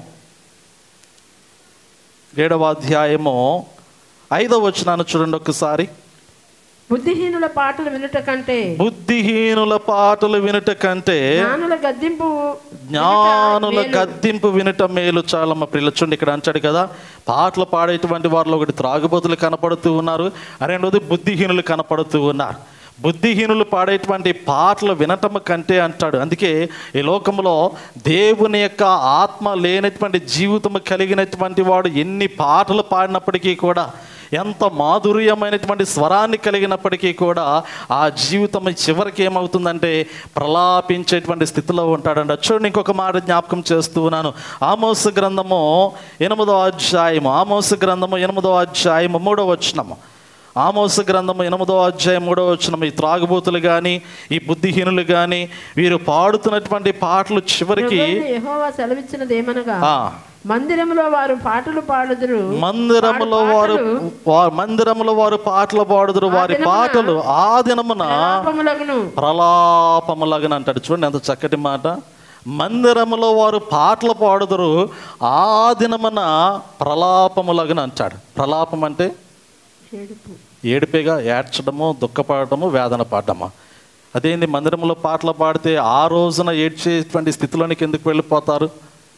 ఏడవ అధ్యాయము ఐదవ వచనాన్ని చూడండి ఒకసారి బుద్ధిహీనుల పాటలు వినుట కంటే బుద్ధిహీనుల పాటలు వినుట కంటే జ్ఞానుల గద్దింపు జ్ఞానుల వినుట మేలు. గద్దింపు వినటం మేలు చాలా మా పిల్లచుండి ఇక్కడ అంటాడు కదా పాటలు పాడేటువంటి వారిలో ఒకటి త్రాగుబోతులు కనపడుతూ ఉన్నారు రెండోది బుద్ధిహీనులు కనపడుతూ ఉన్నారు బుద్ధిహీనులు పాడేటువంటి పాటలు వినటం కంటే అంటాడు అందుకే ఈ లోకంలో దేవుని యొక్క ఆత్మ లేనటువంటి జీవితం కలిగినటువంటి వాడు ఎన్ని పాటలు పాడినప్పటికీ కూడా ఎంత మాధుర్యమైనటువంటి స్వరాన్ని కలిగినప్పటికీ కూడా ఆ జీవితం చివరికి ఏమవుతుందంటే ప్రలాపించేటువంటి స్థితిలో ఉంటాడంట చూడండి ఇంకొక మాట జ్ఞాపకం చేస్తూ ఉన్నాను ఆమోస గ్రంథము ఎనిమిదో అధ్యాయము ఆమోస గ్రంథము ఎనిమిదో అధ్యాయము మూడో వచనము ఆమోస గ్రంథము ఎనిమిదో అధ్యాయం మూడో వచనం ఈ త్రాగుబోతులు కానీ ఈ బుద్ధిహీనులు కానీ వీరు పాడుతున్నటువంటి పాటలు చివరికి ప్రభువైన యెహోవా సెలవిచ్చినది ఏమనగా ఆ, మందిరంలో వారు పాటలు పాడుదురు మందిరములో వారు వా- మందిరములో వారు పాటలు పాడుదురు వారి పాటలు ఆ దినమున పాపములగును ప్రలాపములగన అంటాడు చూడండి ఎంత చక్కటి మాట మందిరములో వారు పాటలు పాడుదురు ఆ దినమున ప్రలాపములగన అంటాడు ప్రలాపం అంటే ఏడుపు ఏడిపేగా ఏడ్చడము దుఃఖపడటము వేదన పడటము అదేంటి మందిరంలో పాటలు పాడితే ఆ రోజున ఏడ్చేటువంటి స్థితిలోనికి ఎందుకు వెళ్ళిపోతారు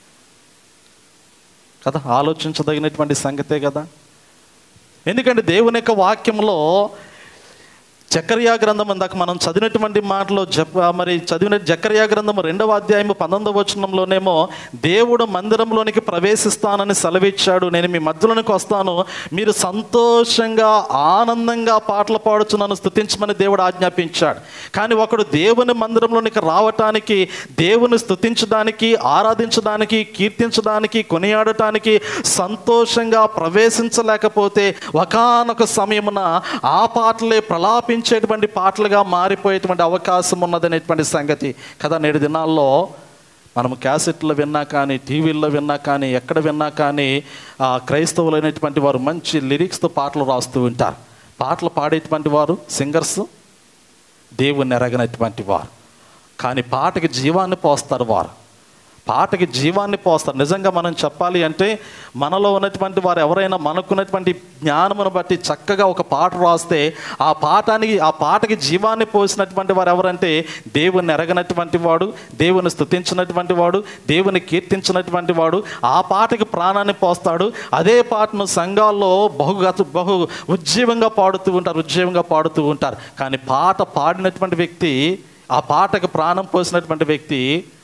కదా ఆలోచించదగినటువంటి సంగతే కదా ఎందుకంటే దేవుని యొక్క వాక్యంలో జకర్యా గ్రంథం ఇందాక మనం చదివినటువంటి మాటలో జప మరి చదివిన జకర్యా గ్రంథము రెండవ అధ్యాయము పంతొమ్మిదవ వచనంలోనేమో దేవుడు మందిరంలోనికి ప్రవేశిస్తానని సెలవిచ్చాడు నేను మీ మధ్యలోనికి వస్తాను మీరు సంతోషంగా ఆనందంగా పాటలు పాడుచు నన్ను స్థుతించమని దేవుడు ఆజ్ఞాపించాడు కానీ ఒకడు దేవుని మందిరంలోనికి రావటానికి దేవుని స్థుతించడానికి ఆరాధించడానికి కీర్తించడానికి కొనియాడటానికి సంతోషంగా ప్రవేశించలేకపోతే ఒకానొక సమయమున ఆ పాటలే ప్రలాపించేటువంటి పాటలుగా మారిపోయేటువంటి అవకాశం ఉన్నదనేటువంటి సంగతి కదా నేడు దినాల్లో మనం క్యాసెట్లు విన్నా కానీ టీవీల్లో విన్నా కానీ ఎక్కడ విన్నా కానీ ఆ క్రైస్తవులైనటువంటి వారు మంచి లిరిక్స్తో పాటలు రాస్తూ ఉంటారు పాటలు పాడేటువంటి వారు సింగర్స్ దేవుని ఎరగనటువంటి వారు కానీ పాటకి జీవాన్ని పోస్తారు వారు పాటకి జీవాన్ని పోస్తారు నిజంగా మనం చెప్పాలి అంటే మనలో ఉన్నటువంటి వారు ఎవరైనా మనకున్నటువంటి జ్ఞానమును బట్టి చక్కగా ఒక పాట రాస్తే ఆ పాఠానికి ఆ పాటకి జీవాన్ని పోసినటువంటి వారు ఎవరంటే దేవుని ఎరగనటువంటి వాడు దేవుని స్తుతించినటువంటి వాడు దేవుని కీర్తించినటువంటి వాడు ఆ పాటకి ప్రాణాన్ని పోస్తాడు అదే పాటను సంఘాల్లో బహుగత బహు ఉజ్జీవంగా పాడుతూ ఉంటారు ఉజ్జీవంగా పాడుతూ ఉంటారు కానీ పాట పాడినటువంటి వ్యక్తి ఆ పాటకు ప్రాణం పోసినటువంటి వ్యక్తి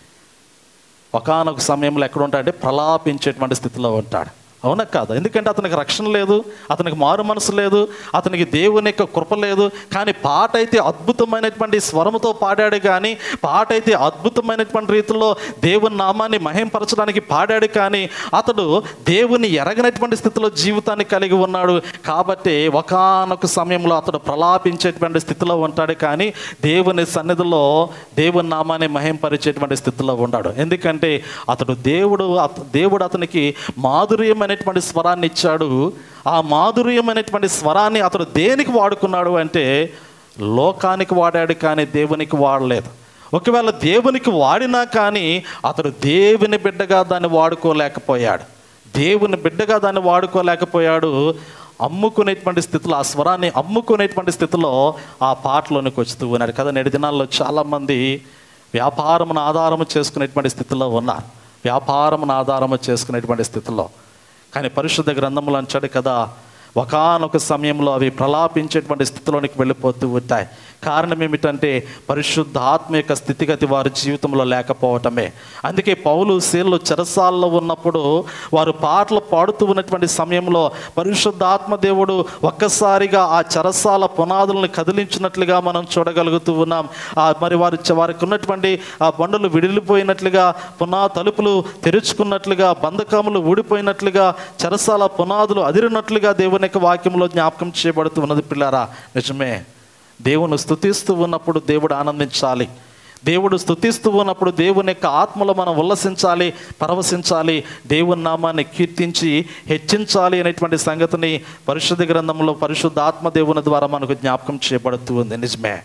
ఒకానొక సమయంలో ఎక్కడ ఉంటాడంటే ప్రలాపించేటువంటి స్థితిలో ఉంటాడు అవునా కాదు ఎందుకంటే అతనికి రక్షణ లేదు అతనికి మారు మనసు లేదు అతనికి దేవుని యొక్క కృప లేదు కానీ పాట అయితే అద్భుతమైనటువంటి స్వరముతో పాడాడు కానీ పాట అయితే అద్భుతమైనటువంటి రీతిలో దేవుని నామాన్ని మహింపరచడానికి పాడాడు కానీ అతడు దేవుని ఎరగనటువంటి స్థితిలో జీవితాన్ని కలిగి ఉన్నాడు కాబట్టి ఒకానొక సమయంలో అతడు ప్రలాపించేటువంటి స్థితిలో ఉంటాడు కానీ దేవుని సన్నిధిలో దేవుని నామాన్ని మహింపరిచేటువంటి స్థితిలో ఉన్నాడు ఎందుకంటే అతడు దేవుడు అత- దేవుడు అతనికి మాధుర్యమైనటువంటి స్వరాన్ని ఇచ్చాడు ఆ మాధుర్యమైనటువంటి స్వరాన్ని అతడు దేనికి వాడుకున్నాడు అంటే లోకానికి వాడాడు కానీ దేవునికి వాడలేదు ఒకవేళ దేవునికి వాడినా కానీ అతడు దేవుని బిడ్డగా దాన్ని వాడుకోలేకపోయాడు దేవుని బిడ్డగా దాన్ని వాడుకోలేకపోయాడు అమ్ముకునేటువంటి స్థితిలో ఆ స్వరాన్ని అమ్ముకునేటువంటి స్థితిలో ఆ పాటలోనికి వస్తూ ఉన్నాడు కదా నేటి దినాల్లో చాలామంది వ్యాపారమును ఆధారము చేసుకునేటువంటి స్థితిలో ఉన్నారు వ్యాపారమును ఆధారము చేసుకునేటువంటి స్థితిలో కానీ పరిశుద్ధ గ్రంథములు అంచాడు కదా ఒకానొక సమయంలో అవి ప్రలాపించేటువంటి స్థితిలోనికి వెళ్ళిపోతూ ఉంటాయి కారణం ఏమిటంటే పరిశుద్ధ ఆత్మ యొక్క స్థితిగతి వారి జీవితంలో లేకపోవటమే అందుకే పౌలు శీలు చెరసాల్లో ఉన్నప్పుడు వారు పాటలు పాడుతూ ఉన్నటువంటి సమయంలో పరిశుద్ధ ఆత్మ దేవుడు ఒక్కసారిగా ఆ చెరసాల పునాదులను కదిలించినట్లుగా మనం చూడగలుగుతూ ఉన్నాం ఆ మరి వారి వారికి ఉన్నటువంటి ఆ బండలు విడిలిపోయినట్లుగా పునా తలుపులు తెరుచుకున్నట్లుగా బంధకములు ఊడిపోయినట్లుగా చెరసాల పునాదులు అదిరినట్లుగా దేవుని యొక్క వాక్యంలో జ్ఞాపకం చేయబడుతూ ఉన్నది పిల్లారా నిజమే దేవుని స్తుతిస్తూ ఉన్నప్పుడు దేవుడు ఆనందించాలి దేవుడు స్తుతిస్తూ ఉన్నప్పుడు దేవుని యొక్క ఆత్మలో మనం ఉల్లసించాలి పరవశించాలి దేవుని నామాన్ని కీర్తించి హెచ్చించాలి అనేటువంటి సంగతిని పరిశుద్ధ గ్రంథంలో పరిశుద్ధ ఆత్మ దేవుని ద్వారా మనకు జ్ఞాపకం చేయబడుతూ ఉంది నిజమే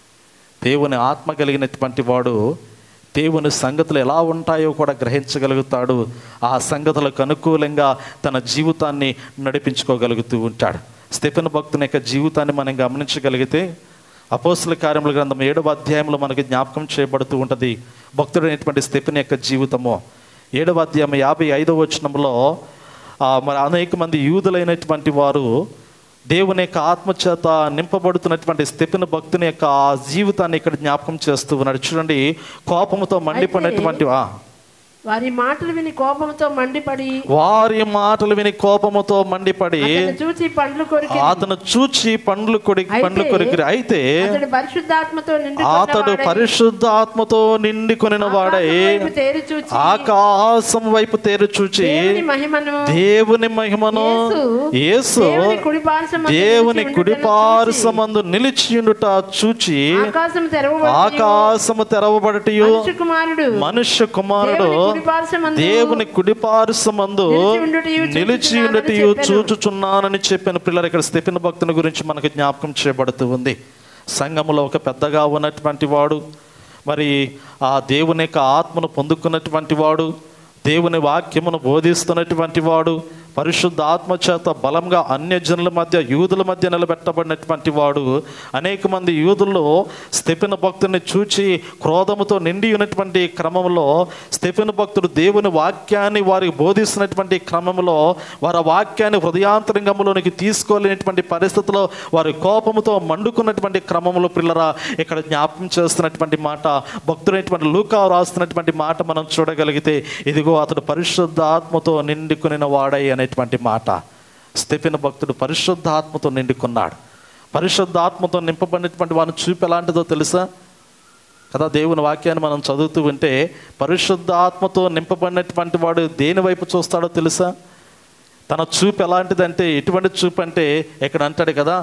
దేవుని ఆత్మ కలిగినటువంటి వాడు దేవుని సంగతులు ఎలా ఉంటాయో కూడా గ్రహించగలుగుతాడు ఆ సంగతులకు అనుకూలంగా తన జీవితాన్ని నడిపించుకోగలుగుతూ ఉంటాడు స్టెఫెన్ భక్తుని యొక్క జీవితాన్ని మనం గమనించగలిగితే అపోస్తుల కార్యముల గ్రంథం ఏడవ అధ్యాయంలో మనకి జ్ఞాపకం చేయబడుతూ ఉంటుంది భక్తుడైనటువంటి స్టెఫెన్ యొక్క జీవితము ఏడవ అధ్యాయం యాభై ఐదవ వచనంలో ఆ, మరి అనేక మంది యూదులైనటువంటి వారు దేవుని యొక్క ఆత్మచేత నింపబడుతున్నటువంటి స్థెపిన భక్తుని యొక్క ఆ జీవితాన్ని ఇక్కడ జ్ఞాపకం చేస్తూ ఉన్నాడు చూడండి కోపముతో మండిపడినటువంటి ఆ, వారి మాటలు విని కోపంతో మండిపడి వారి మాటలు విని కోపముతో మండిపడి అతన్ని చూసి పండ్లు కొరికి అతను చూచి పండ్లు కొడి పండ్లు అయితే- కొరికి అయితే అతడు పరిశుద్ధాత్మతో నిండి అతడు పరిశుద్ధ ఆత్మతో నిండి కొనిన వాడై తేరి చూచి ఆకాశం వైపు తేరు చూచి దేవుని మహిమను దేవుని మహిమను యేసు దేవుని కుడిపార్శ్వమందు దేవుని నిలిచి కుడిపార్సమందు నిలిచియుండుట చూచి ఆకాశం తెరవబడి ఆకాశము తెరవబడటియు మనుష్య కుమారుడు మనుష్య కుమారుడు దేవుని కుడిపార్శ్వమందు దేవుని కుడిపార్సమందు నిలిచి ఉండుటయు నిలిచి ఉండటయు చూచుచున్నానని చెప్పిన పిల్లలు ఇక్కడ స్థెపిన భక్తుని గురించి మనకు జ్ఞాపకం చేయబడుతూ ఉంది సంఘములో ఒక పెద్దగా ఉన్నటువంటి వాడు మరి ఆ దేవుని యొక్క ఆత్మను పొందుకున్నటువంటి వాడు దేవుని వాక్యమును బోధిస్తున్నటువంటి వాడు పరిశుద్ధ ఆత్మ చేత బలంగా అన్యజనుల మధ్య యూదుల మధ్య నిలబెట్టబడినటువంటి వాడు అనేక మంది యూదుల్లో స్థెపిన భక్తుని చూచి క్రోధముతో నిండి ఉన్నటువంటి క్రమంలో స్థెపిన భక్తుడు దేవుని వాక్యాన్ని వారికి బోధిస్తున్నటువంటి క్రమంలో వారి ఆ వాక్యాన్ని హృదయాంతరంగంలోనికి తీసుకోలేనటువంటి పరిస్థితిలో వారి కోపముతో మండుకున్నటువంటి క్రమంలో పిల్లరా ఇక్కడ జ్ఞాపకం చేస్తున్నటువంటి మాట భక్తుడైనటువంటి లూకా రాస్తున్నటువంటి మాట మనం చూడగలిగితే ఇదిగో అతడు పరిశుద్ధ ఆత్మతో నిండుకునిన వాడై అనేటువంటి మాట స్థెపిన భక్తుడు పరిశుద్ధ ఆత్మతో నిండుకున్నాడు పరిశుద్ధ ఆత్మతో నింపబడినటువంటి వాని చూపు ఎలాంటిదో తెలుసా కదా దేవుని వాక్యాన్ని మనం చదువుతూ ఉంటే పరిశుద్ధ ఆత్మతో నింపబడినటువంటి వాడు దేని వైపు చూస్తాడో తెలుసా తన చూపు ఎలాంటిదంటే ఎటువంటి చూపు అంటే ఇక్కడ అంటాడు కదా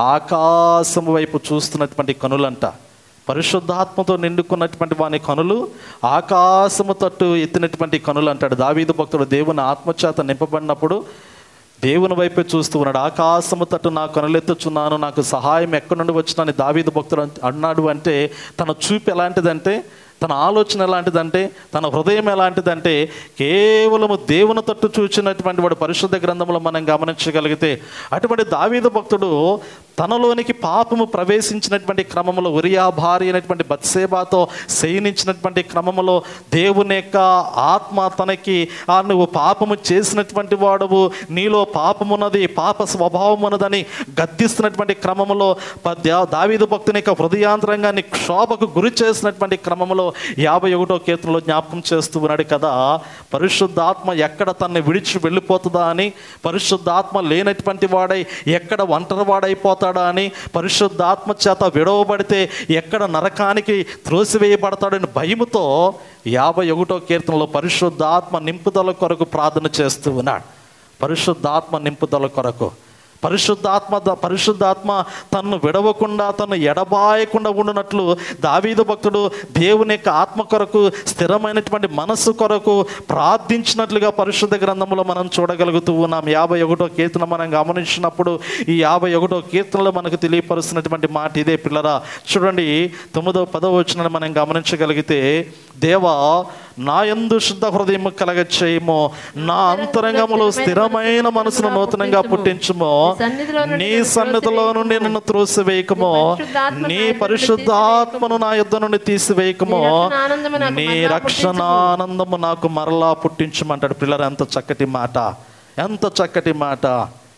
ఆకాశం వైపు చూస్తున్నటువంటి కనులంట పరిశుద్ధాత్మతో నిండుకున్నటువంటి వాని కనులు ఆకాశము తట్టు ఎత్తినటువంటి కనులు అంటాడు దావీదు భక్తుడు దేవుని ఆత్మచేత నింపబడినప్పుడు దేవుని వైపే చూస్తూ ఉన్నాడు ఆకాశము తట్టు నా కనులెత్తుచున్నాను నాకు సహాయం ఎక్కడి నుండి వచ్చినని దావీదు భక్తుడు అంట- అన్నాడు అంటే తన చూపు ఎలాంటిదంటే తన ఆలోచన ఎలాంటిదంటే తన హృదయం ఎలాంటిదంటే కేవలము దేవుని తట్టు చూచినటువంటి వాడు పరిశుద్ధ గ్రంథంలో మనం గమనించగలిగితే అటువంటి దావీదు భక్తుడు తనలోనికి పాపము ప్రవేశించినటువంటి క్రమంలో ఉరియా భార్య అయినటువంటి బత్సేబాతో శయనించినటువంటి క్రమంలో దేవుని యొక్క ఆత్మ తనకి ఆ నువ్వు పాపము చేసినటువంటి వాడవు నీలో పాపమున్నది పాప స్వభావం ఉన్నదని గద్దిస్తున్నటువంటి క్రమంలో ప- దా- దావీదు భక్తుని యొక్క హృదయాంతరంగాన్ని క్షోభకు గురి చేసినటువంటి క్రమంలో యాభై ఒకటో కీర్తనలో జ్ఞాపకం చేస్తూ ఉన్నాడు కదా పరిశుద్ధాత్మ ఎక్కడ తనని విడిచి వెళ్ళిపోతుందా అని పరిశుద్ధాత్మ లేనటువంటి వాడై ఎక్కడ ఒంటరి వాడైపోతాడా అని పరిశుద్ధాత్మ చేత విడవబడితే ఎక్కడ నరకానికి త్రోసివేయబడతాడని భయముతో యాభై ఒకటో కీర్తనలో పరిశుద్ధాత్మ నింపుదల కొరకు ప్రార్థన చేస్తూ ఉన్నాడు పరిశుద్ధాత్మ నింపుదల కొరకు పరిశుద్ధాత్మ పరిశుద్ధాత్మ తన్ను విడవకుండా తను ఎడబాయకుండా ఉండునట్లు దావీదు భక్తుడు దేవుని యొక్క ఆత్మ కొరకు స్థిరమైనటువంటి మనస్సు కొరకు ప్రార్థించినట్లుగా పరిశుద్ధ గ్రంథంలో మనం చూడగలుగుతూ ఉన్నాం యాభై ఒకటో కీర్తన మనం గమనించినప్పుడు ఈ యాభై ఒకటో కీర్తనలో మనకు తెలియపరుస్తున్నటువంటి మాట ఇదే పిల్లరా చూడండి తొమ్మిదో పదో వచ్చిన మనం గమనించగలిగితే దేవా నా యందు శుద్ధ హృదయం కలగ చేయము నా అంతరంగములో స్థిరమైన మనసును నూతనంగా పుట్టించుము నీ సన్నిధిలో నుండి నన్ను త్రోసివేయకము నీ పరిశుద్ధాత్మను నా యుద్ధ నుండి తీసివేయకము నీ రక్షణ ఆనందము నాకు మరలా పుట్టించమంటాడు పిల్లలు ఎంత చక్కటి మాట ఎంత చక్కటి మాట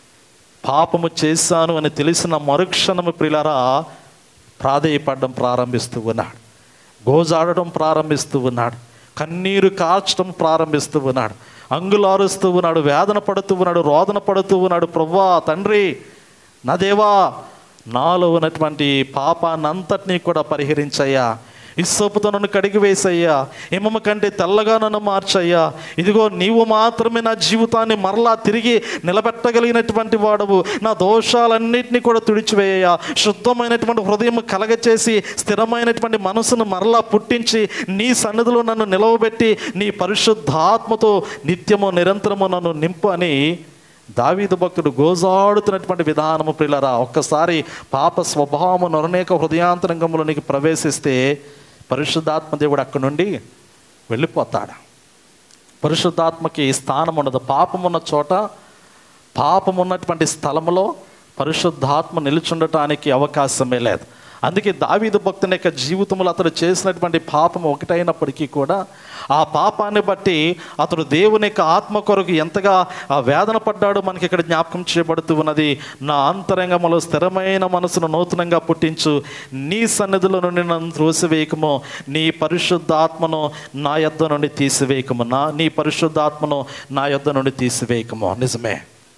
పాపము చేశాను అని తెలిసిన మరుక్షణము పిల్లరా ప్రాధేయపడడం ప్రారంభిస్తూ ఉన్నాడు గోజాడడం ప్రారంభిస్తూ ఉన్నాడు కన్నీరు కార్చడం ప్రారంభిస్తూ ఉన్నాడు అంగులారుస్తూ ఉన్నాడు వేదన పడుతూ ఉన్నాడు రోదన పడుతూ ఉన్నాడు ప్రవ్వా తండ్రి నా దేవా నాలో ఉన్నటువంటి పాపాన్నంతటినీ కూడా పరిహరించయ్యా ఇస్సోపుతో నన్ను కడిగి వేసయ్యా హిమము కంటే తెల్లగా నన్ను మార్చయ్యా ఇదిగో నీవు మాత్రమే నా జీవితాన్ని మరలా తిరిగి నిలబెట్టగలిగినటువంటి వాడవు నా దోషాలన్నింటినీ కూడా తుడిచివేయ్యా శుద్ధమైనటువంటి హృదయం కలగచేసి స్థిరమైనటువంటి మనసును మరలా పుట్టించి నీ సన్నిధిలో నన్ను నిలవబెట్టి నీ పరిశుద్ధాత్మతో నిత్యము నిరంతరము నన్ను నింపు అని దావీదు భక్తుడు గోజాడుతున్నటువంటి విధానము పిల్లరా ఒక్కసారి పాప స్వభావము నొరనేక హృదయాంతరంగంలోనికి ప్రవేశిస్తే పరిశుద్ధాత్మ దేవుడు అక్కడి నుండి వెళ్ళిపోతాడు పరిశుద్ధాత్మకి స్థానం ఉండదు పాపం ఉన్న చోట పాపం ఉన్నటువంటి స్థలంలో పరిశుద్ధాత్మ నిలుచుండటానికి అవకాశమే లేదు అందుకే దావీదు భక్తుని యొక్క జీవితంలో అతడు చేసినటువంటి పాపం ఒకటైనప్పటికీ కూడా ఆ పాపాన్ని బట్టి అతడు దేవుని యొక్క ఆత్మ కొరకు ఎంతగా ఆ వేదన పడ్డాడో మనకి ఇక్కడ జ్ఞాపకం చేయబడుతూ ఉన్నది నా అంతరంగములో స్థిరమైన మనసును నూతనంగా పుట్టించు నీ సన్నిధిలో నుండి నన్ను త్రోసివేయకము నీ పరిశుద్ధాత్మను నా యొద్ద నుండి తీసివేయకము నా నీ పరిశుద్ధాత్మను నా యొద్ద నుండి తీసివేయకము నిజమే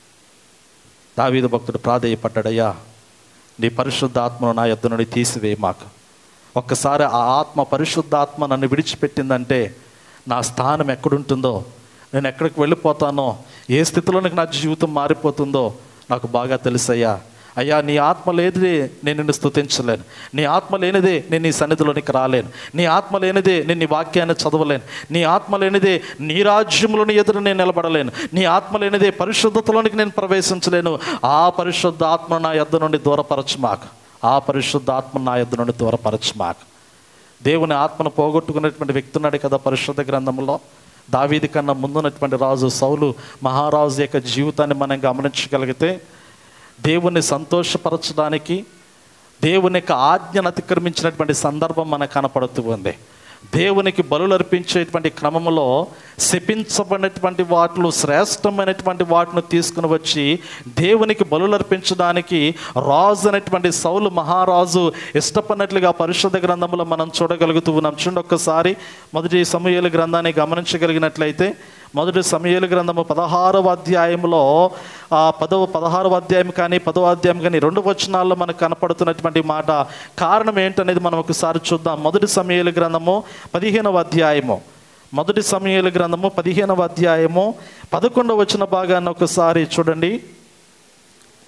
దావీదు భక్తుడు ప్రాధేయపడ్డాడయ్యా నీ పరిశుద్ధాత్మను నా యొద్ద నుండి తీసివేయి మాకు ఒక్కసారి ఆ ఆత్మ పరిశుద్ధాత్మ నన్ను విడిచిపెట్టిందంటే నా స్థానం ఎక్కడుంటుందో నేను ఎక్కడికి వెళ్ళిపోతానో ఏ స్థితిలోనికి నా జీవితం మారిపోతుందో నాకు బాగా తెలుసయ్యా అయ్యా నీ ఆత్మ లేనిదే నేను నిన్ను స్తుతించలేను నీ ఆత్మ లేనిదే నేను నీ సన్నిధిలోనికి రాలేను నీ ఆత్మ లేనిదే నేను నీ వాక్యాన్ని చదవలేను నీ ఆత్మ లేనిదే నీ రాజ్యంలోని ఎదురు నేను నిలబడలేను నీ ఆత్మ లేనిదే పరిశుద్ధతలోనికి నేను ప్రవేశించలేను ఆ పరిశుద్ధ ఆత్మ నా యొద్ద నుండి దూరపరచు మాకు ఆ పరిశుద్ధ ఆత్మ నా యొద్ద నుండి దూరపరచు మాకు దేవుని ఆత్మను పోగొట్టుకున్నటువంటి వ్యక్తి ఉన్నాడు కదా పరిశుద్ధ గ్రంథంలో దావీది కన్నా ముందున్నటువంటి రాజు సౌలు మహారాజు యొక్క జీవితాన్ని మనం గమనించగలిగితే దేవుణ్ణి సంతోషపరచడానికి దేవుని యొక్క ఆజ్ఞను అతిక్రమించినటువంటి సందర్భం మనకు కనపడుతూ ఉంది దేవునికి బలులు అర్పించేటువంటి క్రమంలో శపించబడినటువంటి వాటిలో శ్రేష్టమైనటువంటి వాటిని తీసుకుని వచ్చి దేవునికి బలులు అర్పించడానికి రాజు అనేటువంటి సౌలు మహారాజు ఇష్టపడినట్లుగా పరిశుద్ధ గ్రంథంలో మనం చూడగలుగుతూ ఉన్నాం చూడండి ఒక్కసారి మొదటి సమయాల గ్రంథాన్ని గమనించగలిగినట్లయితే మొదటి సమయాల గ్రంథము పదహారవ అధ్యాయంలో ఆ పదవ పదహారవ అధ్యాయం కానీ పదవ అధ్యాయం కానీ రెండు వచనాల్లో మనకు కనపడుతున్నటువంటి మాట కారణం ఏంటనేది మనం ఒకసారి చూద్దాం మొదటి సమయాల గ్రంథము పదిహేనవ అధ్యాయము మొదటి సమయాల గ్రంథము పదిహేనవ అధ్యాయము పదకొండవ వచ్చిన భాగాన్ని ఒకసారి చూడండి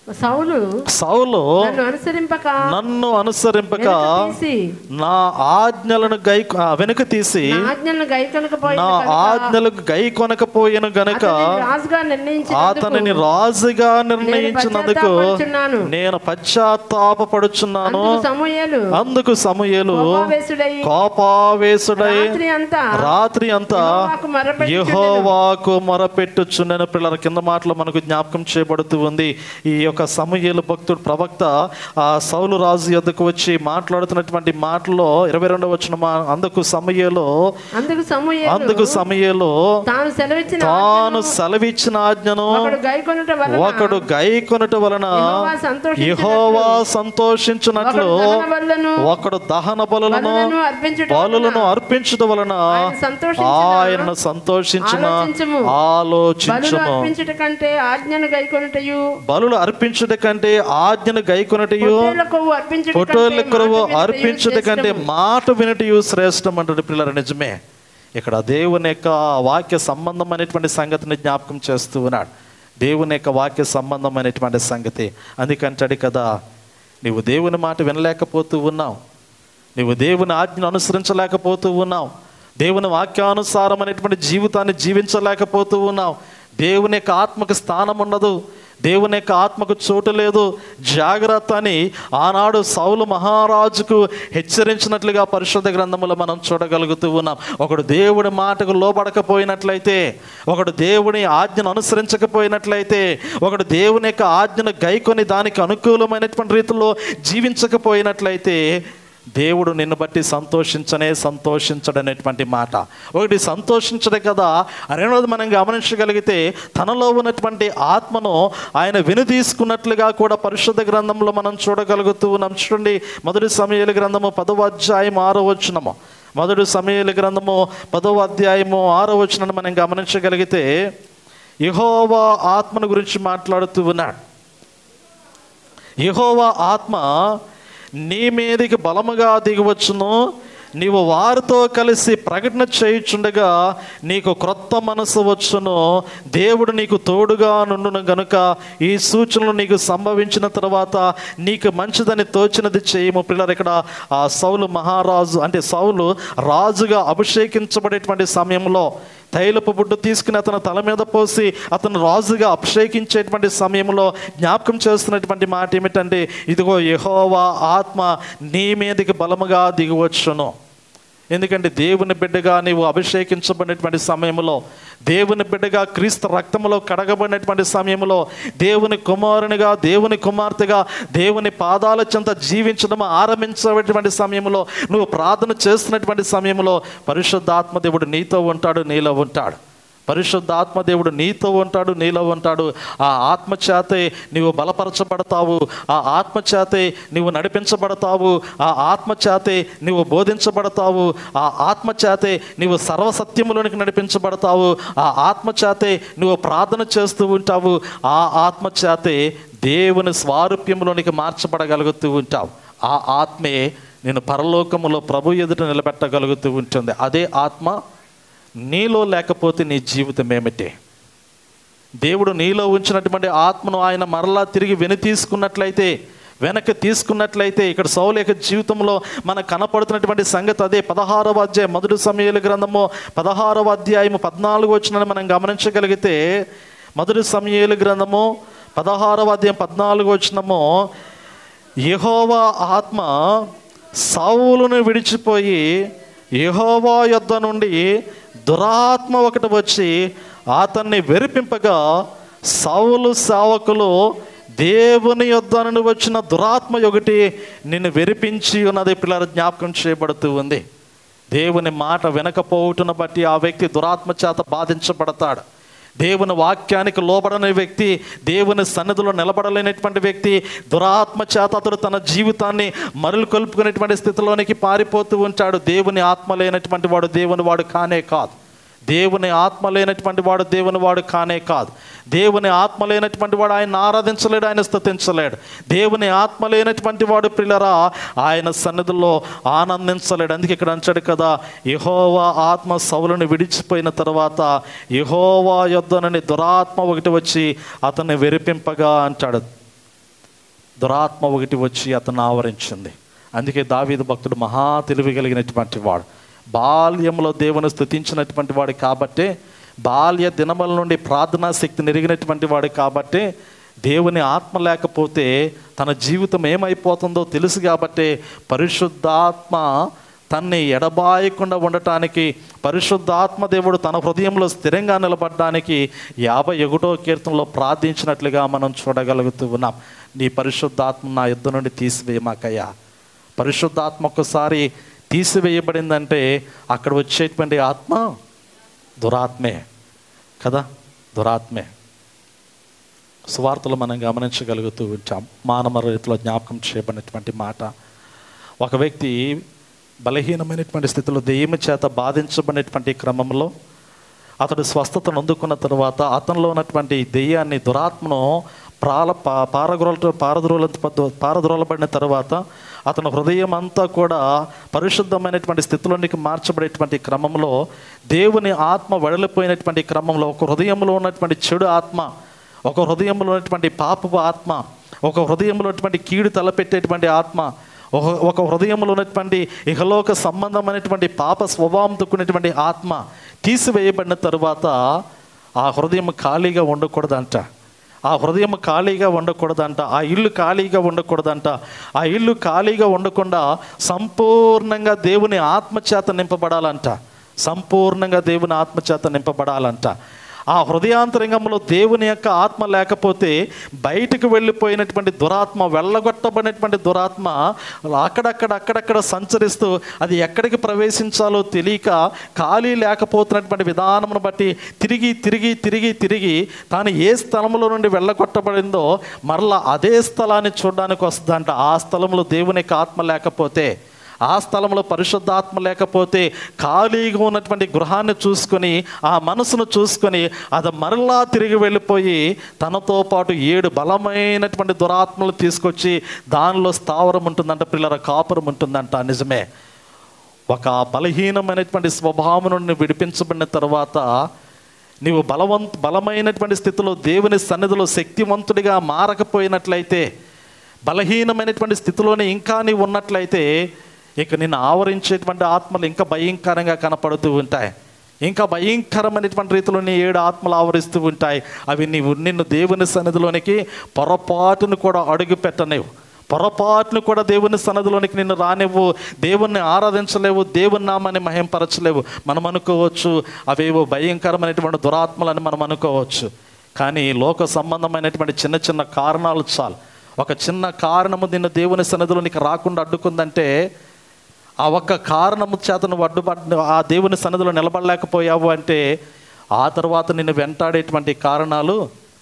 సౌలు సౌలు నన్ను అనుసరింపక నన్ను అనుసరింపక వెనుక తీసి నా ఆజ్ఞలను గై ఆ, వెనుక తీసి నా ఆజ్ఞలను గైకొనకపోయిన నా కనుక ఆజ్ఞలకు గై కొనకపోయిన గనుక అతనిని రాజుగా నిర్ణయించినందుకు అతనిని రాజుగా నిర్ణయించినందుకు పశ్చాత్తాపపడుచున్నాను. నేను పశ్చాత్తాపడుచున్నాను అందుకు సమూయేలు అందుకు సమూయేలు కోపావేశుడై కోపావేశుడై రాత్రి అంతా రాత్రి అంతా యెహోవాకు మొరపెట్టుచుండెను. యెహోవాకు మొరపెట్టుచుండెను పిల్లల కింద మాటలు మనకు జ్ఞాపకం చేయబడుతూ ఉంది ఈ యొక్క సమూయేలు భక్తుడు ప్రవక్త ఆ సౌలు రాజు యొద్దకు వచ్చి మాట్లాడుతున్నటువంటి మాటలో ఇరవై రెండవ వచ్చిన అందుకు సమూయేలు అందుకు సమూయేలు అందుకు సమూయేలు తాను సెలవిచ్చిన తాను సెలవిచ్చిన ఆజ్ఞను ఒకడు గైకొనుట వలన ఒకడు గై కొనుట వలన యెహోవా సంతోషించునట్లు, యెహోవా సంతోషించినట్లు ఒకడు దహన బలులను, ఒకడు దహన బలులను బలులను అర్పించుట బలులను వలన అర్పించుట వలన ఆయన సంతోషించిన ఆయనను సంతోషించిన ఆలోచించుము. బలులు ఆలోచించుము అర్పించుట కంటే ఆజ్ఞను గైకొనుటయు బలులు అర్పించుట కంటే ఆజ్ఞను గైకొనటయు పొట్టేళ్ల కొవ్వు అర్పించుట పొట్టోళ్ళ కంటే కొరవు మాట వినుటయు అర్పించుట కంటే శ్రేష్టము. మాట వినటయు శ్రేష్టం అంటాడు పిల్లల నిజమే ఇక్కడ దేవుని యొక్క వాక్య సంబంధం అనేటువంటి సంగతిని జ్ఞాపకం చేస్తూ ఉన్నాడు దేవుని యొక్క వాక్య సంబంధం అనేటువంటి సంగతి అందుకంటాడు కదా నీవు దేవుని మాట వినలేకపోతూ ఉన్నావు నీవు దేవుని ఆజ్ఞను అనుసరించలేకపోతూ ఉన్నావు దేవుని వాక్యానుసారం అనేటువంటి జీవితాన్ని జీవించలేకపోతూ ఉన్నావు దేవుని యొక్క ఆత్మకు స్థానం ఉండదు దేవుని యొక్క ఆత్మకు చోటు లేదు జాగ్రత్త అని ఆనాడు సౌలు మహారాజుకు హెచ్చరించినట్లుగా పరిశుద్ధ గ్రంథములో మనం చూడగలుగుతూ ఉన్నాం ఒకడు దేవుడి మాటకు లోబడకపోయినట్లయితే ఒకడు దేవుని ఆజ్ఞను అనుసరించకపోయినట్లయితే ఒకడు దేవుని యొక్క ఆజ్ఞను గైకొని దానికి అనుకూలమైనటువంటి రీతిలో జీవించకపోయినట్లయితే దేవుడు నిన్ను బట్టి సంతోషించనే సంతోషించడనేటువంటి మాట ఒకటి సంతోషించడే కదా రెండవది మనం గమనించగలిగితే తనలో ఉన్నటువంటి ఆత్మను ఆయన విని తీసుకున్నట్లుగా కూడా పరిశుద్ధ గ్రంథంలో మనం చూడగలుగుతూ ఉన్నాం చూడండి మొదటి సమయాల గ్రంథము పదవ అధ్యాయం ఆరో వచ్చినము మొదటి సమయాల గ్రంథము పదవ అధ్యాయము ఆరో వచ్చినను మనం గమనించగలిగితే యెహోవా ఆత్మను గురించి మాట్లాడుతూ ఉన్నాడు యెహోవా ఆత్మ నీ మీదికి బలముగా దిగవచ్చును నీవు వారితో కలిసి ప్రకటన చేయుచుండగా నీకు క్రొత్త మనసు వచ్చును దేవుడు నీకు తోడుగా నుండును గనుక ఈ సూచనలు నీకు సంభవించిన తర్వాత నీకు మంచిదని తోచినది చేయము పిల్లలు ఇక్కడ ఆ సౌలు మహారాజు అంటే సౌలు రాజుగా అభిషేకించబడేటువంటి సమయంలో తైలపు బుడ్డు తీసుకుని అతను తల మీద పోసి అతను రాజుగా అభిషేకించేటువంటి సమయంలో జ్ఞాపకం చేస్తున్నటువంటి మాట ఏమిటంటే ఇదిగో యెహోవా ఆత్మ నీ మీదకి బలముగా దిగవచ్చును ఎందుకంటే దేవుని బిడ్డగా నీవు అభిషేకించబడినటువంటి సమయంలో దేవుని బిడ్డగా క్రీస్తు రక్తములో కడగబడినటువంటి సమయంలో దేవుని కుమారునిగా దేవుని కుమార్తెగా దేవుని పాదాల చెంత జీవించడం ఆరంభించేటువంటి సమయంలో నువ్వు ప్రార్థన చేస్తున్నటువంటి సమయంలో పరిశుద్ధాత్మ దేవుడు నీతో ఉంటాడు నీలో ఉంటాడు పరిశుద్ధ ఆత్మదేవుడు నీతో ఉంటాడు నీలో ఉంటాడు ఆ ఆత్మ చేతే నీవు బలపరచబడతావు ఆ ఆత్మ చేతే నీవు నడిపించబడతావు ఆ ఆత్మ చేతే నీవు బోధించబడతావు ఆ ఆత్మ చేతే నీవు సర్వసత్యములోనికి నడిపించబడతావు ఆ ఆత్మ చేతే నువ్వు ప్రార్థన చేస్తూ ఉంటావు ఆ ఆత్మ చేతే దేవుని స్వారూప్యములోనికి మార్చబడగలుగుతూ ఉంటావు ఆ ఆత్మే నేను పరలోకములో ప్రభు ఎదుట నిలబెట్టగలుగుతూ ఉంటుంది అదే ఆత్మ నీలో లేకపోతే నీ జీవితం ఏమిటి దేవుడు నీలో ఉంచినటువంటి ఆత్మను ఆయన మరలా తిరిగి వెను తీసుకున్నట్లయితే వెనక్కి తీసుకున్నట్లయితే ఇక్కడ సౌలు యొక్క జీవితంలో మనకు కనపడుతున్నటువంటి సంగతి అదే పదహారవ అధ్యాయం మొదటి సమయాల గ్రంథము పదహారవ అధ్యాయము పద్నాలుగు వచ్చిన మనం గమనించగలిగితే మొదటి సమయాల గ్రంథము పదహారవ అధ్యాయం పద్నాలుగు వచ్చినము యెహోవా ఆత్మ సౌలును విడిచిపోయి యెహోవా యొద్ద నుండి దురాత్మ ఒకటి వచ్చి అతన్ని వెరిపింపగా సౌలు సేవకులు దేవుని యొద్ద నుండి వచ్చిన దురాత్మ ఒకటి నిన్ను వెరిపించి ఉన్నది పిల్లల జ్ఞాపకం చేయబడుతూ ఉంది దేవుని మాట వినకపోవటను బట్టి ఆ వ్యక్తి దురాత్మ చేత బాధించబడతాడు దేవుని వాక్యానికి లోబడని వ్యక్తి దేవుని సన్నిధిలో నిలబడలేనటువంటి వ్యక్తి దురాత్మ చేత అతడు తన జీవితాన్ని మరులు కొలుపుకునేటువంటి స్థితిలోనికి పారిపోతూ ఉంటాడు దేవుని ఆత్మ లేనటువంటి వాడు దేవుని వాడు కానే కాదు దేవుని ఆత్మ లేనటువంటి వాడు దేవుని వాడు కానే కాదు దేవుని ఆత్మ లేనటువంటి వాడు ఆయన ఆరాధించలేడు ఆయన స్థుతించలేడు దేవుని ఆత్మ లేనటువంటి వాడు పిల్లరా ఆయన సన్నిధిలో ఆనందించలేడు అందుకే ఇక్కడ అంచాడు కదా యహోవా ఆత్మ సౌలుని విడిచిపోయిన తర్వాత యహోవా యొద్దనని దురాత్మ ఒకటి వచ్చి అతన్ని వెరిపింపగా అంటాడు దురాత్మ ఒకటి వచ్చి అతను ఆవరించింది అందుకే దావీదు భక్తుడు మహా తెలివి కలిగినటువంటి వాడు బాల్యంలో దేవుని స్థుతించినటువంటి వాడు కాబట్టే బాల్య దినముల నుండి ప్రార్థనా శక్తి నెరిగినటువంటి వాడు కాబట్టే దేవుని ఆత్మ లేకపోతే తన జీవితం ఏమైపోతుందో తెలుసు కాబట్టే పరిశుద్ధాత్మ తన్ని ఎడబాయకుండా ఉండటానికి పరిశుద్ధాత్మ దేవుడు తన హృదయంలో స్థిరంగా నిలబడడానికి యాభై ఒకటో కీర్తనలో ప్రార్థించినట్లుగా మనం చూడగలుగుతూ ఉన్నాం నీ పరిశుద్ధాత్మ నా యుద్ధ నుండి తీసివేయమాకయ్యా పరిశుద్ధాత్మ ఒక్కసారి తీసివేయబడిందంటే అక్కడ వచ్చేటువంటి ఆత్మ దురాత్మే కదా దురాత్మే సువార్తలు మనం గమనించగలుగుతూ ఉంటాం మానవ రీతిలో జ్ఞాపకం చేయబడినటువంటి మాట ఒక వ్యక్తి బలహీనమైనటువంటి స్థితిలో దెయ్యం చేత బాధించబడినటువంటి క్రమంలో అతడు స్వస్థతను అందుకున్న తరువాత అతనిలో ఉన్నటువంటి దెయ్యాన్ని దురాత్మను ప్రాల పా- పారద్రోల పారద్రోల పారద్రోలబడిన తర్వాత అతని హృదయం అంతా కూడా పరిశుద్ధమైనటువంటి స్థితిలోనికి మార్చబడేటువంటి క్రమంలో దేవుని ఆత్మ వెడలిపోయినటువంటి క్రమంలో ఒక హృదయంలో ఉన్నటువంటి చెడు ఆత్మ ఒక హృదయంలో ఉన్నటువంటి పాపపు ఆత్మ ఒక హృదయంలో ఉన్నటువంటి కీడు తలపెట్టేటువంటి ఆత్మ ఒక ఒక హృదయంలో ఉన్నటువంటి ఇహలోక సంబంధమైనటువంటి పాప స్వభావం తొక్కునేటువంటి ఆత్మ తీసివేయబడిన తరువాత ఆ హృదయం ఖాళీగా ఉండకూడదంట ఆ హృదయం ఖాళీగా ఉండకూడదంట ఆ ఇల్లు ఖాళీగా ఉండకూడదంట ఆ ఇల్లు ఖాళీగా ఉండకుండా సంపూర్ణంగా దేవుని ఆత్మచేత నింపబడాలంట సంపూర్ణంగా దేవుని ఆత్మచేత నింపబడాలంట ఆ హృదయాంతరంగంలో దేవుని యొక్క ఆత్మ లేకపోతే బయటకు వెళ్ళిపోయినటువంటి దురాత్మ వెళ్ళగొట్టబడినటువంటి దురాత్మ అక్కడక్కడ అక్కడక్కడ సంచరిస్తూ అది ఎక్కడికి ప్రవేశించాలో తెలియక ఖాళీ లేకపోతున్నటువంటి విధానమును బట్టి తిరిగి తిరిగి తిరిగి తిరిగి తాను ఏ స్థలంలో నుండి వెళ్ళగొట్టబడిందో మరలా అదే స్థలాన్ని చూడడానికి వస్తుందంట ఆ స్థలంలో దేవుని యొక్క ఆత్మ లేకపోతే ఆ స్థలంలో పరిశుద్ధాత్మ లేకపోతే ఖాళీగా ఉన్నటువంటి గృహాన్ని చూసుకొని ఆ మనసును చూసుకొని అది మరలా తిరిగి వెళ్ళిపోయి తనతో పాటు ఏడు బలమైనటువంటి దురాత్మలు తీసుకొచ్చి దానిలో స్థావరం ఉంటుందంట పిల్లల కాపురం ఉంటుందంట నిజమే ఒక బలహీనమైనటువంటి స్వభావం నుండి విడిపించబడిన తర్వాత నీవు బలవంత బలమైనటువంటి స్థితిలో దేవుని సన్నిధిలో శక్తివంతుడిగా మారకపోయినట్లయితే బలహీనమైనటువంటి స్థితిలోనే ఇంకా నీవు ఉన్నట్లయితే ఇక నిన్ను ఆవరించేటువంటి ఆత్మలు ఇంకా భయంకరంగా కనపడుతూ ఉంటాయి ఇంకా భయంకరమైనటువంటి రీతిలో నీ ఏడు ఆత్మలు ఆవరిస్తూ ఉంటాయి అవి నీవు నిన్ను దేవుని సన్నిధిలోనికి పొరపాటును కూడా అడుగు పెట్టలేవు పొరపాటును కూడా దేవుని సన్నదిలోనికి నిన్ను రానివ్వు దేవుణ్ణి ఆరాధించలేవు దేవుని నామాన్ని మహింపరచలేవు మనం అనుకోవచ్చు అవేవో భయంకరమైనటువంటి దురాత్మలని మనం అనుకోవచ్చు కానీ లోక సంబంధమైనటువంటి చిన్న చిన్న కారణాలు చాలు ఒక చిన్న కారణము నిన్ను దేవుని సన్నిధిలోనికి రాకుండా అడ్డుకుందంటే ఆ ఒక్క కారణము చేత నువ్వు అడ్డుపడ్ ఆ దేవుని సన్నిధిలో నిలబడలేకపోయావు అంటే ఆ తర్వాత నిన్ను వెంటాడేటువంటి కారణాలు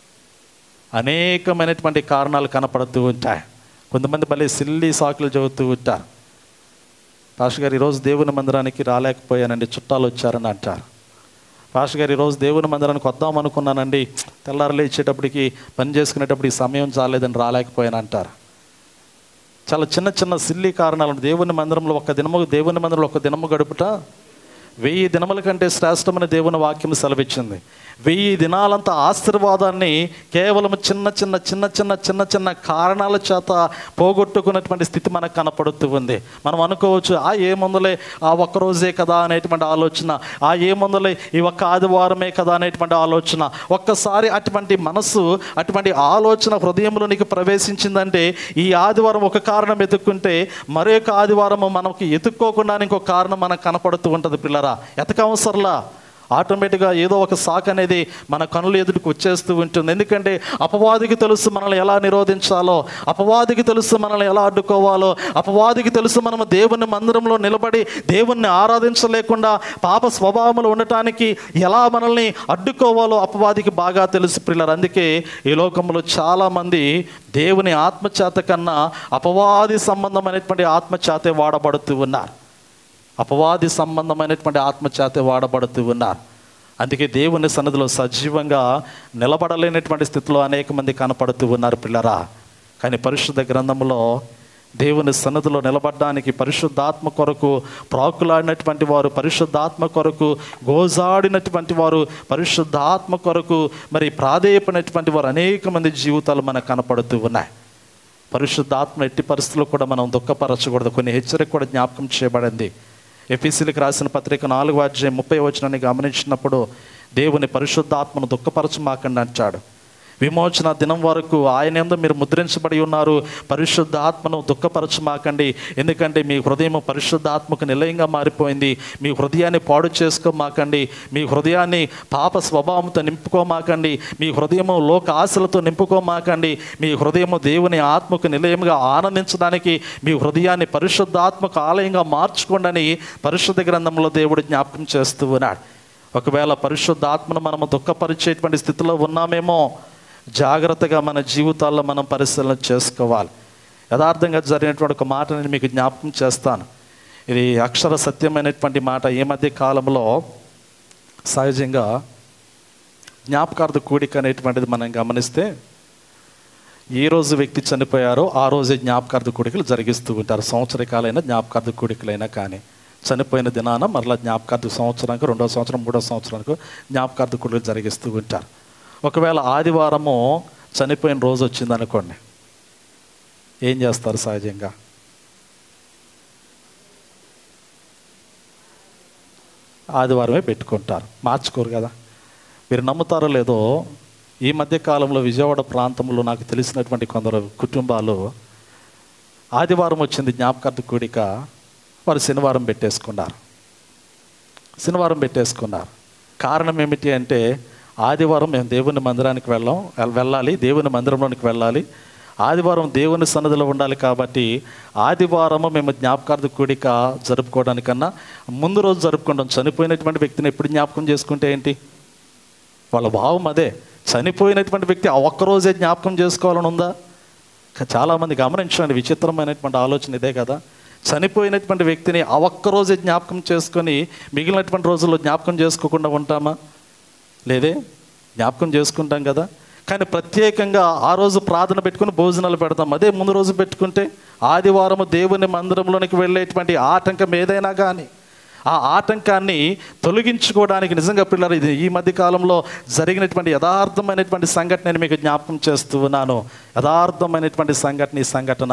అనేకమైనటువంటి కారణాలు కనపడుతూ ఉంటాయి కొంతమంది భలే సిల్లి సాకులు చదువుతూ ఉంటారు పాస్టర్ గారు ఈరోజు దేవుని మందిరానికి రాలేకపోయానండి చుట్టాలు వచ్చారని అంటారు పాస్టర్ గారు ఈరోజు దేవుని మందిరానికి వద్దాం అనుకున్నానండి తెల్లారు లేచేటప్పటికి పని చేసుకునేటప్పటికి సమయం చాలేదని రాలేకపోయాను అంటారు చాలా చిన్న చిన్న సిల్లి కారణాలు దేవుని మందిరంలో ఒక దినము దేవుని మందిరంలో ఒక దినము గడుపుట వెయ్యి దినముల కంటే శ్రేష్టమైన దేవుని వాక్యం సెలవిచ్చింది వెయ్యి దినాలంత ఆశీర్వాదాన్ని కేవలం చిన్న చిన్న చిన్న చిన్న చిన్న చిన్న కారణాల చేత పోగొట్టుకున్నటువంటి స్థితి మనకు కనపడుతూ ఉంది మనం అనుకోవచ్చు ఆ ఏముందులే ఆ ఒక్క రోజే కదా అనేటువంటి ఆలోచన ఆ ఏముందులే ఈ ఒక్క ఆదివారమే కదా అనేటువంటి ఆలోచన ఒక్కసారి అటువంటి మనసు అటువంటి ఆలోచన హృదయంలో నీకు ప్రవేశించిందంటే ఈ ఆదివారం ఒక కారణం ఎత్తుక్కుంటే మరొక ఆదివారం మనకి ఎత్తుక్కోకుండా ఇంకో కారణం మనకు కనపడుతూ ఉంటుంది పిల్లరా ఎతక అవసరంలా ఆటోమేటిక్గా ఏదో ఒక సాక్ అనేది మన కనుల ఎదుటికి వచ్చేస్తూ ఉంటుంది ఎందుకంటే అపవాదికి తెలుసు మనల్ని ఎలా నిరోధించాలో అపవాదికి తెలుసు మనల్ని ఎలా అడ్డుకోవాలో అపవాదికి తెలుసు మనము దేవుని మందిరంలో నిలబడి దేవుణ్ణి ఆరాధించలేకుండా పాప స్వభావములు ఉండటానికి ఎలా మనల్ని అడ్డుకోవాలో అపవాదికి బాగా తెలుసు పిల్లలు అందుకే ఈ లోకంలో చాలామంది దేవుని ఆత్మచేత కన్నా అపవాది సంబంధమైనటువంటి ఆత్మచేతే వాడబడుతూ ఉన్నారు అపవాది సంబంధమైనటువంటి ఆత్మచేత వాడబడుతూ ఉన్నారు అందుకే దేవుని సన్నిధిలో సజీవంగా నిలబడలేనటువంటి స్థితిలో అనేక మంది కనపడుతూ ఉన్నారు పిల్లరా కానీ పరిశుద్ధ గ్రంథంలో దేవుని సన్నిధిలో నిలబడడానికి పరిశుద్ధాత్మ కొరకు ప్రాకులాడినటువంటి వారు పరిశుద్ధాత్మ కొరకు గోజాడినటువంటి వారు పరిశుద్ధాత్మ కొరకు మరి ప్రాధేయపడినటువంటి వారు అనేక మంది జీవితాలు మనకు కనపడుతూ ఉన్నాయి పరిశుద్ధాత్మ ఎట్టి పరిస్థితుల్లో కూడా మనం దుఃఖపరచకూడదు కొన్ని హెచ్చరిక కూడా జ్ఞాపకం చేయబడింది ఎఫీసీలకు రాసిన పత్రిక నాలుగు అధ్యాయం ముప్పై వచనాన్ని గమనించినప్పుడు దేవుని పరిశుద్ధాత్మను దుఃఖపరచమాకండి అంటాడు విమోచన దినం వరకు ఆయన ఎందు మీరు ముద్రించబడి ఉన్నారు పరిశుద్ధాత్మను దుఃఖపరచమాకండి ఎందుకంటే మీ హృదయం పరిశుద్ధాత్మకు నిలయంగా మారిపోయింది మీ హృదయాన్ని పాడు చేసుకోమాకండి మీ హృదయాన్ని పాప స్వభావంతో నింపుకోమాకండి మీ హృదయము లోక ఆశలతో నింపుకోమాకండి మీ హృదయము దేవుని ఆత్మకు నిలయంగా ఆనందించడానికి మీ హృదయాన్ని పరిశుద్ధాత్మకు ఆలయంగా మార్చుకోండి పరిశుద్ధ గ్రంథంలో దేవుడు జ్ఞాపకం చేస్తూ ఉన్నాడు ఒకవేళ పరిశుద్ధాత్మను మనము దుఃఖపరిచేటువంటి స్థితిలో ఉన్నామేమో జాగ్రత్తగా మన జీవితాల్లో మనం పరిశీలన చేసుకోవాలి యథార్థంగా జరిగినటువంటి ఒక మాట నేను మీకు జ్ఞాపకం చేస్తాను ఇది అక్షర సత్యమైనటువంటి మాట ఈ మధ్య కాలంలో సహజంగా జ్ఞాపకార్థ కూడిక అనేటువంటిది మనం గమనిస్తే ఏ రోజు వ్యక్తి చనిపోయారో ఆ రోజే జ్ఞాపకార్థ కూడికలు జరిగిస్తూ ఉంటారు సంవత్సరకాలైనా జ్ఞాపకార్థ కూడికలైనా కానీ చనిపోయిన దినాన మరలా జ్ఞాపకార్థ సంవత్సరానికి రెండో సంవత్సరం మూడో సంవత్సరానికి జ్ఞాపకార్థ కూడికలు జరిగిస్తూ ఉంటారు ఒకవేళ ఆదివారము చనిపోయిన రోజు వచ్చింది అనుకోండి ఏం చేస్తారు సహజంగా ఆదివారమే పెట్టుకుంటారు మార్చుకోరు కదా మీరు నమ్ముతారో లేదో ఈ మధ్య కాలంలో విజయవాడ ప్రాంతంలో నాకు తెలిసినటువంటి కొందరు కుటుంబాలు ఆదివారం వచ్చింది జ్ఞాపకార్థ కూడిక వారు శనివారం పెట్టేసుకున్నారు శనివారం పెట్టేసుకున్నారు కారణం ఏమిటి అంటే ఆదివారం మేము దేవుని మందిరానికి వెళ్ళాం వెళ్ళాలి దేవుని మందిరంలోనికి వెళ్ళాలి ఆదివారం దేవుని సన్నిధిలో ఉండాలి కాబట్టి ఆదివారము మేము జ్ఞాపకార్థ కూడిక జరుపుకోవడానికన్నా ముందు రోజు జరుపుకుంటాం చనిపోయినటువంటి వ్యక్తిని ఎప్పుడు జ్ఞాపకం చేసుకుంటే ఏంటి వాళ్ళ భావం అదే చనిపోయినటువంటి వ్యక్తి ఆ ఒక్కరోజే జ్ఞాపకం చేసుకోవాలని ఉందా కా- చాలామంది గమనించండి విచిత్రమైనటువంటి ఆలోచన ఇదే కదా చనిపోయినటువంటి వ్యక్తిని ఆ ఒక్కరోజే జ్ఞాపకం చేసుకొని మిగిలినటువంటి రోజుల్లో జ్ఞాపకం చేసుకోకుండా ఉంటామా లేదే జ్ఞాపకం చేసుకుంటాం కదా కానీ ప్రత్యేకంగా ఆ రోజు ప్రార్థన పెట్టుకుని భోజనాలు పెడతాం అదే ముందు రోజు పెట్టుకుంటే ఆదివారము దేవుని మందిరంలోనికి వెళ్ళేటువంటి ఆటంకం ఏదైనా కానీ ఆ ఆటంకాన్ని తొలగించుకోవడానికి నిజంగా పిల్లలు ఇది ఈ మధ్య కాలంలో జరిగినటువంటి యథార్థమైనటువంటి సంఘటన నేను మీకు జ్ఞాపకం చేస్తూ ఉన్నాను యథార్థమైనటువంటి సంఘటన ఈ సంఘటన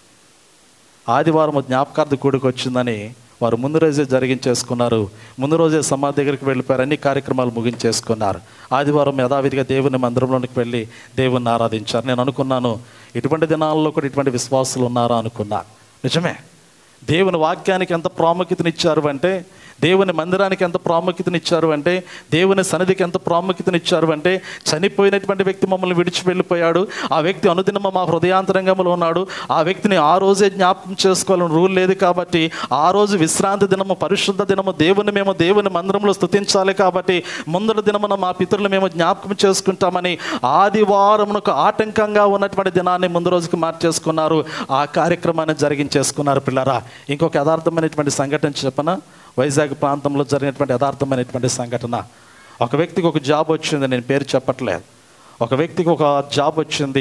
ఆదివారం జ్ఞాపకార్థ కూడికి వచ్చిందని వారు ముందు రోజే జరిగించేసుకున్నారు ముందు రోజే సమాధి దగ్గరికి వెళ్ళిపోయారు అన్ని కార్యక్రమాలు ముగించేసుకున్నారు ఆదివారం యథావిధిగా దేవుని మందిరంలోనికి వెళ్ళి దేవుణ్ణి ఆరాధించారు నేను అనుకున్నాను ఇటువంటి దినాల్లో కూడా ఇటువంటి విశ్వాసులు ఉన్నారా అనుకున్నా నిజమే దేవుని వాక్యానికి ఎంత ప్రాముఖ్యతనిచ్చారు అంటే దేవుని మందిరానికి ఎంత ప్రాముఖ్యతనిచ్చారు అంటే దేవుని సన్నిధికి ఎంత ప్రాముఖ్యతనిచ్చారు అంటే చనిపోయినటువంటి వ్యక్తి మమ్మల్ని విడిచి వెళ్ళిపోయాడు ఆ వ్యక్తి అనుదినమ మా హృదయాంతరంగంలో ఉన్నాడు ఆ వ్యక్తిని ఆ రోజే జ్ఞాపకం చేసుకోవాలని రూల్ లేదు కాబట్టి ఆ రోజు విశ్రాంతి దినము పరిశుద్ధ దినము దేవుని మేము దేవుని మందిరంలో స్తుతించాలి కాబట్టి ముందర దినమున మా పితరులు మేము జ్ఞాపకం చేసుకుంటామని ఆదివారమునకు ఆటంకంగా ఉన్నటువంటి దినాన్ని ముందు రోజుకి మార్చేసుకున్నారు ఆ కార్యక్రమాన్ని జరిగించేసుకున్నారు పిల్లరా ఇంకొక యథార్థమైనటువంటి సంఘటన చెప్పన వైజాగ్ ప్రాంతంలో జరిగినటువంటి యథార్థమైనటువంటి సంఘటన ఒక వ్యక్తికి ఒక జాబ్ వచ్చింది నేను పేరు చెప్పట్లేదు ఒక వ్యక్తికి ఒక జాబ్ వచ్చింది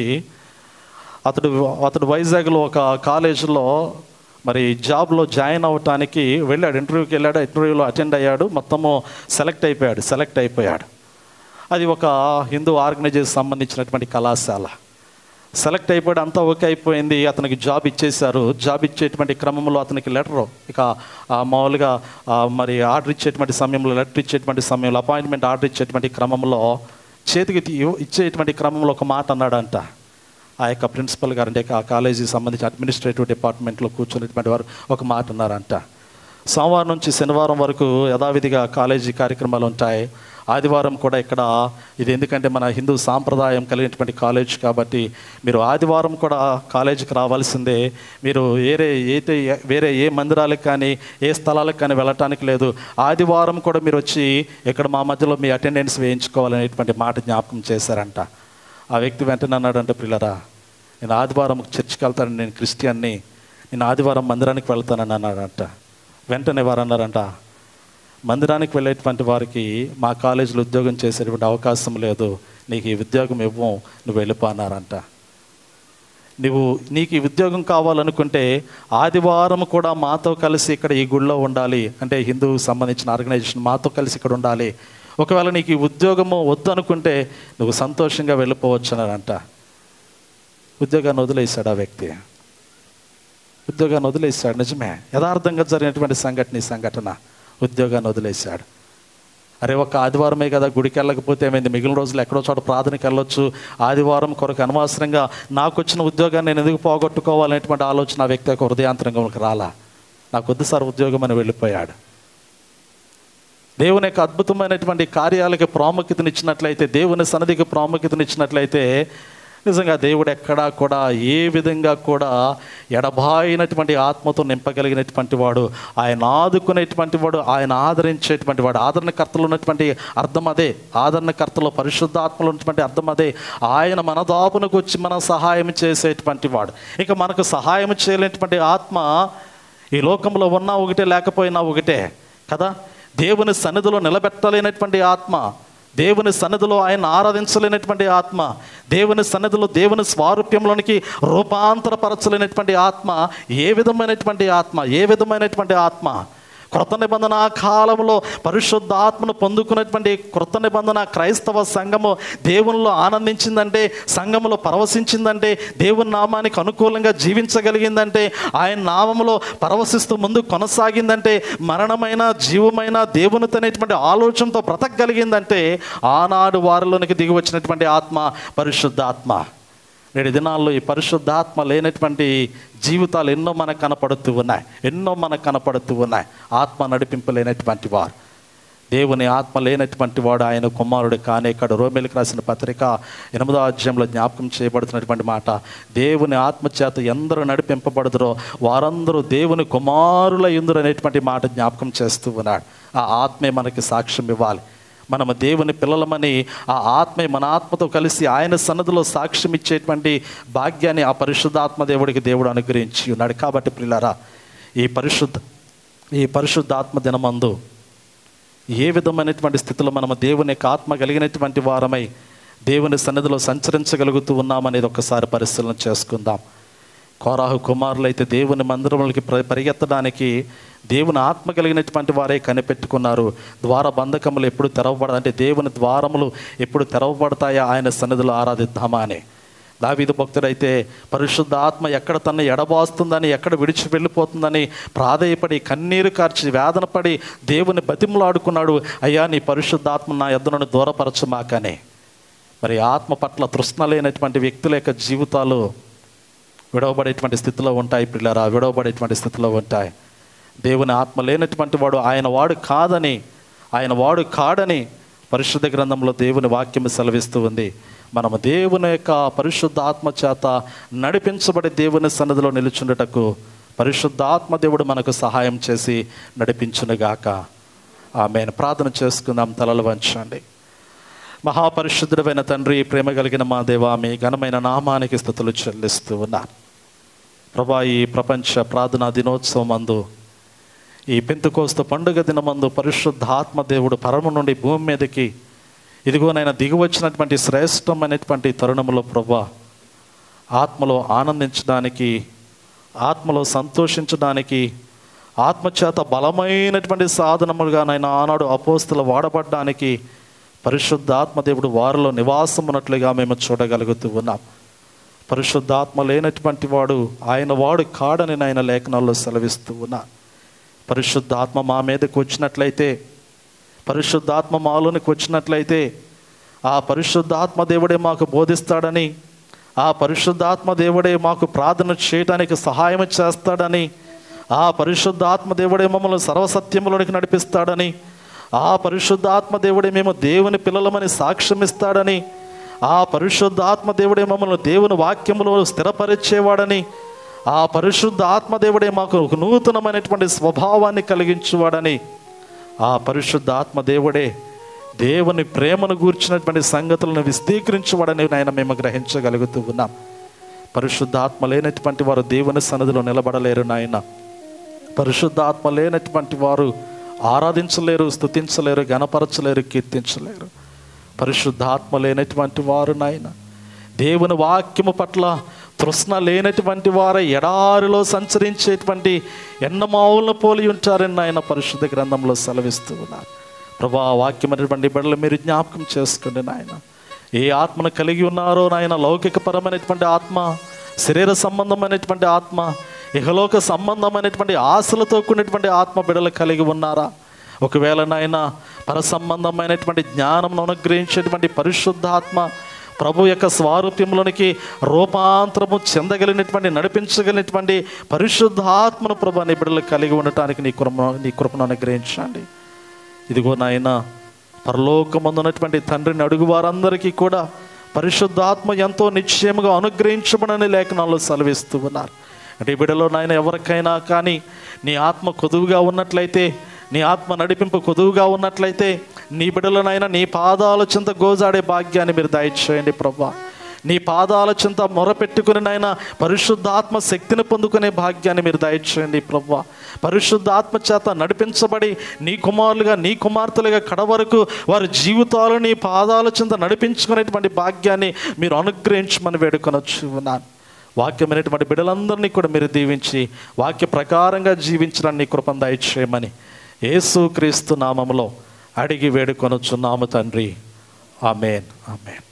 అతడు అతడు వైజాగ్లో ఒక కాలేజీలో మరి జాబ్లో జాయిన్ అవ్వటానికి వెళ్ళాడు ఇంటర్వ్యూకి వెళ్ళాడు ఇంటర్వ్యూలో అటెండ్ అయ్యాడు మొత్తము సెలెక్ట్ అయిపోయాడు సెలెక్ట్ అయిపోయాడు అది ఒక హిందూ ఆర్గనైజేషన్ సంబంధించినటువంటి కళాశాల సెలెక్ట్ అయిపోయాడు అంతా ఓకే అయిపోయింది అతనికి జాబ్ ఇచ్చేశారు జాబ్ ఇచ్చేటువంటి క్రమంలో అతనికి లెటరు ఇక ఆ, మామూలుగా ఆ, మరి ఆర్డర్ ఇచ్చేటువంటి సమయంలో లెటర్ ఇచ్చేటువంటి సమయంలో అపాయింట్మెంట్ ఆర్డర్ ఇచ్చేటువంటి క్రమంలో చేతికి తీ- ఇచ్చేటువంటి క్రమంలో ఒక మాట అన్నాడంట ఆ యొక్క ప్రిన్సిపల్ గారు అంటే ఆ కాలేజీకి సంబంధించి అడ్మినిస్ట్రేటివ్ డిపార్ట్మెంట్లో కూర్చున్నటువంటి వారు ఒక మాట అన్నారంట సోమవారం నుంచి శనివారం వరకు యథావిధిగా కాలేజీ కార్యక్రమాలు ఉంటాయి ఆదివారం కూడా ఇక్కడ ఇది ఎందుకంటే మన హిందూ సాంప్రదాయం కలిగినటువంటి కాలేజ్ కాబట్టి మీరు ఆదివారం కూడా కాలేజీకి రావాల్సిందే మీరు వేరే అయితే వేరే ఏ మందిరాలకు కానీ ఏ స్థలాలకు కానీ వెళ్ళటానికి లేదు ఆదివారం కూడా మీరు వచ్చి ఇక్కడ మా మధ్యలో మీ అటెండెన్స్ వేయించుకోవాలనేటువంటి మాట జ్ఞాపకం చేశారంట ఆ వ్యక్తి వెంటనే అన్నాడంటే పిల్లరా నేను ఆదివారం చర్చికి వెళ్తాను నేను క్రిస్టియన్ని నేను ఆదివారం మందిరానికి వెళ్తానని అన్నాడంట వెంటనే వారు అన్నారంట మందిరానికి వెళ్ళేటువంటి వారికి మా కాలేజీలో ఉద్యోగం చేసేటువంటి అవకాశం లేదు నీకు ఈ ఉద్యోగం ఇవ్వం నువ్వు వెళ్ళిపో అన్నారంట నువ్వు నీకు ఈ ఉద్యోగం కావాలనుకుంటే ఆదివారం కూడా మాతో కలిసి ఇక్కడ ఈ గుళ్ళో ఉండాలి అంటే హిందూ సంబంధించిన ఆర్గనైజేషన్ మాతో కలిసి ఇక్కడ ఉండాలి ఒకవేళ నీకు ఈ ఉద్యోగము వద్దు అనుకుంటే నువ్వు సంతోషంగా వెళ్ళిపోవచ్చు అన్నారంట ఉద్యోగాన్ని వదిలేశాడు ఆ వ్యక్తి ఉద్యోగాన్ని వదిలేశాడు నిజమే యథార్థంగా జరిగినటువంటి సంఘటన ఈ సంఘటన ఉద్యోగాన్ని వదిలేశాడు అరే ఒక ఆదివారమే కదా గుడికి వెళ్ళకపోతే ఏమైంది మిగిలిన రోజులు ఎక్కడో చోట ప్రార్థనకి వెళ్ళొచ్చు ఆదివారం కొరకు అనవసరంగా నాకు వచ్చిన ఉద్యోగాన్ని నేను ఎందుకు పోగొట్టుకోవాలనేటువంటి ఆలోచన ఆ వ్యక్తి యొక్క హృదయాంతరంగంలోకి రాలా నాకు వద్దు సార్ ఉద్యోగం అని వెళ్ళిపోయాడు దేవుని యొక్క అద్భుతమైనటువంటి కార్యాలకి ప్రాముఖ్యతనిచ్చినట్లయితే దేవుని సన్నిధికి ప్రాముఖ్యతనిచ్చినట్లయితే నిజంగా దేవుడు ఎక్కడా కూడా ఏ విధంగా కూడా ఎడబాయినటువంటి ఆత్మతో నింపగలిగినటువంటి వాడు ఆయన ఆదుకునేటువంటి వాడు ఆయన ఆదరించేటువంటి వాడు ఆదరణకర్తలు ఉన్నటువంటి అర్థం అదే ఆదరణకర్తలో పరిశుద్ధాత్మలు ఉన్నటువంటి అర్థం అదే ఆయన మన దాపునకు వచ్చి మన సహాయం చేసేటువంటి వాడు ఇక మనకు సహాయం చేయలేనటువంటి ఆత్మ ఈ లోకంలో ఉన్నా ఒకటే లేకపోయినా ఒకటే కదా దేవుని సన్నిధిలో నిలబెట్టలేనటువంటి ఆత్మ దేవుని సన్నిధిలో ఆయన ఆరాధించలేనటువంటి ఆత్మ దేవుని సన్నిధిలో దేవుని స్వారూప్యంలోనికి రూపాంతరపరచలేనటువంటి ఆత్మ ఏ విధమైనటువంటి ఆత్మ ఏ విధమైనటువంటి ఆత్మ కృత నిబంధన కాలంలో పరిశుద్ధాత్మను పొందుకున్నటువంటి కృత నిబంధన క్రైస్తవ సంఘము దేవునిలో ఆనందించిందంటే సంఘములో పరవశించిందంటే దేవుని నామానికి అనుకూలంగా జీవించగలిగిందంటే ఆయన నామములో పరవశిస్తూ ముందు కొనసాగిందంటే మరణమైన జీవమైన దేవునితో అనేటువంటి ఆలోచనతో బ్రతకగలిగిందంటే ఆనాడు వారిలోనికి దిగి వచ్చినటువంటి ఆత్మ పరిశుద్ధ ఆత్మ నేటి దినాల్లో ఈ పరిశుద్ధాత్మ లేనటువంటి జీవితాలు ఎన్నో మనకు కనపడుతూ ఉన్నాయి ఎన్నో మనకు కనపడుతూ ఉన్నాయి ఆత్మ నడిపింపు లేనటువంటి వారు దేవుని ఆత్మ లేనటువంటి వాడు ఆయన కుమారుడు కానే ఇక్కడ రోమిలకు రాసిన పత్రిక ఎనిమిదో అధ్యాయంలో జ్ఞాపకం చేయబడుతున్నటువంటి మాట దేవుని ఆత్మ చేత ఎందరూ నడిపింపబడుదురో వారందరూ దేవుని కుమారుల ఎందురు అనేటువంటి మాట జ్ఞాపకం చేస్తూ ఉన్నాడు ఆ ఆత్మే మనకి సాక్ష్యం ఇవ్వాలి మనము దేవుని పిల్లలమని ఆ ఆత్మే మన ఆత్మతో కలిసి ఆయన సన్నదిలో సాక్ష్యం ఇచ్చేటువంటి భాగ్యాన్ని ఆ పరిశుద్ధాత్మ దేవుడికి దేవుడు అనుగ్రహించి ఉన్నాడు కాబట్టి పిల్లరా ఈ పరిశుద్ధ ఈ పరిశుద్ధాత్మ దినమందు ఏ విధమైనటువంటి స్థితిలో మనము దేవుని యొక్క ఆత్మ కలిగినటువంటి వారమై దేవుని సన్నిధిలో సంచరించగలుగుతూ ఉన్నామనేది ఒకసారి పరిశీలన చేసుకుందాం కోరాహు కుమారులు అయితే దేవుని మందిరంలోకి ప్ర పరిగెత్తడానికి దేవుని ఆత్మ కలిగినటువంటి వారే కనిపెట్టుకున్నారు ద్వార బంధకములు ఎప్పుడు తెరవబడ అంటే దేవుని ద్వారములు ఎప్పుడు తెరవబడతాయా ఆయన సన్నిధిలో ఆరాధిద్దామా అని దావీదు భక్తుడైతే పరిశుద్ధ ఆత్మ ఎక్కడ తన ఎడబాస్తుందని ఎక్కడ విడిచి వెళ్ళిపోతుందని ప్రాధేయపడి కన్నీరు కార్చి వేదన పడి దేవుని బతిమలాడుకున్నాడు అయ్యా నీ పరిశుద్ధాత్మ నా ఎద్దనను దూరపరచుమాకని మరి ఆత్మ పట్ల తృష్ణ లేనటువంటి వ్యక్తుల యొక్క జీవితాలు విడవబడేటువంటి స్థితిలో ఉంటాయి పిల్లరా విడవబడేటువంటి స్థితిలో ఉంటాయి దేవుని ఆత్మ లేనటువంటి వాడు ఆయన వాడు కాదని ఆయన వాడు కాడని పరిశుద్ధ గ్రంథంలో దేవుని వాక్యం సెలవిస్తూ ఉంది మనము దేవుని యొక్క పరిశుద్ధ ఆత్మ చేత నడిపించబడి దేవుని సన్నిధిలో నిలుచుండటకు పరిశుద్ధ ఆత్మ దేవుడు మనకు సహాయం చేసి నడిపించునుగాక ఆమె ప్రార్థన చేసుకుందాం తలలు వంచండి మహాపరిశుద్ధుడైన తండ్రి ప్రేమ కలిగిన మా దేవా మీ ఘనమైన నామానికి స్థుతులు చెల్లిస్తూ ఉన్నారు ప్రభా ఈ ప్రపంచ ప్రార్థనా దినోత్సవం మందు ఈ పెంతుకోస్త పండుగ దినమందు పరిశుద్ధ ఆత్మ దేవుడు పరమ నుండి భూమి మీదకి ఇదిగోనైనా దిగి వచ్చినటువంటి శ్రేష్టమైనటువంటి తరుణంలో ప్రభా ఆత్మలో ఆనందించడానికి ఆత్మలో సంతోషించడానికి ఆత్మచేత బలమైనటువంటి సాధనములుగా నాయన ఆనాడు అపోస్తులు వాడబడ్డానికి పరిశుద్ధాత్మ దేవుడు వారిలో నివాసం ఉన్నట్లుగా మేము చూడగలుగుతూ ఉన్నాం పరిశుద్ధాత్మ లేనటువంటి వాడు ఆయన వాడు కాడని ఆయన లేఖనాల్లో సెలవిస్తూ ఉన్నా పరిశుద్ధాత్మ మా మీదకి వచ్చినట్లయితే పరిశుద్ధాత్మ మాలోనికి వచ్చినట్లయితే ఆ పరిశుద్ధాత్మ దేవుడే మాకు బోధిస్తాడని ఆ పరిశుద్ధాత్మ దేవుడే మాకు ప్రార్థన చేయడానికి సహాయం చేస్తాడని ఆ పరిశుద్ధాత్మ దేవుడే మమ్మల్ని సర్వసత్యములోనికి నడిపిస్తాడని ఆ పరిశుద్ధాత్మ దేవుడే మేము దేవుని పిల్లలమని సాక్ష్యం ఇస్తాడని ఆ పరిశుద్ధాత్మ దేవుడే మమ్మల్ని దేవుని వాక్యములో స్థిరపరిచేవాడని ఆ పరిశుద్ధ ఆత్మదేవుడే మాకు ఒక నూతనమైనటువంటి స్వభావాన్ని కలిగించువాడని ఆ పరిశుద్ధ ఆత్మదేవుడే దేవుని ప్రేమను గూర్చినటువంటి సంగతులను విస్తీకరించువాడని ఆయన మేము గ్రహించగలుగుతూ ఉన్నాం పరిశుద్ధాత్మ లేనటువంటి వారు దేవుని సన్నిధిలో నిలబడలేరు నాయన పరిశుద్ధాత్మ లేనటువంటి వారు ఆరాధించలేరు స్తుతించలేరు గణపరచలేరు కీర్తించలేరు పరిశుద్ధాత్మ లేనటువంటి వారు నాయన దేవుని వాక్యము పట్ల తృష్ణ లేనటువంటి వారు ఎడారిలో సంచరించేటువంటి ఎన్నమావులను పోలి ఉంటారని ఆయన పరిశుద్ధ గ్రంథంలో సెలవిస్తూ ఉన్నారు ప్రభా వాక్యం అనేటువంటి బిడ్డలు మీరు జ్ఞాపకం చేసుకోండి నాయన ఏ ఆత్మను కలిగి ఉన్నారో నాయన లౌకికపరమైనటువంటి ఆత్మ శరీర సంబంధమైనటువంటి ఆత్మ ఇహలోక సంబంధమైనటువంటి ఆశలతో కూడినటువంటి ఆత్మ బిడలు కలిగి ఉన్నారా ఒకవేళ నాయన పర సంబంధమైనటువంటి జ్ఞానం అనుగ్రహించేటువంటి పరిశుద్ధాత్మ ప్రభు యొక్క స్వారూప్యంలోనికి రూపాంతరము చెందగలిగినటువంటి నడిపించగలిగినటువంటి పరిశుద్ధాత్మను ప్రభు నీ బిడ్డలు కలిగి ఉండటానికి నీ కృప నీ కృపను అనుగ్రహించండి ఇదిగో నాయన పరలోకమందున్నటువంటి తండ్రిని అడుగు వారందరికీ కూడా పరిశుద్ధాత్మ ఎంతో నిశ్చయముగా అనుగ్రహించబడని లేఖనాల్లో సెలవిస్తూ ఉన్నారు అంటే ఈ బిడ్డలో నాయన ఎవరికైనా కానీ నీ ఆత్మ కొదువుగా ఉన్నట్లయితే నీ ఆత్మ నడిపింపు కొదువుగా ఉన్నట్లయితే నీ బిడ్డలనైనా నీ పాదాల చింత గోజాడే భాగ్యాన్ని మీరు దయచేయండి ప్రభా నీ పాదాల చింత మొరపెట్టుకుని నాయన పరిశుద్ధాత్మ శక్తిని పొందుకునే భాగ్యాన్ని మీరు దయచేయండి ప్రభా పరిశుద్ధాత్మ చేత నడిపించబడి నీ కుమారులుగా నీ కుమార్తెలుగా కడ వరకు వారి జీవితాలు నీ పాదాల చింత నడిపించుకునేటువంటి భాగ్యాన్ని మీరు అనుగ్రహించమని వేడుకొనొచ్చు ఉన్నాను వాక్యమైనటువంటి బిడ్డలందరినీ కూడా మీరు దీవించి వాక్య ప్రకారంగా జీవించడానికి నీ కృపను దయచేయమని యేసు క్రీస్తు నామములో అడిగి వేడుకొనొచ్చున్నాము తండ్రి ఆమెన్ ఆమెన్